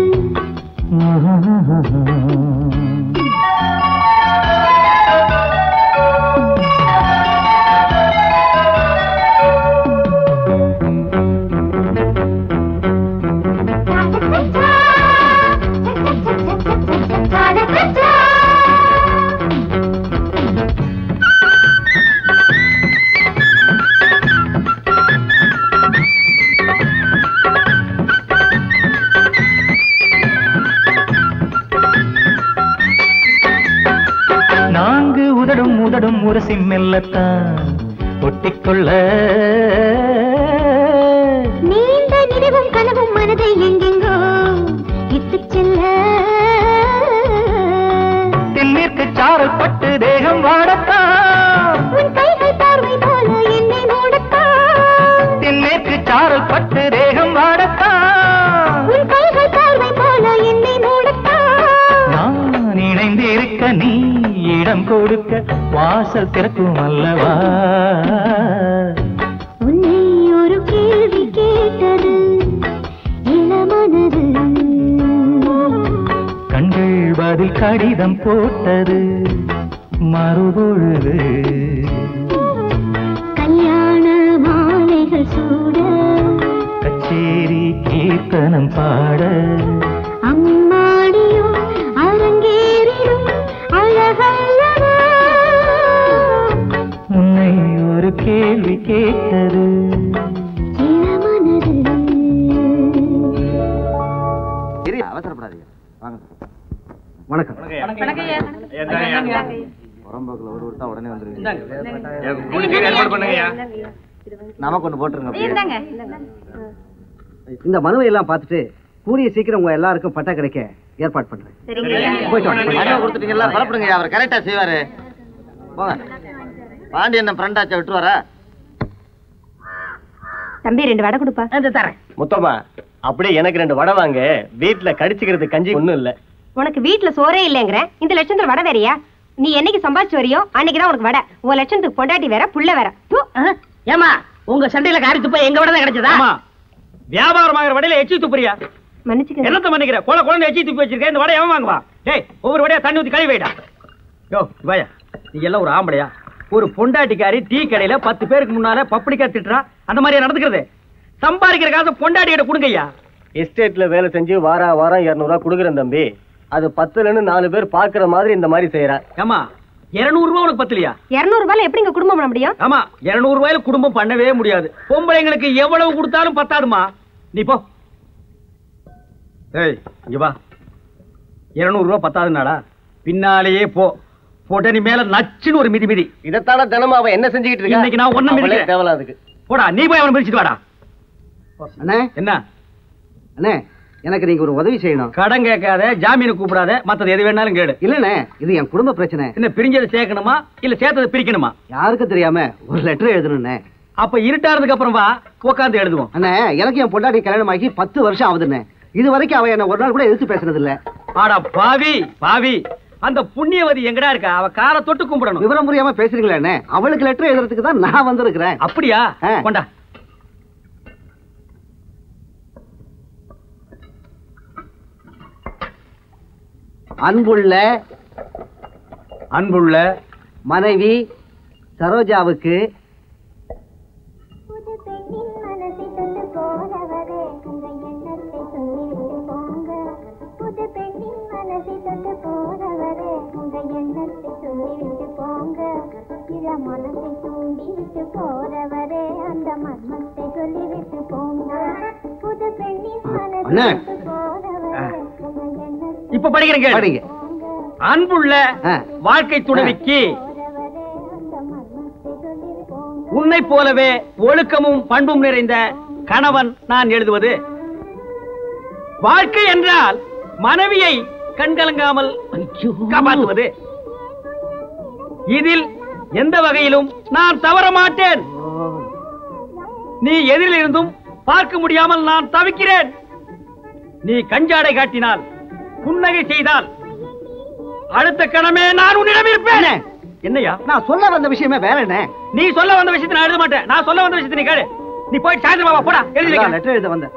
P: நான்கு உதடும் உதடும் உரசி மெல்லத்தான் ஒட்டிக்கொள்ள
K: நீண்ட நினைவும் கனவும் மனதை எங்கெங்கோ இட்டுச் செல்ல
P: தென்மேற்கு சாரல் பட்டு தேகம் வாடத்தான்
K: உன் கைகள் பார்வை போல என்னை மூடத்தான்
P: தென்மேற்கு சாரல் பட்டு தேகம் வாடத்தான்
K: உன் கைகள் பார்வை போல என்னை மூடத்தான்
P: நான் இணைந்திருக்க நீ இடம் கொடுக்க வாசல் திறக்கும் அல்லவா
K: உன்னை ஒரு கேள்வி கேட்டது இளமனது
P: கண்கள் பதில் கடிதம் போட்டது மறுபொழுது
K: கல்யாண மாலைகள் சூட
P: கச்சேரி கீர்த்தனம் பாட
K: அம்மாடியோ அரங்கேறிடும் அழகல்லவா
P: உன்னை ஒரு கேள்வி கேட்டது
K: இளமனது
M: சரி அவசரப்படாதீங்க வாங்க
O: வணக்கம்
M: புறம்போக்குல ஒரு தான் உடனே வந்துருவீங்க
L: ஏற்பாடு பண்ணுங்கய்யா
M: நமக்கு ஒண்ணு போட்டுருங்க அப்படியே.
O: இந்த மனுவை எல்லாம் பார்த்துட்டு கூடிய சீக்கிரம் உங்க எல்லாருக்கும் பட்டா கிடைக்க ஏற்பாடு பண்றேன் போயிட்டு வாங்க.
M: மனுவை கொடுத்துட்டீங்களா பரப்புடுங்க அவர் கரெக்டா செய்வாரு போங்க பாண்டியன் ஃப்ரெண்டாச்சா விட்டுருவாரா
C: தம்பி ரெண்டு வடை கொடுப்பா
G: தரேன்
O: முத்தம்மா அப்படியே எனக்கு ரெண்டு வடை வாங்க வீட்டுல கடிச்சுக்கிறது கஞ்சி ஒண்ணும் இல்ல
C: உனக்கு வீட்ல சோறே இல்லைங்கிற இந்த லட்சத்துல வடை வேறயா நீ என்னைக்கு சம்பாதிச்சு வரியோ அன்னைக்கு தான் உனக்கு வடை உன் லட்சத்துக்கு பொண்டாட்டி வேற புள்ள வேற தூ.
G: ஏமா உங்க சண்டையில காரி துப்ப எங்க விட தான் கிடைச்சதா
F: ஆமா வியாபாரம் ஆகிற வடையில எச்சி துப்புறியா
C: மன்னிச்சுக்க
F: என்னத்த மன்னிக்கிற கொலை குழந்தை எச்சி துப்பி வச்சிருக்கேன் இந்த வடை எவன் வாங்குவா டேய் ஒவ்வொரு வடையா தண்ணி ஊத்தி கழுவி வைடா யோ வாயா நீ எல்லாம் ஒரு ஆம்பளையா ஒரு பொண்டாட்டிக்காரி டீ கடையில பத்து பேருக்கு முன்னால பப்படிக்கா திட்டுறா அந்த மாதிரியா நடந்துக்கிறது சம்பாதிக்கிற காசை பொண்டாட்டி கிட்ட கொடுங்கய்யா
O: எஸ்டேட்ல வேலை செஞ்சு வாரா வாரம் இருநூறுவா கொடுக்குறேன் தம்பி அது பத்துலன்னு நாலு பேர் பாக்குற மாதிரி இந்த மாதிரி செய்யற
F: ஏமா இருநூறு ரூபா உனக்கு பத்தலையா
C: இருநூறு ரூபாயில எப்படிங்க குடும்பம் பண்ண முடியும்
F: ஆமா இருநூறு ரூபாயில குடும்பம் பண்ணவே முடியாது பொம்பளைங்களுக்கு எவ்வளவு கொடுத்தாலும் பத்தாதுமா நீ போ ஏய் இங்க வா இருநூறு ரூபா பத்தாதுனாடா பின்னாலேயே போ போட்ட நீ மேல நச்சுன்னு ஒரு மிதி மிதி
O: இதைத்தான தினமும் அவன் என்ன செஞ்சுக்கிட்டு இருக்கா
F: இன்னைக்கு நான் ஒண்ணும்
O: அவளே
F: மிதிக்கிறேன்.
O: தேவலாம் அதுக்கு
F: போடா நீ போய் அவனை மிதிச்சிட்டு வாடா
O: அண்ணே
F: என்ன
O: அண்ணே எனக்கு நீங்க ஒரு உதவி செய்யணும்
F: கடன் கேட்காத ஜாமீன் கூப்பிடாத மத்தது எது வேணாலும் கேடு
O: இல்லண்ணே இது என் குடும்ப பிரச்சனை
F: என்ன பிரிஞ்சதை சேர்க்கணுமா இல்ல சேர்த்ததை பிரிக்கணுமா
O: யாருக்கும் தெரியாம ஒரு லெட்டர் எழுதணும்ண்ணே
F: அப்ப இருட்டானதுக்கு அப்புறம் வா உட்காந்து எழுதுவோம்
O: அண்ணே எனக்கு என் பொண்டாட்டி கல்யாணம் ஆகி பத்து வருஷம் ஆகுதுண்ணே இது வரைக்கும் அவ என்ன ஒரு நாள் கூட எதிர்த்து பேசுனது இல்ல
F: ஆடா பாவி பாவி அந்த புண்ணியவதி எங்கடா இருக்கா அவ காலை தொட்டு கும்பிடணும்
O: விவரம் புரியாம பேசுறீங்களா அண்ணே அவளுக்கு லெட்டர் எழுதுறதுக்கு தான் நான் வந்திருக்கிறேன்
F: அப்படியா கொண்டா
O: அன்புள்ள
F: அன்புள்ள
O: மனைவி சரோஜாவுக்கு அண்ணே
F: இப்ப படிக்கிறேன் கேளு.
O: படிங்க.
F: அன்புள்ள வாழ்க்கை துணைவிக்கு உன்னை போலவே ஒழுக்கமும் பண்பும் நிறைந்த கணவன் நான் எழுதுவது வாழ்க்கை என்றால் மனைவியை கண்கலங்காமல் காப்பாற்றுவது இதில் எந்த வகையிலும் நான் தவற மாட்டேன் நீ எதிரில் இருந்தும் பார்க்க முடியாமல் நான் தவிக்கிறேன் நீ கஞ்சாடை காட்டினால் புன்னகை செய்தால் அடுத்த கணமே நான் உன்னிடம் இருப்பேன் என்னையா
T: நான் சொல்ல வந்த விஷயமே வேற என்ன
F: நீ சொல்ல வந்த விஷயத்தை நான் எழுத மாட்டேன் நான் சொல்ல வந்த விஷயத்தை நீ கேளு நீ போய் சாயந்தரம் வா போடா எழுதி வைக்கிறேன்.
T: லெட்டர் எழுத வந்தேன்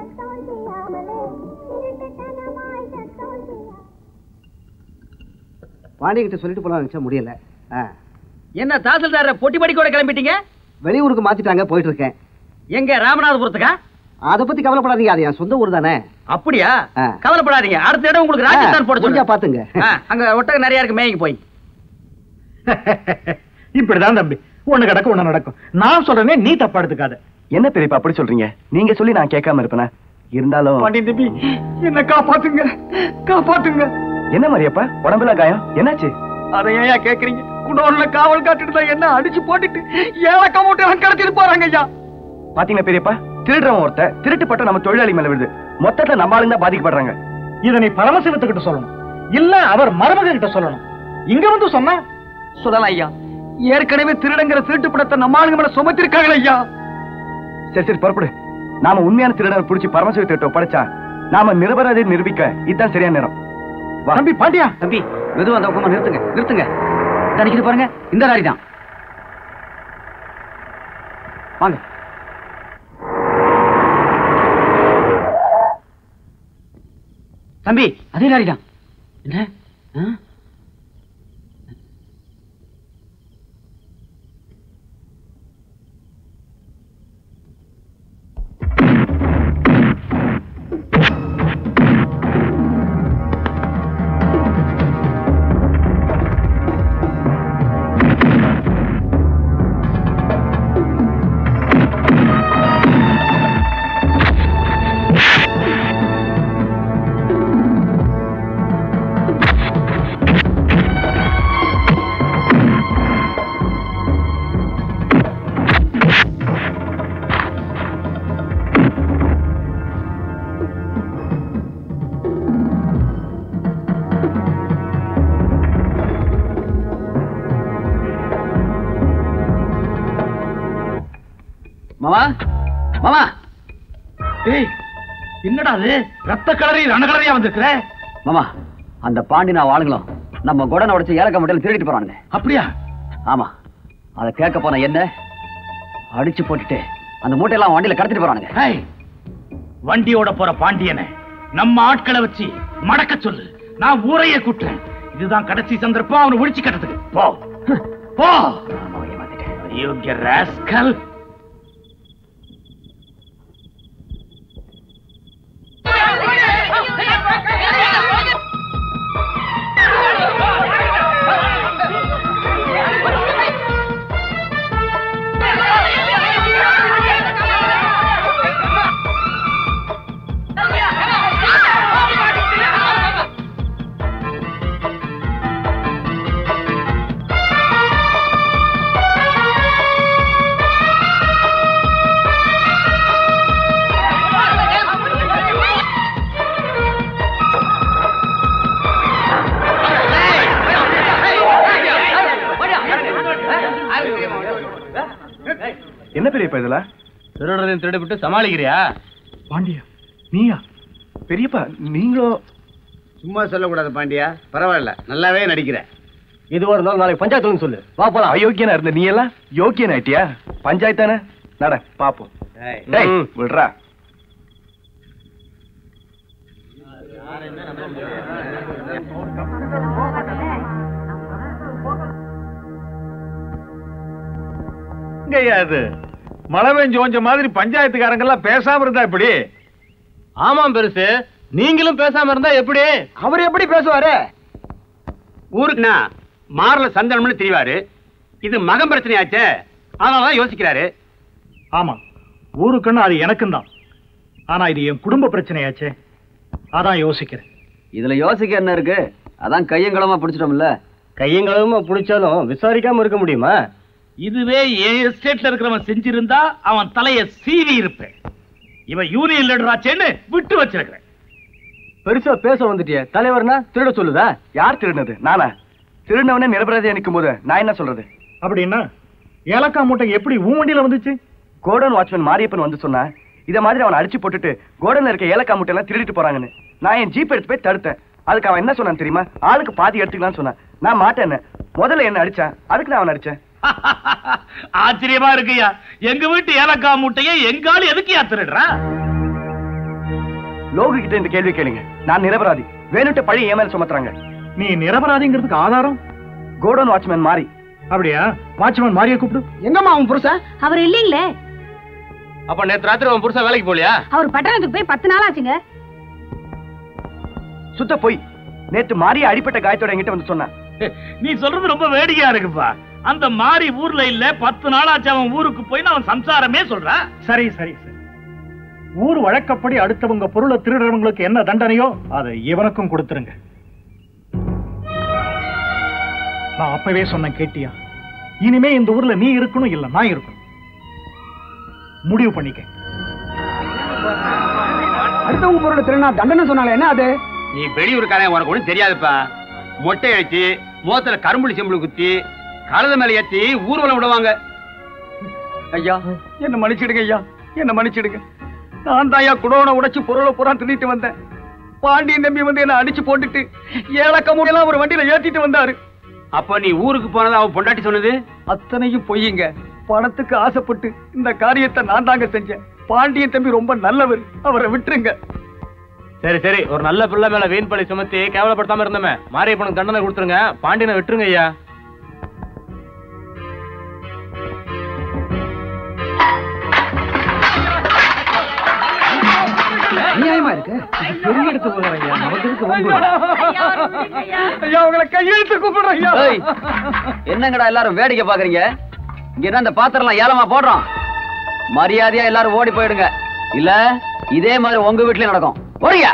T: பாண்டிய கிட்ட சொல்லிட்டு போலாம் நினைச்சா முடியல ஆ.
F: என்ன தாசில்தார பொட்டி படிக்கோட கிளம்பிட்டீங்க
T: வெளியூருக்கு மாத்திட்டாங்க போயிட்டு இருக்கேன்
F: எங்க ராமநாதபுரத்துக்கா
T: அத பத்தி கவலைப்படாதீங்க அது என் சொந்த ஊர் தானே
F: அப்படியா
T: ஆ.
F: கவலைப்படாதீங்க அடுத்த இடம் உங்களுக்கு ராஜஸ்தான் போட
T: முடிஞ்சா
F: சொல்லுங்க
T: பாத்துங்க
F: ஆ, அங்க ஒட்டகம் நிறைய இருக்கு மேய்க்கு போய்
H: இப்படிதான் தம்பி ஒண்ணு கிடக்கு ஒண்ணு நடக்கும் நான் சொல்றேனே நீ தப்பா எடுத்துக்காத
D: என்ன பெரியப்பா அப்படி சொல்றீங்க நீங்க சொல்லி நான் கேட்காம இருப்பேனா இருந்தாலும்
H: பாண்டியன் தம்பி என்ன காப்பாத்துங்க காப்பாத்துங்க
D: என்ன மாதிரியப்பா உடம்புல காயம் என்னாச்சு
H: அதை ஏன் கேக்குறீங்க குடோன்ல காவல் காட்டுட்டு தான் என்ன அடிச்சு போட்டுட்டு ஏழக்க மூட்டை கடத்திட்டு போறாங்க ஐயா
D: பாத்தீங்களா பெரியப்பா திருடுறவன் ஒருத்த திருட்டு பட்ட நம்ம தொழிலாளி மேல விழுது மொத்தத்துல நம்ம ஆளுங்க தான் பாதிக்கப்படுறாங்க
H: இதை நீ பரமசிவத்துக்கிட்ட சொல்லணும் இல்ல அவர் மருமக கிட்ட சொல்லணும் இங்க வந்து சொன்னா
J: சொல்லலாம் ஐயா ஏற்கனவே திருடங்கிற திருட்டு படத்தை நம்ம ஆளுங்க மேல சுமத்திருக்காங்களே ஐயா
D: சரி சரி புறப்படு நாம உண்மையான திருடனை புடிச்சு பரமசிவத்திட்ட ஒப்படைச்சா நாம நிரபராதை நிரூபிக்க இதுதான் சரியான நேரம் வா
H: தம்பி பாண்டியா
T: தம்பி மெதுவா அந்த பக்கமா நிறுத்துங்க நிறுத்துங்க இந்த நிக்குது பாருங்க இந்த லாரி தான் வாங்க தம்பி அதே லாரி தான் என்ன ஆ?
F: மாமா மாமா
A: ஏய் என்னடா அது ரத்த கலரி ரணகலரியா வந்திருக்கிற
I: மாமா அந்த பாண்டி நான் வாழுங்களும் நம்ம குடனை உடைச்சு ஏலக்க மட்டும் திருடிட்டு போறானுங்க
A: அப்படியா
I: ஆமா அதை கேட்க போன என்ன அடிச்சு போட்டுட்டு அந்த மூட்டையெல்லாம் வண்டியில கடத்திட்டு போறானுங்க
A: ஏய், வண்டியோட போற பாண்டியனை நம்ம ஆட்களை வச்சு மடக்க சொல்லு நான் ஊரையே கூட்டுறேன் இதுதான் கடைசி சந்தர்ப்பம் அவனை ஒழிச்சு கட்டுறதுக்கு போ போ அயோக்கிய ராஸ்கல்
D: என்ன பெரியப்பா இதெல்லாம்
L: திருடுறதையும் திருடி விட்டு சமாளிக்கிறியா
D: பாண்டியா நீயா பெரியப்பா நீங்களும்
T: சும்மா சொல்லக்கூடாது பாண்டியா பரவாயில்ல நல்லாவே நடிக்கிற
O: இது ஒரு நாள் நாளைக்கு பஞ்சாயத்துல சொல்லு வா போலாம்
D: அயோக்கியனா இருந்த நீ எல்லாம் யோக்கியன் ஆயிட்டியா பஞ்சாயத்து தானே நட பாப்போம் டேய் விடுறா
H: எங்கய்யா அது மழை பெஞ்சு கொஞ்சம் மாதிரி பஞ்சாயத்துக்காரங்க எல்லாம் பேசாம இருந்தா இப்படி
L: ஆமாம் பெருசு நீங்களும் பேசாம இருந்தா எப்படி
J: அவர் எப்படி பேசுவாரு
T: ஊருக்குண்ணா மாறல சந்தனம்னு தெரியவாரு இது மகன் பிரச்சனையாச்சே அதனாலதான் யோசிக்கிறாரு
H: ஆமா ஊருக்குன்னு அது எனக்கும் தான் ஆனா இது என் குடும்ப பிரச்சனையாச்சே அதான் யோசிக்கிறேன்
I: இதுல யோசிக்க என்ன இருக்கு அதான் கையங்களமா பிடிச்சிட்டோம்ல
O: கையங்களமா பிடிச்சாலும் விசாரிக்காம இருக்க முடியுமா
A: இதுவே என் எஸ்டேட்ல இருக்கிறவன் செஞ்சிருந்தா அவன் தலைய சீவி இருப்பேன் இவன் யூனியன் லீடர் ஆச்சேன்னு விட்டு வச்சிருக்கிறேன்
O: பெருசா பேச வந்துட்டிய தலைவர்னா திருட சொல்லுதா
D: யார் திருடினது நானா திருடினவனே நிரபராதியா நிற்கும் போது நான் என்ன சொல்றது
H: அப்படின்னா ஏலக்காய் மூட்டை எப்படி உன் வண்டியில வந்துச்சு
D: கோடன் வாட்ச்மேன் மாரியப்பன் வந்து சொன்னா இத மாதிரி அவனை அடிச்சு போட்டுட்டு கோடன்ல இருக்க ஏலக்காய் மூட்டை எல்லாம் திருடிட்டு போறாங்கன்னு நான் என் ஜீப் எடுத்து போய் தடுத்தேன் அதுக்கு அவன் என்ன சொன்னான் தெரியுமா ஆளுக்கு பாதி எடுத்துக்கலாம்னு சொன்னான் நான் மாட்டேன் முதல்ல என்ன அடிச்சான் அதுக்கு நான் அவன் அடிச்சேன்
A: ஆச்சரியமா இருக்குயா எங்க வீட்டு ஏலக்காய் மூட்டையை எங்கால எதுக்கு திருடுறா
D: லோகு கிட்ட இந்த கேள்வி கேளுங்க நான் நிரபராதி வேணுட்டு பழி என் மேல சுமத்துறாங்க
H: நீ நிரபராதிங்கிறதுக்கு ஆதாரம்
D: கோடவுன் வாட்ச்மேன் மாறி
H: அப்படியா வாட்ச்மேன் மாறிய கூப்பிடு
O: எங்கம்மா அவன் புருஷன்
C: அவர் இல்லீங்களே
L: அப்ப நேத்து ராத்திரி உன் புருஷன் வேலைக்கு போலியா
C: அவர் பட்டணத்துக்கு போய் பத்து நாள் ஆச்சுங்க
D: சுத்த போய் நேத்து மாறிய அடிப்பட்ட காயத்தோட என்கிட்ட வந்து சொன்னான்
A: நீ சொல்றது ரொம்ப வேடிக்கையா இருக்குப்பா அந்த மாறி ஊர்ல இல்ல பத்து நாளாச்சு அவன் ஊருக்கு போய் அவன் சம்சாரமே சொல்றான்
H: சரி சரி சரி ஊர் வழக்கப்படி அடுத்தவங்க பொருளை திருடுறவங்களுக்கு என்ன தண்டனையோ அதை இவனுக்கும் கொடுத்துருங்க நான் அப்பவே சொன்னேன் கேட்டியா இனிமே இந்த ஊர்ல நீ இருக்கணும் இல்ல நான் இருக்கணும் முடிவு பண்ணிக்க
O: அடுத்தவங்க பொருளை திருநா தண்டனை சொன்னால என்ன அது
T: நீ வெளியூருக்காரன் உனக்கு ஒண்ணும் தெரியாதுப்பா மொட்டை அடிச்சு முகத்துல கரும்புளி செம்புளி குத்தி கழுத மேல ஏத்தி ஊர்வலம் விடுவாங்க
J: ஐயா என்ன மன்னிச்சிடுங்க ஐயா என்ன மன்னிச்சிடுங்க நான் தான் ஐயா குடோனை உடைச்சு பொருளை புறா திருடிட்டு வந்தேன் பாண்டியன் தம்பி வந்து என்ன அடிச்சு போட்டுட்டு ஏழக்க மூடையெல்லாம் ஒரு வண்டியில ஏத்திட்டு வந்தாரு
T: அப்ப நீ ஊருக்கு போனதா அவன் பொண்டாட்டி சொன்னது
J: அத்தனையும் பொய்யுங்க பணத்துக்கு ஆசைப்பட்டு இந்த காரியத்தை நான் தாங்க செஞ்சேன் பாண்டியன் தம்பி ரொம்ப நல்லவர் அவரை விட்டுருங்க
L: சரி சரி ஒரு நல்ல பிள்ளை மேல வீண் பழி சுமத்தி கேவலப்படுத்தாம இருந்தமே மாரியப்பனுக்கு தண்டனை கொடுத்துருங்க பாண்டியனை விட்டுருங்க ஐயா
O: அநியாயமா இருக்கு பெரிய எடுத்து போகிறேன் ஐயா நமக்கு இருக்கு வம்பு.
J: ஐயா உங்களை கையெழுத்து கூப்பிடுறேன் ஐயா
I: ஏய், என்னங்கடா எல்லாரும் வேடிக்கை பாக்குறீங்க இங்க என்ன இந்த பாத்திரம் ஏலமா போடுறோம் மரியாதையா எல்லாரும் ஓடி போயிடுங்க இல்ல இதே மாதிரி உங்க வீட்லயும் நடக்கும் ஓடியா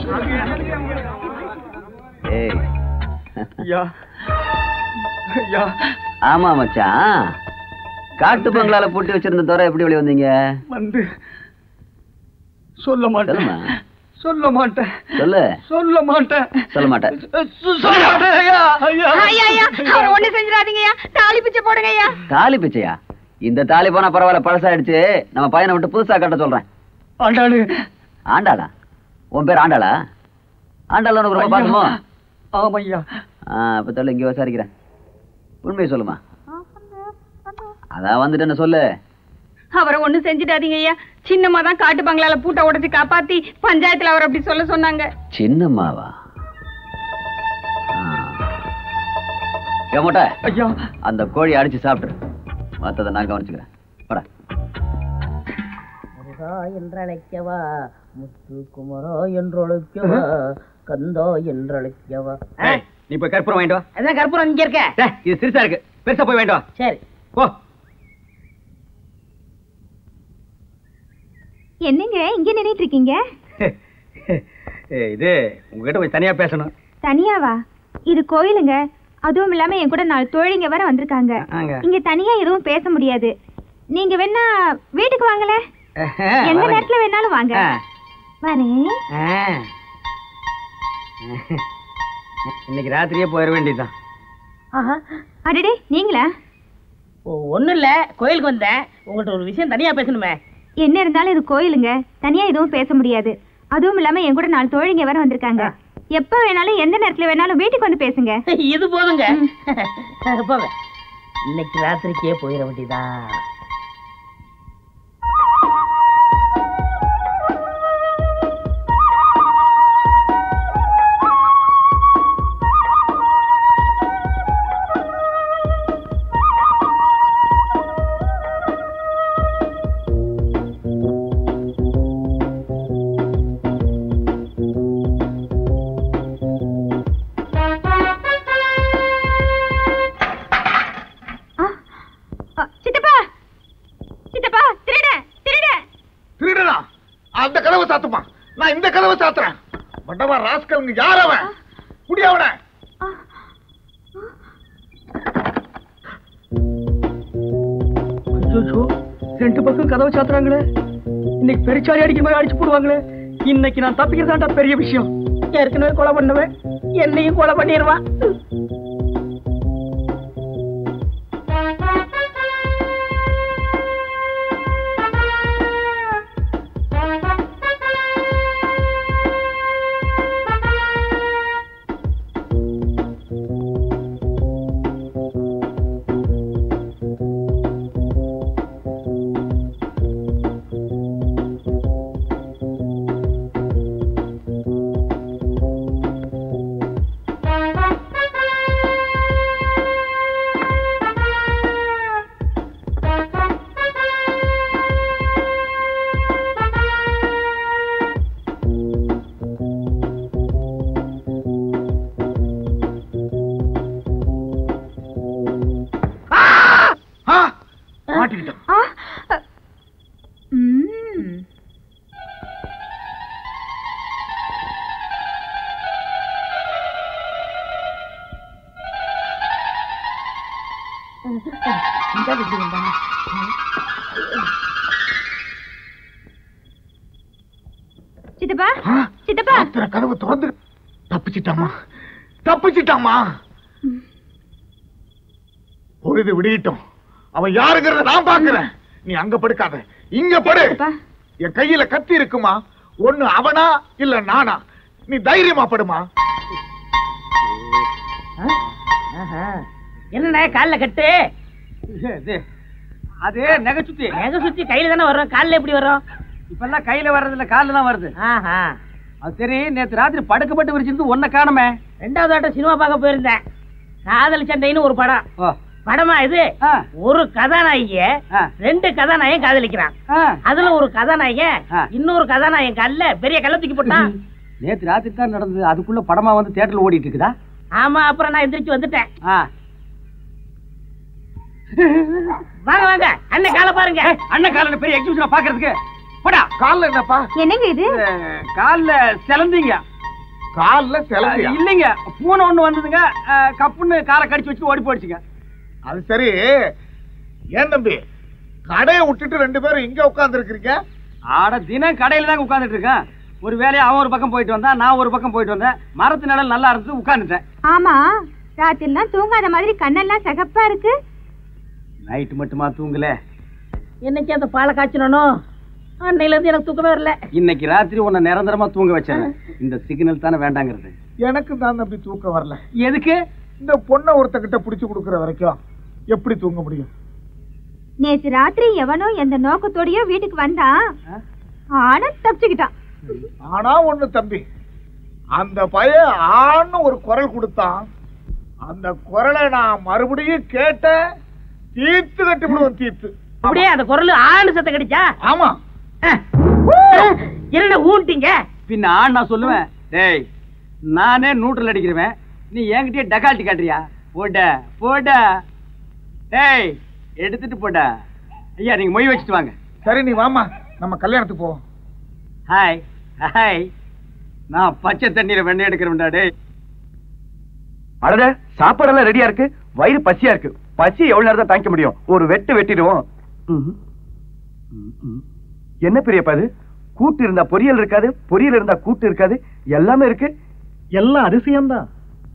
I: ஏய்
J: ஐயா ஐயா
I: ஆமா மச்சான் காட்டு பங்களால பூட்டி வச்சிருந்த தவிர எப்படி வெளிய வந்தீங்க
J: வந்து சொல்ல மாட்டேன்
I: சொல்லுமா.
J: சொல்ல மாட்டேன்
I: சொல்லு
J: சொல்ல மாட்டேன்
I: சொல்ல மாட்டேன்
J: சொ- சொல்ல மாட்டேன் ஐயா ஐயா
N: ஐயா ஐயா அவர் ஒண்ணு செஞ்சிடாதீங்கய்யா தாலி பிச்சை போடுங்கய்யா
I: தாலி பிச்சையா இந்த தாலி போனா பரவாயில்ல பழசாயிடுச்சு நம்ம பையனை விட்டு புதுசா கட்ட சொல்றேன்
J: ஆண்டாளு
I: ஆண்டாளா உன் பேர் ஆண்டாளா ஆண்டாள் உனக்கு ரொம்ப பாசமோ
J: ஆமையா
I: ஆ இப்ப தள்ளு இங்க விசாரிக்கிறேன் உண்மையை சொல்லுமா அதான் வந்துட்டு சொல்லு
B: அவரை ஒண்ணு செஞ்சிடாதீங்கய்யா சின்னம்மா தான் காட்டு பங்களால பூட்டை உடைச்சு காப்பாத்தி பஞ்சாயத்துல அவர் அப்படி சொல்ல சொன்னாங்க
I: சின்னம்மாவா ஏமோட்ட
J: ஐயா
I: அந்த கோழி அடிச்சு சாப்பிட்டுரு மத்ததை நான் கவனிச்சுக்கிறேன் போடா
G: முருகா என்றழைக்கவா முத்து குமரா என்றழைக்கவா கந்தா என்றழைக்கவா
O: ஏய், நீ போய் கற்பூரம் வாங்கிட்டு வா
G: அதான் கற்பூரம் இங்க இருக்க
O: டேய், இது சிறுசா இருக்கு பெருசா போய் வாங்கிட்டு வா
G: சரி
O: போ
C: என்னங்க இங்க நின்னுட்டு இருக்கீங்க
O: ஏய், இது உங்ககிட்ட போய் தனியா பேசணும்
C: தனியாவா இது கோயிலுங்க அதுவும் இல்லாம என் கூட நாலு தோழிங்க வர வந்திருக்காங்க
O: ஆங்க.
C: இங்க தனியா எதுவும் பேச முடியாது நீங்க வேணா வீட்டுக்கு வாங்கல எந்த
O: வரேங்க.
C: நேரத்துல வேணாலும் வாங்க
O: ஆ.
C: வரேன்
O: ஆ. இன்னைக்கு ராத்திரியே போயிட வேண்டியதுதான்
G: ஆஹா
C: அடடே நீங்களா
G: ஒண்ணும் இல்ல கோயிலுக்கு வந்தேன் உங்கள்ட்ட ஒரு விஷயம் தனியா பேசணுமே
C: என்ன இருந்தாலும் இது கோயிலுங்க தனியா எதுவும் பேச முடியாது அதுவும் இல்லாம என் கூட நாலு தோழிங்க வர வந்திருக்காங்க எப்ப வேணாலும் எந்த நேரத்துல வேணாலும் வீட்டுக்கு வந்து பேசுங்க
G: இது போதுங்க போங்க இன்னைக்கு ராத்திரிக்கே போயிட வேண்டியதான்
C: அ, சித்தப்பா சித்தப்பா திருட திருட
E: திருடனா அந்த கதவை சாத்துமா நான் இந்த கதவை சாத்துறேன் வண்டவா ராஸ்கல்ங்க யார் அவன் குடியவன
J: ஐயோ ரெண்டு பக்கம் கதவை சாத்துறாங்களே இன்னைக்கு பெருச்சாரி அடிக்க மாதிரி அடிச்சு போடுவாங்களே இன்னைக்கு நான் தப்பிக்கிறதாண்டா பெரிய விஷயம்
G: ஏற்கனவே கொலை பண்ணுவேன் என்னையும் கொலை பண்ணிடுவான் இந்த வீட்டுக்கு வந்தா.
N: சித்தப்பா சித்தப்பா
E: ஆத்திர கதவு திறந்து தப்பிச்சிட்டாமா தப்பிச்சிட்டாமா பொழுது விடியட்டும் அவன் யாருங்கிறத நான் பாக்குறேன் நீ அங்க படுக்காத இங்க படு என் கையில கத்தி இருக்குமா ஒண்ணு அவனா இல்ல நானா நீ தைரியமா படுமா
G: ஆஹா. என்னண்ணே கால்ல கட்டு
F: அது நகை சுத்தி
G: நகை சுத்தி கையில தானே வரும் கால்ல எப்படி வரும்
F: இப்பெல்லாம் கையில வர்றது இல்ல கால்ல தான் வருது
G: ஆஹா
F: அது சரி நேத்து ராத்திரி படுக்கப்பட்டு விரிச்சிருந்து ஒன்ன காணுமே
G: ரெண்டாவது ஆட்டம் சினிமா பார்க்க போயிருந்தேன் காதல் சண்டைன்னு ஒரு படம்
F: ஓ.
G: படமா இது ஒரு கதாநாயகிய ரெண்டு கதாநாயகன் காதலிக்கிறான் அதுல ஒரு கதாநாயகன் இன்னொரு கதாநாயகன் கல்ல பெரிய கல்ல தூக்கி போட்டான்
F: நேத்து ராத்திரி தான் நடந்தது அதுக்குள்ள படமா வந்து தியேட்டர்ல ஓடிட்டு இருக்குதா
G: ஆமா அப்புறம் நான் எந்திரிச்சு வந்துட்டேன்
F: ஆ.
G: வாங்க வாங்க அண்ணன் காலை பாருங்க
F: அண்ணன் காலில் பெரிய எக்ஸிபிஷனை பாக்குறதுக்கு போடா
E: கால்ல என்னப்பா
N: என்னங்க இது
F: கால்ல சிலந்தீங்க
E: கால்ல சிலந்தியா?
F: இல்லைங்க பூனை ஒண்ணு வந்ததுங்க அஹ், கப்புன்னு காலை கடிச்சு வச்சு ஓடி போயிடுச்சுங்க
E: அது சரி ஏன் தம்பி கடையை விட்டுட்டு ரெண்டு பேரும் இங்க உட்கார்ந்து இருக்கிறீங்க
F: ஆட தினம் கடையில தாங்க உட்கார்ந்துட்டு இருக்கேன் ஒரு வேலையை அவன் ஒரு பக்கம் போயிட்டு வந்தான் நான் ஒரு பக்கம் போயிட்டு வந்தேன் மரத்து நிழல் நல்லா இருந்தது உட்கார்ந்துட்டேன்
N: ஆமா ராத்திரிலாம் தூங்காத மாதிரி கண்ணெல்லாம் சிகப்பா இருக்கு
F: நைட்டு மட்டுமா தூங்கல
G: என்னைக்கு அந்த பாலை காய்ச்சணும் அன்னையில இருந்து எனக்கு தூக்கமே வரல
F: இன்னைக்கு ராத்திரி உன்னை நிரந்தரமா தூங்க வச்சேன் இந்த சிக்னல் தானே வேண்டாங்கிறது
E: எனக்கு தான் தம்பி தூக்கம் வரல
F: எதுக்கு
E: இந்த பொண்ணை ஒருத்தகிட்ட புடிச்சு கொடுக்கற வரைக்கும் எப்படி தூங்க முடியும்
N: நேத்து ராத்திரி எவனோ எந்த நோக்கத்தோடயோ வீட்டுக்கு வந்தான் ஆனா தப்பிச்சுக்கிட்டான்
E: ஆனா ஒண்ணு தம்பி அந்த பையன் ஆன்னு ஒரு குரல் கொடுத்தான் அந்த குரலை நான் மறுபடியும் கேட்டேன் தீர்த்து கட்டி விடுவேன் தீர்த்து
G: அப்படியே அந்த குரல் ஆளு சத்தம் கிடைச்சா
E: ஆமா
G: என்ன ஊன்ட்டீங்க
F: பின்ன ஆண் நான் சொல்லுவேன் டேய் நானே நூற்றல் அடிக்கிறவன் நீ என்கிட்டயே டகால்ட்டி காட்டுறியா போட போட டேய் எடுத்துட்டு போட ஐயா நீங்க மொய் வச்சுட்டு வாங்க
E: சரி நீ வாமா நம்ம கல்யாணத்துக்கு போவோம்
F: ஹாய் ஹாய் நான் பச்சை தண்ணியில வெண்ணெய் எடுக்கிறேன்டா டேய்
D: அடட சாப்பாடெல்லாம் ரெடியா இருக்கு வயிறு பசியா இருக்கு பசி எவ்வளவு நேரம் தான் தாங்கிக்க முடியும் ஒரு வெட்டு வெட்டிடுவோம் ம்ஹும். ம்ஹும். என்ன பெரியப்பா இது கூட்டு இருந்தா பொரியல் இருக்காது பொரியல் இருந்தா கூட்டு இருக்காது எல்லாமே இருக்கு
H: எல்லாம் அதிசயம்தான்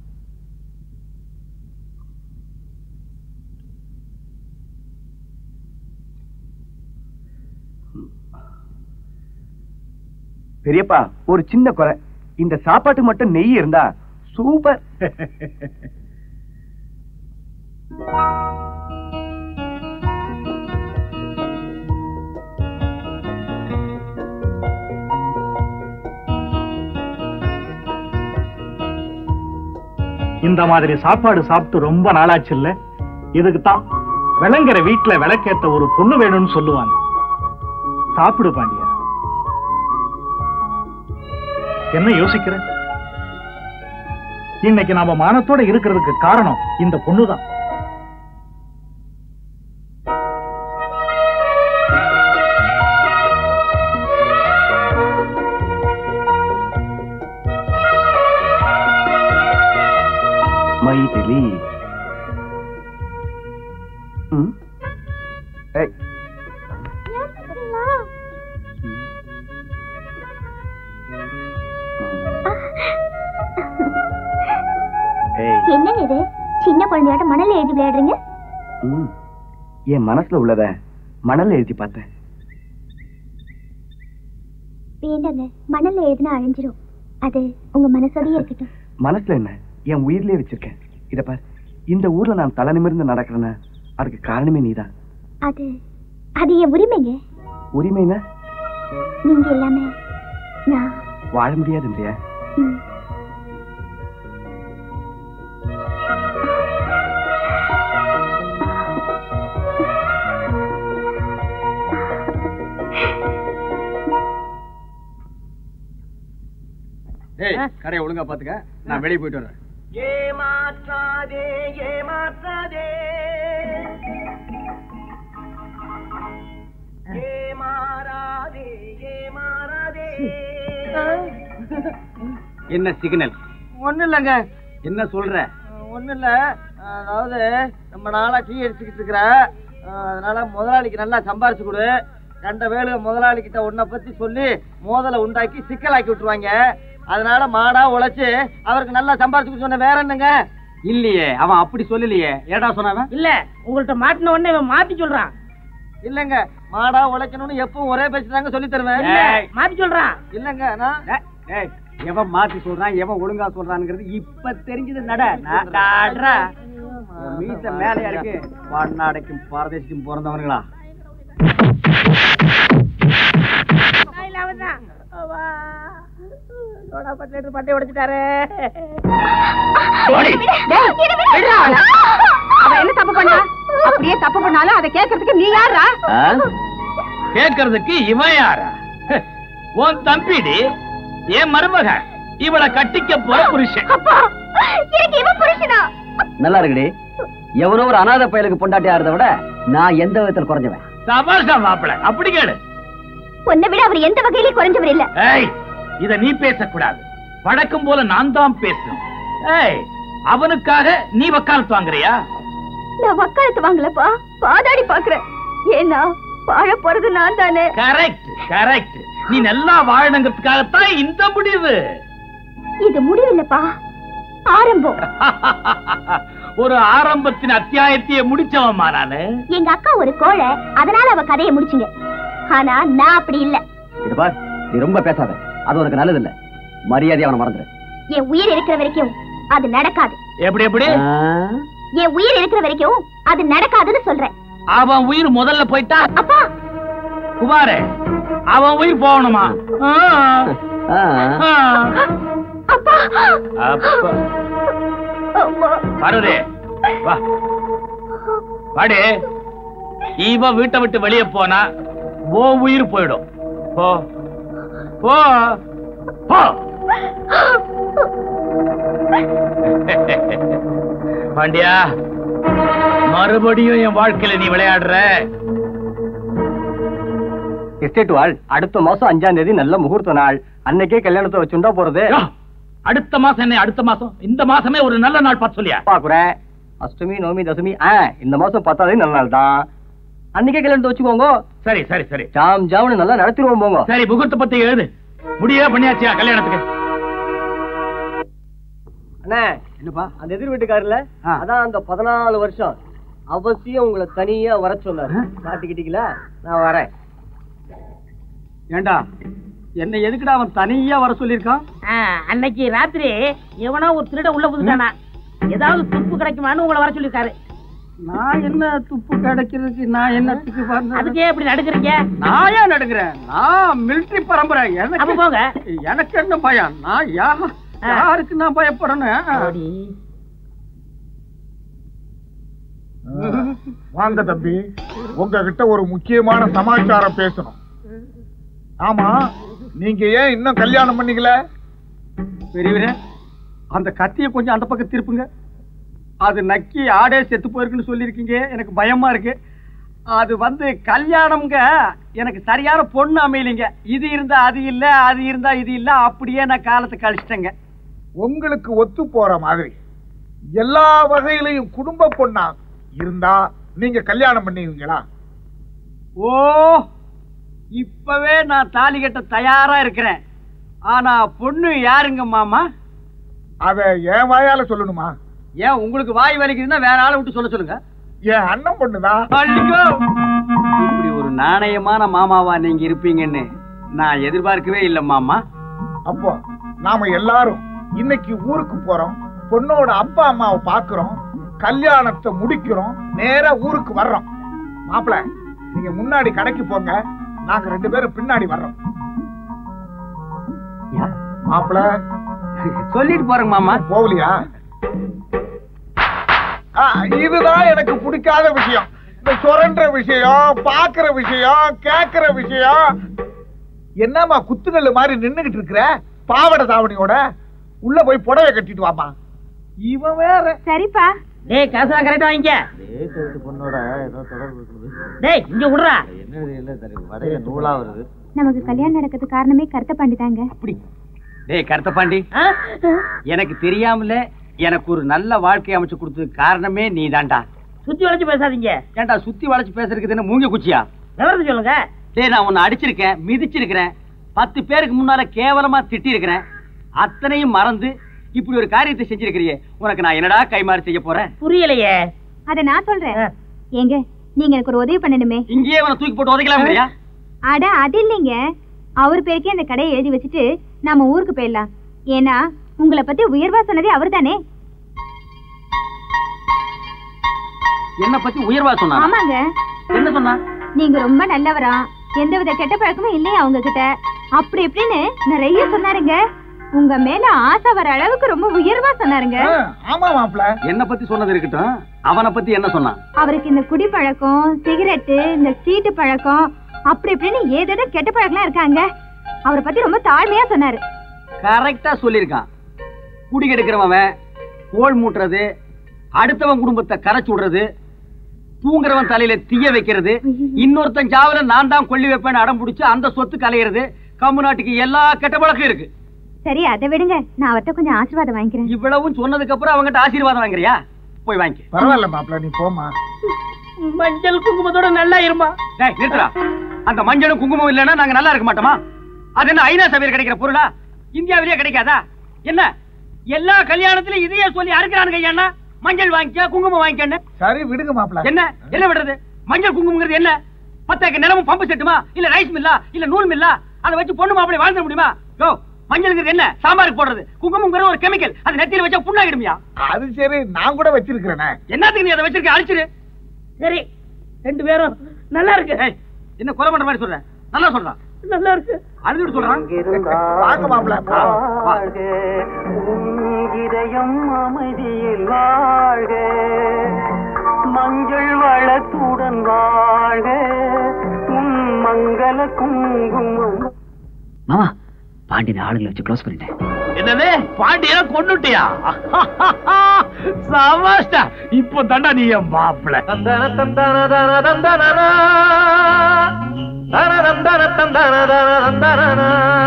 D: பெரியப்பா ஒரு சின்ன குறை இந்த சாப்பாட்டு மட்டும் நெய் இருந்தா சூப்பர்
H: இந்த மாதிரி சாப்பாடு சாப்பிட்டு ரொம்ப நாளாச்சு இல்ல இதுக்கு தான் விளங்குற வீட்டுல விளக்கேத்த ஒரு பொண்ணு வேணும்னு சொல்லுவாங்க சாப்பிடு பாண்டியா என்ன யோசிக்கிற இன்னைக்கு நாம மானத்தோட இருக்கிறதுக்கு காரணம் இந்த பொண்ணுதான்
D: மைதிலி ம்? ஏய், ஏய்,
C: என்னங்க இது சின்ன குழந்தையாட்ட மணல் எழுதி விளையாடுறீங்க
D: ம். என் மனசுல உள்ளத மணல்ல எழுதி பார்த்தேன்
C: வேண்டாங்க மணல்ல எழுதினா அழிஞ்சிரும் அது உங்க மனசோடயே இருக்கட்டும்
D: மனசுல என்ன என் உயிர்லயே வச்சிருக்கேன் இத பார் இந்த ஊர்ல நான் தலை நிமிர்ந்து நடக்கிறேன்னா அதுக்கு காரணமே நீதான்
C: அது அது என் உரிமைங்க
D: உரிமைனா
C: நீங்க எல்லாமே நான்
D: வாழ முடியாது இல்லையா
C: ம்.
F: ஏய் கடையை ஒழுங்கா பாத்துக்க நான் வெளியே போயிட்டு வரேன்
J: ஏமாற்றாதே ஏமாற்றாதே ஏமாறாதே ஏமாறாதே
F: என்ன சிக்னல்
J: ஒண்ணு இல்லைங்க
F: என்ன சொல்ற
J: ஒண்ணு இல்ல
M: அதாவது நம்ம நாளா டீ அடிச்சுக்கிட்டு இருக்கிற அஹ், அதனால முதலாளிக்கு நல்லா சம்பாரிச்சு கொடு கண்ட வேலு முதலாளி கிட்ட உன்னை பத்தி சொல்லி மோதலை உண்டாக்கி சிக்கலாக்கி விட்டுருவாங்க அதனால மாடா உழைச்சு அவருக்கு நல்லா சம்பாரிச்சு சொன்ன வேற என்னங்க
F: இல்லையே அவன் அப்படி சொல்லலையே ஏடா சொன்னவன்
G: இல்ல உங்கள்ட்ட மாட்டின உடனே இவன் மாத்தி சொல்றான்
M: இல்லங்க மாடா உழைக்கணும்னு எப்பவும் ஒரே பேச்சு தாங்க சொல்லி தருவேன்
G: இல்ல, மாத்தி சொல்றான்
M: இல்லங்க நான்
F: ஏய், எவன் மாத்தி சொல்றான் எவன் ஒழுங்கா சொல்றான்ங்கிறது இப்ப தெரிஞ்சது நட நடாடுறா. உன் மீச மேலையா இருக்கு பன்னாடைக்கும் பாரதேசிக்கும் பிறந்தவனுங்களா
G: பட்டை உடைச்சிட்டாரு
B: அவ என்ன தப்பு பண்ணா அப்படியே தப்பு பண்ணாலும் அதை கேட்கறதுக்கு நீ யாரா
A: கேட்கறதுக்கு இவன் யாரா உன் தம்பிடி என் மருமக இவளை கட்டிக்க போற புருஷன்
C: எனக்கு இவன் புருஷனா
I: நல்லா இருக்குடி எவனோ ஒரு அனாதை பயலுக்கு பொண்டாட்டி ஆறதை விட நான் எந்த விதத்தில் குறைஞ்சவன்
A: சபாஷா மாப்பிள அப்படி கேளு
C: உன்னை விட அவர் எந்த வகையிலும் குறைஞ்சவர் இல்ல
A: ஏய் இத நீ பேசக்கூடாது வழக்கம் போல நான் தான் பேசணும் ஏய் அவனுக்காக நீ வக்காலத்து வாங்குறியா
C: நான் வக்காலத்து வாங்கலப்பா பாதாடி பாக்குறேன் ஏன்னா வாழ போறது நான் தானே
A: கரெக்ட் கரெக்ட் நீ நல்லா வாழணுங்கிறதுக்காகத்தான் இந்த முடிவு
C: இது முடிவில்லப்பா ஆரம்பம்
A: ஒரு ஆரம்பத்தின் அத்தியாயத்தையே முடிச்சவன்மா நானு
C: எங்க அக்கா ஒரு கோழை அதனால அவ கதையை முடிச்சிங்க ஆனா நான் அப்படி இல்ல
I: இது பார் நீ ரொம்ப பேசாத அது உனக்கு நல்லது இல்ல மரியாதை அவனை மறந்துடு
C: என் உயிர் இருக்கிற வரைக்கும் அது நடக்காது
A: எப்படி எப்படி
C: என் உயிர் இருக்கிற வரைக்கும் அது நடக்காதுன்னு சொல்றேன்
A: அவன் உயிர் முதல்ல போயிட்டா
C: அப்பா
A: குமாரே அவன் உயிர் போகணுமா ஆ. ஆ.
C: அப்பா
A: அப்பா.
C: அம்மா.
A: பாருதே வா வாடி இவ வீட்டை விட்டு வெளியே போனா ஓ உயிர் போயிடும் போ போ போ பாண்டியா மறுபடியும் என் வாழ்க்கையில நீ விளையாடுற
O: எஸ்டேட் வாழ் அடுத்த மாசம் அஞ்சாம் தேதி நல்ல முகூர்த்த நாள் அன்னைக்கே கல்யாணத்தை வச்சுண்டா போறது
A: அடுத்த மாசம் என்ன அடுத்த மாசம் இந்த மாசமே ஒரு நல்ல நாள் பார்த்து சொல்லியா
O: பாக்குறேன் அஷ்டமி நவமி தசமி ஆ இந்த மாசம் பத்தாதே நல்ல நாள் தான் அன்னைக்கே கல்யாணத்தை வச்சுக்கோங்க
A: சரி சரி சரி
O: ஜாம் ஜாம்னு நல்லா நடத்திடுவோம் போங்க
A: சரி முகூர்த்த பத்தி எழுது முடியே பண்ணியாச்சியா கல்யாணத்துக்கு
O: அண்ணே என்னப்பா அந்த எதிர் வீட்டுக்காரர்ல அதான் அந்த பதினாலு வருஷம் அவசியம் உங்களை தனியா வர சொன்னாரு மாட்டிக்கிட்டீங்களா நான் வரேன்
F: ஏண்டா என்ன எதுக்குடா அவன் தனியா வர சொல்லியிருக்கான்
G: ஆ, அன்னைக்கு ராத்திரி எவனோ ஒரு திருட உள்ள புதுட்டானா ஏதாவது துப்பு கிடைக்குமான்னு உங்களை வர சொல்லிருக்காரு
F: நான் என்ன துப்பு கிடைக்கிறதுக்கு நான் என்னத்துக்கு வந்தேன்?
G: அதுக்கே இப்படி நடுக்குறீங்க
F: நான் ஏன் நடுக்கிறேன் நான் மிலிட்டரி பரம்பரை
G: அப்ப
F: எனக்கு
G: போங்க.
F: எனக்கு என்ன பயம் நான் யா யாருக்கு நான் பயப்படணும்
E: வாங்க தம்பி உங்ககிட்ட ஒரு முக்கியமான சமாச்சாரம் பேசணும் ஆமா நீங்க ஏன் இன்னும் கல்யாணம் பண்ணீங்கள
F: பெரியவரே அந்த கத்தியை கொஞ்சம் அந்த பக்கம் திருப்புங்க அது நக்கி ஆடே செத்து போயிருக்குன்னு சொல்லியிருக்கீங்க எனக்கு பயமா இருக்கு அது வந்து கல்யாணம்ங்க எனக்கு சரியான பொண்ணு அமையலைங்க இது இருந்தா அது இல்ல அது இருந்தா இது இல்ல அப்படியே நான் காலத்தை கழிச்சிட்டேங்க
E: உங்களுக்கு ஒத்து போற மாதிரி எல்லா வகையிலையும் குடும்ப பொண்ணா இருந்தா நீங்க கல்யாணம் பண்ணுவீங்களா
F: ஓ இப்பவே நான் தாலி கட்ட தயாரா இருக்கிறேன் ஆனா பொண்ணு யாருங்க மாமா
E: அத என் வாயால சொல்லணுமா
F: ஏன் உங்களுக்கு வாய் வலிக்குதுன்னா வேற ஆளை விட்டு சொல்ல சொல்லுங்க
E: என் அண்ணன் பொண்ணுதான்
F: அள்ளிக்கோ. இப்படி ஒரு நாணயமான மாமாவா நீங்க இருப்பீங்கன்னு நான் எதிர்பார்க்கவே இல்லை மாமா
E: அப்போ நாம எல்லாரும் இன்னைக்கு ஊருக்கு போறோம் பொண்ணோட அப்பா அம்மாவை பாக்குறோம் கல்யாணத்தை முடிக்கிறோம் நேரா ஊருக்கு வர்றோம் மாப்பிள நீங்க முன்னாடி கடைக்கு போங்க நாங்க ரெண்டு பேரும் பின்னாடி வர்றோம் மாப்பிள
F: சொல்லிட்டு போறேங்க மாமா
E: போகலையா ஆ, இதுதான் எனக்கு பிடிக்காத விஷயம் இந்த சுரண்ட விஷயம் பாக்குற விஷயம் கேக்குற விஷயம் என்னம்மா குத்துக்கல்லு மாதிரி நின்னுகிட்டு இருக்கிற பாவாடை தாவணியோட உள்ள போய் புடவை கட்டிட்டு வாமா இவன் வேற
C: சரிப்பா
G: டேய் காசுலாம் கரெக்டா வாங்கிக்க
M: பொண்ணோட ஏதோ தொடர்பு இருக்குது
G: டேய் இங்க விடுறா
M: என்னது இல்ல தெரியும் வடைய நூலா வருது
C: நமக்கு கல்யாணம் நடக்கிறது காரணமே கருத்த பாண்டிதாங்க
F: டேய் கருத்த பாண்டி எனக்கு தெரியாமல எனக்கு ஒரு நல்ல வாழ்க்கை அமைச்சு கொடுத்ததுக்கு காரணமே நீ தான்டா
G: சுத்தி வளைச்சு பேசாதீங்க
F: ஏன்டா சுத்தி வளைச்சு பேசுறதுக்கு என்ன மூங்க குச்சியா
G: விவரத்தை சொல்லுங்க
F: டேய் நான் உன்னை அடிச்சிருக்கேன் மிதிச்சிருக்கிறேன் பத்து பேருக்கு முன்னால கேவலமா திட்டி இருக்கிறேன் அத்தனையும் மறந்து இப்படி ஒரு காரியத்தை செஞ்சிருக்கிறியே உனக்கு நான் என்னடா கைமாறி செய்ய போறேன்
G: புரியலையே
C: அத நான் சொல்றேன் ஏங்க நீங்க எனக்கு ஒரு உதவி பண்ணணுமே
F: இங்கேயே அவனை தூக்கி போட்டு உதைக்கலாம் இல்லையா
C: அட அது இல்லைங்க அவர் பேருக்கே அந்த கடையை எழுதி வச்சுட்டு நாம ஊருக்கு போயிடலாம் ஏன்னா உங்களை பத்தி உயர்வா சொன்னதே அவர்தானே
F: என்ன பத்தி உயர்வா சொன்னா
C: ஆமாங்க
F: என்ன சொன்னா
C: நீங்க ரொம்ப நல்லவரா எந்தவித கெட்ட பழக்கமும் இல்லையா அவங்க கிட்ட அப்படி இப்படின்னு நிறைய சொன்னாருங்க உங்க மேல ஆசை வர அளவுக்கு ரொம்ப உயர்வா சொன்னாருங்க
E: ஆமா மாப்ள
F: என்ன பத்தி சொன்னது இருக்கட்டும் அவனை பத்தி என்ன சொன்னான்
C: அவருக்கு இந்த குடி பழக்கம் சிகரெட்டு இந்த சீட்டு பழக்கம் அப்படி இப்படின்னு ஏதேதோ கெட்ட பழக்கம்லாம் இருக்காங்க அவரை பத்தி ரொம்ப தாழ்மையா சொன்னாரு
F: கரெக்டா சொல்லியிருக்கான் குடி கெடுக்கிறவன் கோல் மூட்டுறது அடுத்தவன் குடும்பத்தை கரைச்சு விடுறது தூங்குறவன் தலையில தீய வைக்கிறது இன்னொருத்தன் ஜாவில நான் தான் கொல்லி வைப்பேன்னு அடம் பிடிச்சு அந்த சொத்து கலையிறது கம்மு நாட்டுக்கு எல்லா கெட்ட பழக்கம் இருக்கு
C: சரி அதை விடுங்க நான் அவர்கிட்ட கொஞ்சம் ஆசீர்வாதம் வாங்கிக்கிறேன்
F: இவ்வளவும் சொன்னதுக்கு அப்புறம் அவங்ககிட்ட ஆசீர்வாதம் வாங்குறியா போய் வாங்கி
E: பரவாயில்ல மாப்ள நீ போமா
G: மஞ்சள் குங்குமத்தோட நல்லா இருமா
F: டேய் நிறுத்துடா அந்த மஞ்சளும் குங்குமம் இல்லைன்னா நாங்க நல்லா இருக்க மாட்டோமா அது என்ன ஐநா சபையில் கிடைக்கிற பொருளா இந்தியாவிலேயே கிடைக்காதா என்ன எல்லா கல்யாணத்திலும் இதையே சொல்லி அறுக்கிறானுங்க ஐயா மஞ்சள் வாங்கிக்க குங்குமம் வாங்கிக்கன்னு
E: சரி விடுங்க மாப்ள
F: என்ன என்ன விடுறது மஞ்சள் குங்குமங்கிறது என்ன பத்தாக்கு நிலமும் பம்பு செட்டுமா இல்ல ரைஸ் மில்லா இல்ல நூல் மில்லா அதை வச்சு பொண்ணு மாப்பிளை வாழ்ந்துட முடியுமா யோ மஞ்சள்ங்கிறது என்ன சாம்பாருக்கு போடுறது குங்குமங்கிறது ஒரு கெமிக்கல் அது நெத்தியில வச்சா புண்ணாகிடுமியா
E: அது சரி நான் கூட வச்சிருக்கிறேனே
F: என்னத்துக்கு நீ அதை வச்சிருக்க அழிச்சிரு
G: சரி ரெண்டு பேரும் நல்லா இருக்கு
F: ஏய், என்ன கொலை பண்ற மாதிரி சொல்ற நல்லா சொல்றான்
G: நல்லா இருக்கு
F: அழுதுட்டு சொல்றான்
E: வாங்க மாப்ள
U: இதயம் அமைதியில் வாழ்க மஞ்சள் வளத்துடன் வாழ்க உன் மங்கள குங்குமம்
I: மாமா பாண்டியன் ஆளுங்களை வச்சு க்ளோஸ் பண்ணிட்டேன்
A: என்னது பாண்டியனை கொண்டுட்டியா சமாஷ்டா இப்போ தாண்டா நீ என் மாப்பிள
U: தந்தன தந்தன தன தந்தன தன தந்தன தந்தன தன தந்தன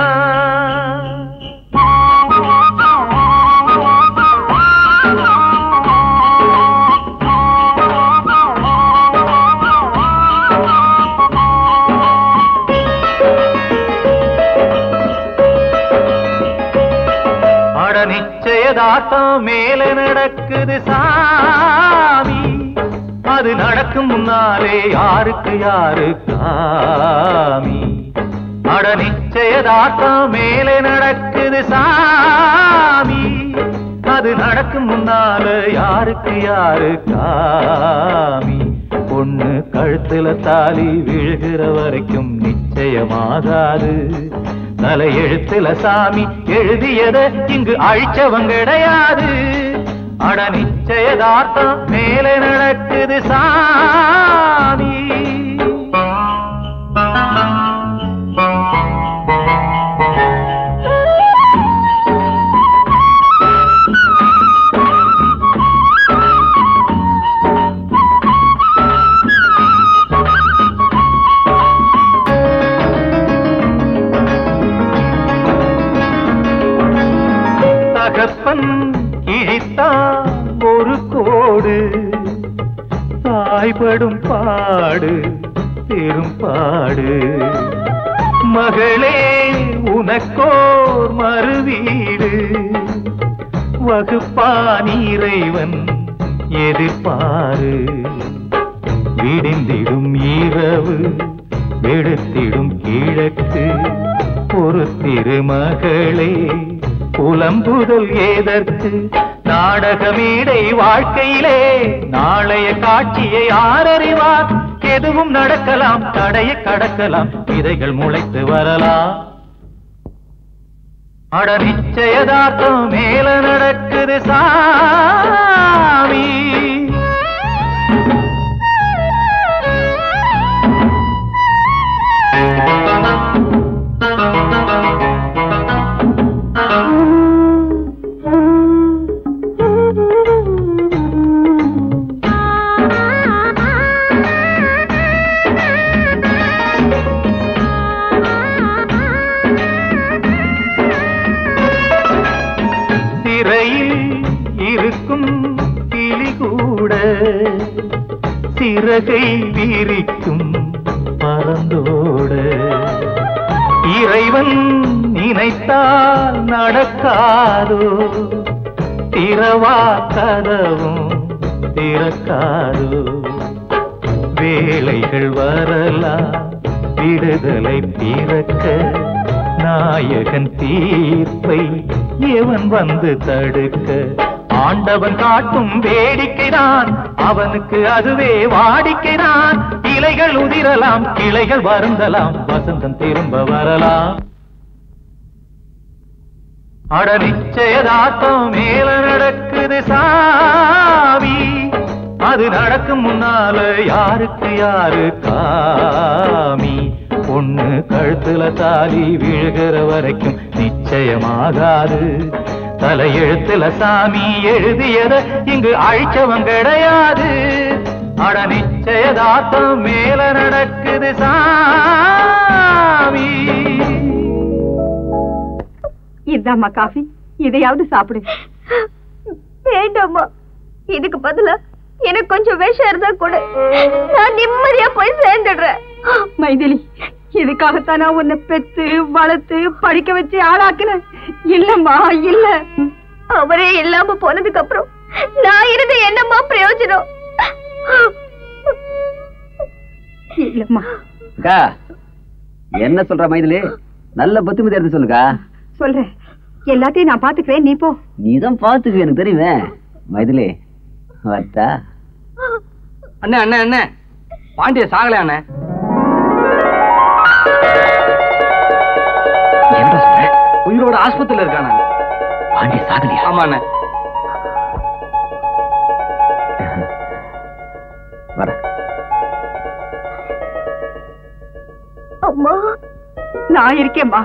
U: அட நிச்சயதார்த்தம் மேல நடக்குது சாமி அது நடக்கும் முன்னாலே யாருக்கு யாரு காமி அட நிச்சயதார்த்தம் மேலே நடக்குது சாமி அது நடக்கும் முன்னால யாருக்கு யாரு காமி பொண்ணு கழுத்துல தாலி விழுகிற வரைக்கும் நிச்சயமாகாது தலை எழுத்துல சாமி எழுதியத இங்கு அழிச்சவன் கிடையாது அட நிச்சயதார்த்தம் மேலே நடக்குது சாமி தகப்பன் கிழித்தான் ஒரு கோடு தாய்படும் பாடு பெரும் பாடு மகளே உனக்கோர் மறுவீடு வகுப்பான் இறைவன் எதிர்பாரு விடிந்திடும் இரவு வெடுத்திடும் கிழக்கு ஒரு திருமகளே புலம்புதல் ஏதற்கு நாடகமேடை வாழ்க்கையிலே நாளைய காட்சியை யாரறிவார் எதுவும் நடக்கலாம் தடைய கடக்கலாம் விதைகள் முளைத்து வரலாம் அட நிச்சயதார்த்தம் மேல நடக்குது சாமி சிறையில் இரு சிறகை விரிக்கும் பறந்தோட இறைவன் நினைத்தால் நடக்காதோ திறவா கதவும் திறக்காதோ வேலைகள் வரலாம் விடுதலை பிறக்க நாயகன் தீர்ப்பை எவன் வந்து தடுக்க ஆண்டவன் காட்டும் வேடிக்கைதான் அவனுக்கு அதுவே வாடிக்கைதான் இலைகள் உதிரலாம் கிளைகள் வருந்தலாம் வசந்தம் திரும்ப வரலாம் அட நிச்சயதார்த்தம் மேல நடக்குது சாவி அது நடக்கும் முன்னால யாருக்கு யாரு காமி பொண்ணு கழுத்துல தாலி விழுகிற வரைக்கும் நிச்சயமாகாது தலையெழுத்துல சாமி எழுதியத இங்கு அழிச்சவன் கிடையாது அட நிச்சயதார்த்தம் மேல நடக்குது சாமி
B: இதாம்மா காஃபி இதையாவது சாப்பிடு
C: வேண்டாம்மா இதுக்கு பதிலா எனக்கு கொஞ்சம் விஷம் இருந்தா கூட நான் நிம்மதியா போய் சேர்ந்துடுறேன்
B: மைதிலி இதுக்காகத்தான் நான் உன்னை பெத்து வளர்த்து படிக்க வச்சு ஆளாக்குனேன் இல்லம்மா இல்ல
C: அவரே இல்லாம போனதுக்கு அப்புறம் நான் இருந்து என்னம்மா பிரயோஜனம்
B: இல்லம்மா
I: அக்கா என்ன சொல்ற மைதிலி நல்ல புத்திமதி எடுத்து சொல்லுக்கா
B: சொல்றேன் எல்லாத்தையும் நான் பாத்துக்கிறேன் நீ போ
I: நீதான் பாத்துக்கு எனக்கு தெரியுமே மைதிலி வரட்டா
J: அண்ணே அண்ணே அண்ணே பாண்டிய சாகல அண்ணே உயிரோட ஆஸ்பத்திரியில இருக்கானே
I: பாண்டிய சாகலையா
J: ஆமா அண்ணே
I: வர
C: அம்மா
B: நான் இருக்கேம்மா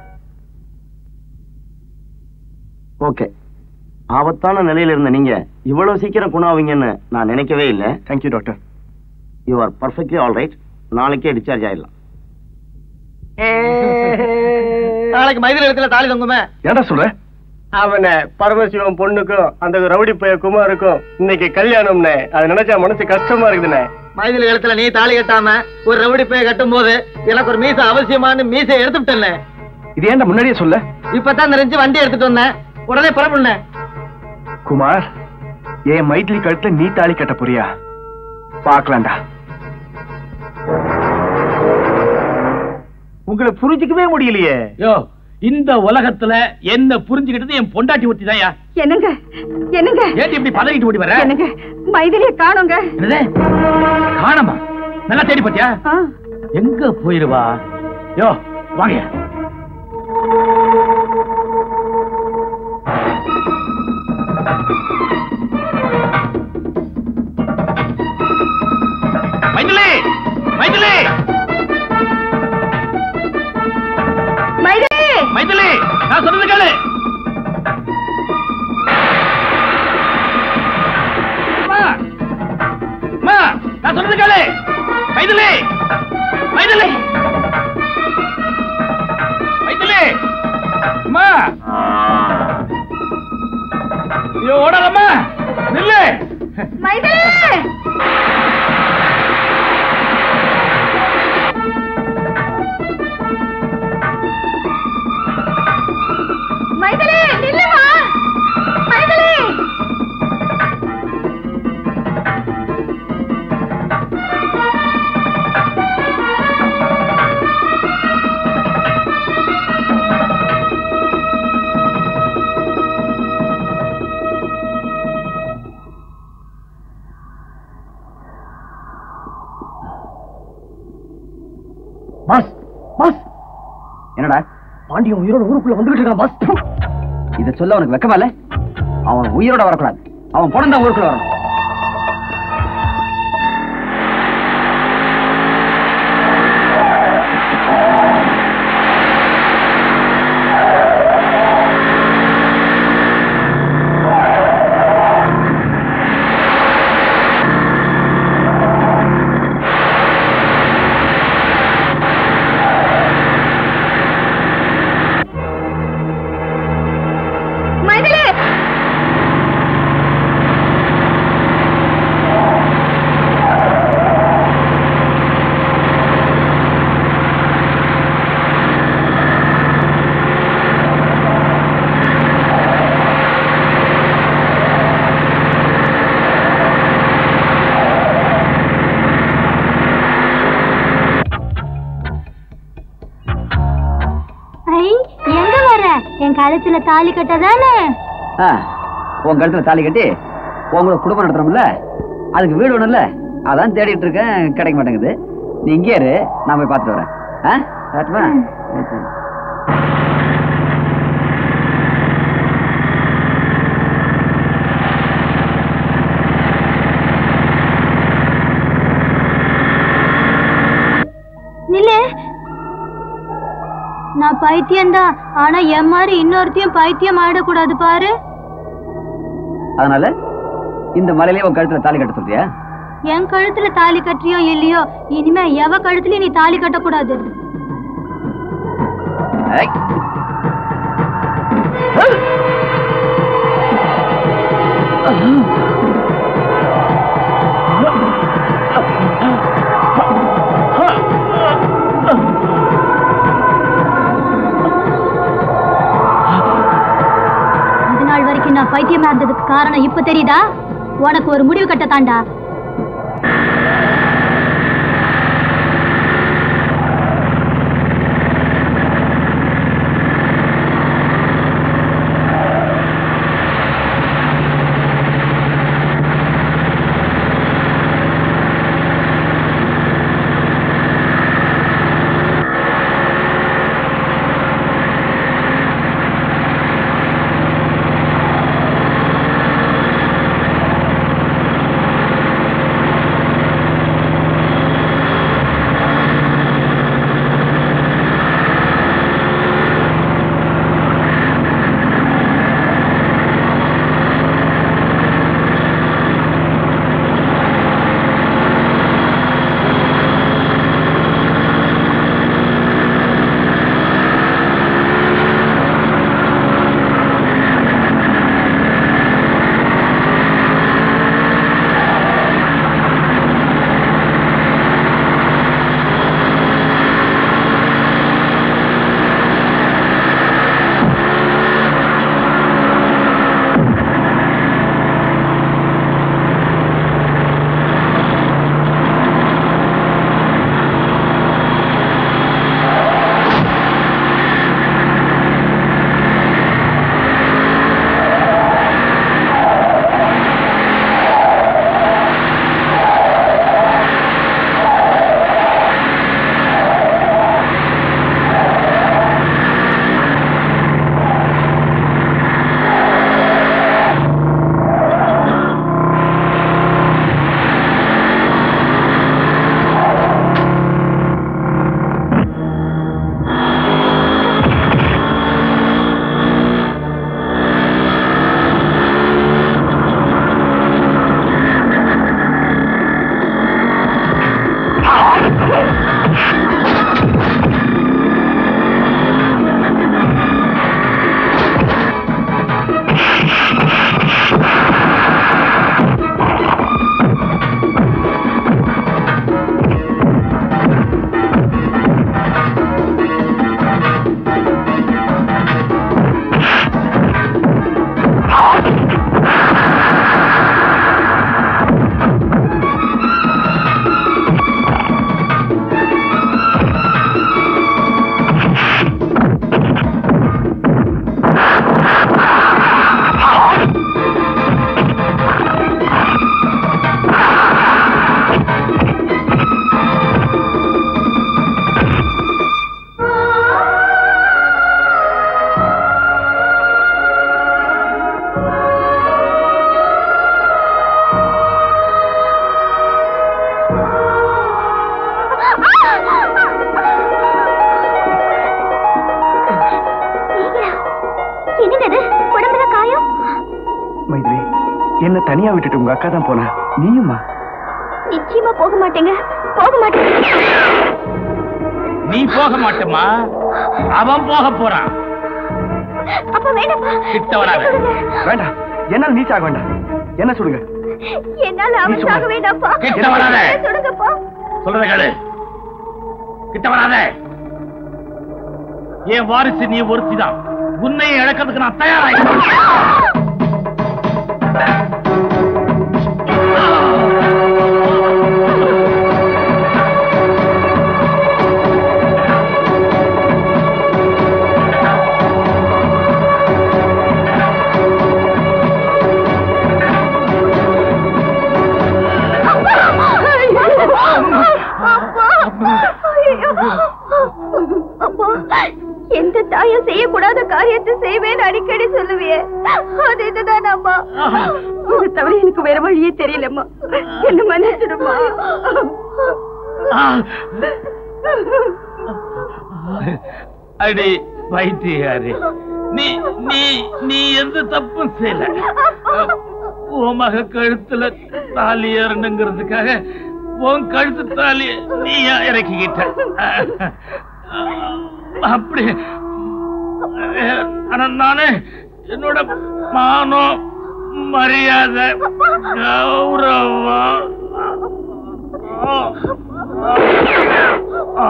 D: ஓகே ஆபத்தான நிலையில இருந்த நீங்க இவ்வளவு சீக்கிரம் குணாவீங்கன்னு நான் நினைக்கவே இல்லை thank you doctor you are perfectly all right நாளைக்கே டிஸ்சார்ஜ் ஆயிடலாம்
J: நாளைக்கு மைதில இடத்துல தாலி தொங்குமே
D: ஏன்டா சொல்ற
O: அவனை பரமசிவம் பொண்ணுக்கும் அந்த ரவுடி பைய குமாருக்கும் இன்னைக்கு கல்யாணம்னே அதை நினைச்சா மனசு கஷ்டமா இருக்குதுண்ணே
J: மைதில இடத்துல நீ தாலி கட்டாம ஒரு ரவுடி பைய கட்டும் போது எனக்கு ஒரு மீச அவசியமான மீசை எடுத்துட்டேன்
D: இது ஏன்டா முன்னாடியே சொல்ல
J: இப்பதான் தெரிஞ்சு வண்டி எடுத்துட்டு வந்தேன் உடனே புறப்படுனேன்
D: குமார் என் மைத்திலி கழுத்துல நீ தாலி கட்ட போறியா பாக்கலாம்டா
A: உங்களை புரிஞ்சுக்கவே முடியலையே யோ இந்த உலகத்துல என்ன புரிஞ்சுக்கிட்டது என் பொண்டாட்டி ஒருத்தி தான்யா
B: என்னங்க என்னங்க
A: ஏன் இப்படி பதவிட்டு ஓடி வர
B: என்னங்க மைதிலிய காணோங்க
A: என்னது காணமா நல்லா தேடி பாத்தியா
B: ஆ,
A: எங்க போயிருவா யோ வாங்க மைதிலி மைதிலி
C: மைதிலி
A: மைதிலி நான் சொல்றது கேளு அம்மா அம்மா நான் சொல்றது கேளு மைதிலி மைதிலி மைதிலி அம்மா ஐயோ ஓடாதம்மா நில்லு
C: மைதிலி மைதிலி நில்லுமா மைதிலி
I: பாஸ் பாஸ் என்னடா பாண்டியன் உயிரோட ஊருக்குள்ள வந்துகிட்டு இருக்கான் பாஸ் இத சொல்ல அவனுக்கு வெக்கமா இல்ல அவன் உயிரோட வரக்கூடாது அவன் பிறந்த ஊருக்குள்ள வரணும்
C: மைதிலி கழுத்துல தாலி கட்டதானே
I: ஆ, உன் கழுத்துல தாலி கட்டி உங்களோட குடும்பம் நடத்துறோம்ல அதுக்கு வீடு ஒண்ணும் இல்ல அதான் தேடிட்டு இருக்கேன் கிடைக்க மாட்டேங்குது நீ இங்கே இரு நான் போய் பார்த்துட்டு வரேன் ஆ வரட்டுமா? சரி, சரி.
C: நில்லு நான் பைத்தியம்தான் ஆனா என் மாதிரி இன்னொருத்தையும் பைத்தியம் ஆயிடக்கூடாது பாரு
I: அதனால இந்த மலையிலே உன் கழுத்துல தாலி கட்ட சொல்றியா
C: என் கழுத்துல தாலி கட்டுறியோ இல்லையோ இனிமே எவ கழுத்துலயும் நீ தாலி கட்டக்கூடாது
I: ஐ.
C: இது நாள் வரைக்கும் நான் பைத்தியமா இருந்ததுக்கு காரணம் இப்ப தெரியுதா உனக்கு ஒரு முடிவு கட்ட தாண்டா என்னது உடம்புல காயம்
D: மைதிலி என்ன தனியா விட்டுட்டு உங்க அக்கா தான் போனா நீயுமா
C: நிச்சயமா போக மாட்டேங்க போக மாட்டேங்க
A: நீ போக மாட்டேமா அவன் போக போறான்
C: அப்ப வேணாப்பா
A: கிட்ட வராத
D: வேண்டாம் என்னால நீ சாக வேண்டாம் என்ன சொல்லுங்க
C: என்னால அவன் சாக வேண்டாம்ப்பா
A: கிட்ட வராத.
C: சொல்லுங்கப்பா
A: சொல்றத கேளு கிட்ட வராத என் வாரிசு நீ ஒருத்திதான் உன்னையை இழக்கிறதுக்கு நான் தயாராக
C: ஆ தாயா செய்யக்கூடாத காரியத்தை செய்வேன்னு அடிக்கடி சொல்லுவியே அது இதுதான் அம்மா
B: இது தவிர எனக்கு வேற வழியே தெரியலம்மா என்ன மன்னிச்சிடுமா
A: அடி பைத்தியாரி நீ நீ நீ எந்த தப்பும் செய்யல உன் மக கழுத்துல தாலி ஏறணுங்கிறதுக்காக உன் கழுத்து தாலி நீ இறக்கிக்கிட்ட அப்படி ஆனா நானு என்னோட மானம் மரியாதை கௌரவம் ஆ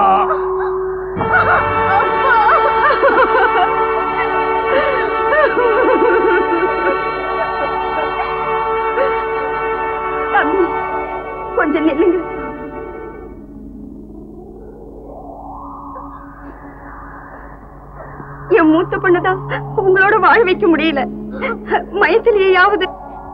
B: தம்பி, கொஞ்சம் நில்லுங்க என் மூத்த பொண்ணுதான் உங்களோட வாழ வைக்க முடியல மயத்திலேயாவது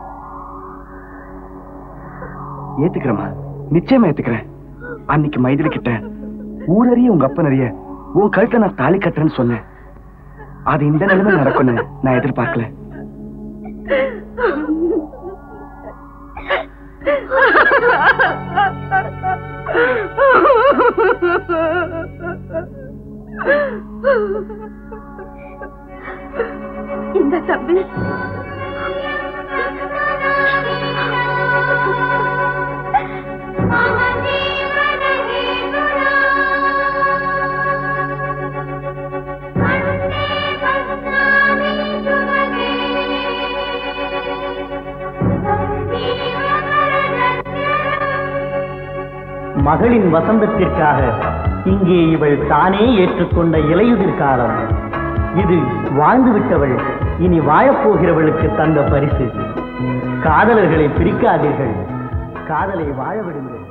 D: ஏத்துக்கிறேம்மா நிச்சயமா ஏத்துக்கிறேன் அன்னைக்கு மைதிலி கிட்ட ஊரறிய உங்க அப்ப நிறைய உன் கழுத்தை நான் தாலி கட்டுறேன்னு சொன்னேன் அது இந்த நிலைமை நடக்கும்னு நான் எதிர்பார்க்கல
B: இந்த தம்பி
P: மகளின் வசந்தத்திற்காக இங்கே இவள் தானே ஏற்றுக்கொண்ட இலையுதிர் காலம் இது வாழ்ந்து விட்டவள் இனி வாழப்போகிறவளுக்கு தந்த பரிசு காதலர்களை பிரிக்காதீர்கள் காதலை வாழ விடுங்கள்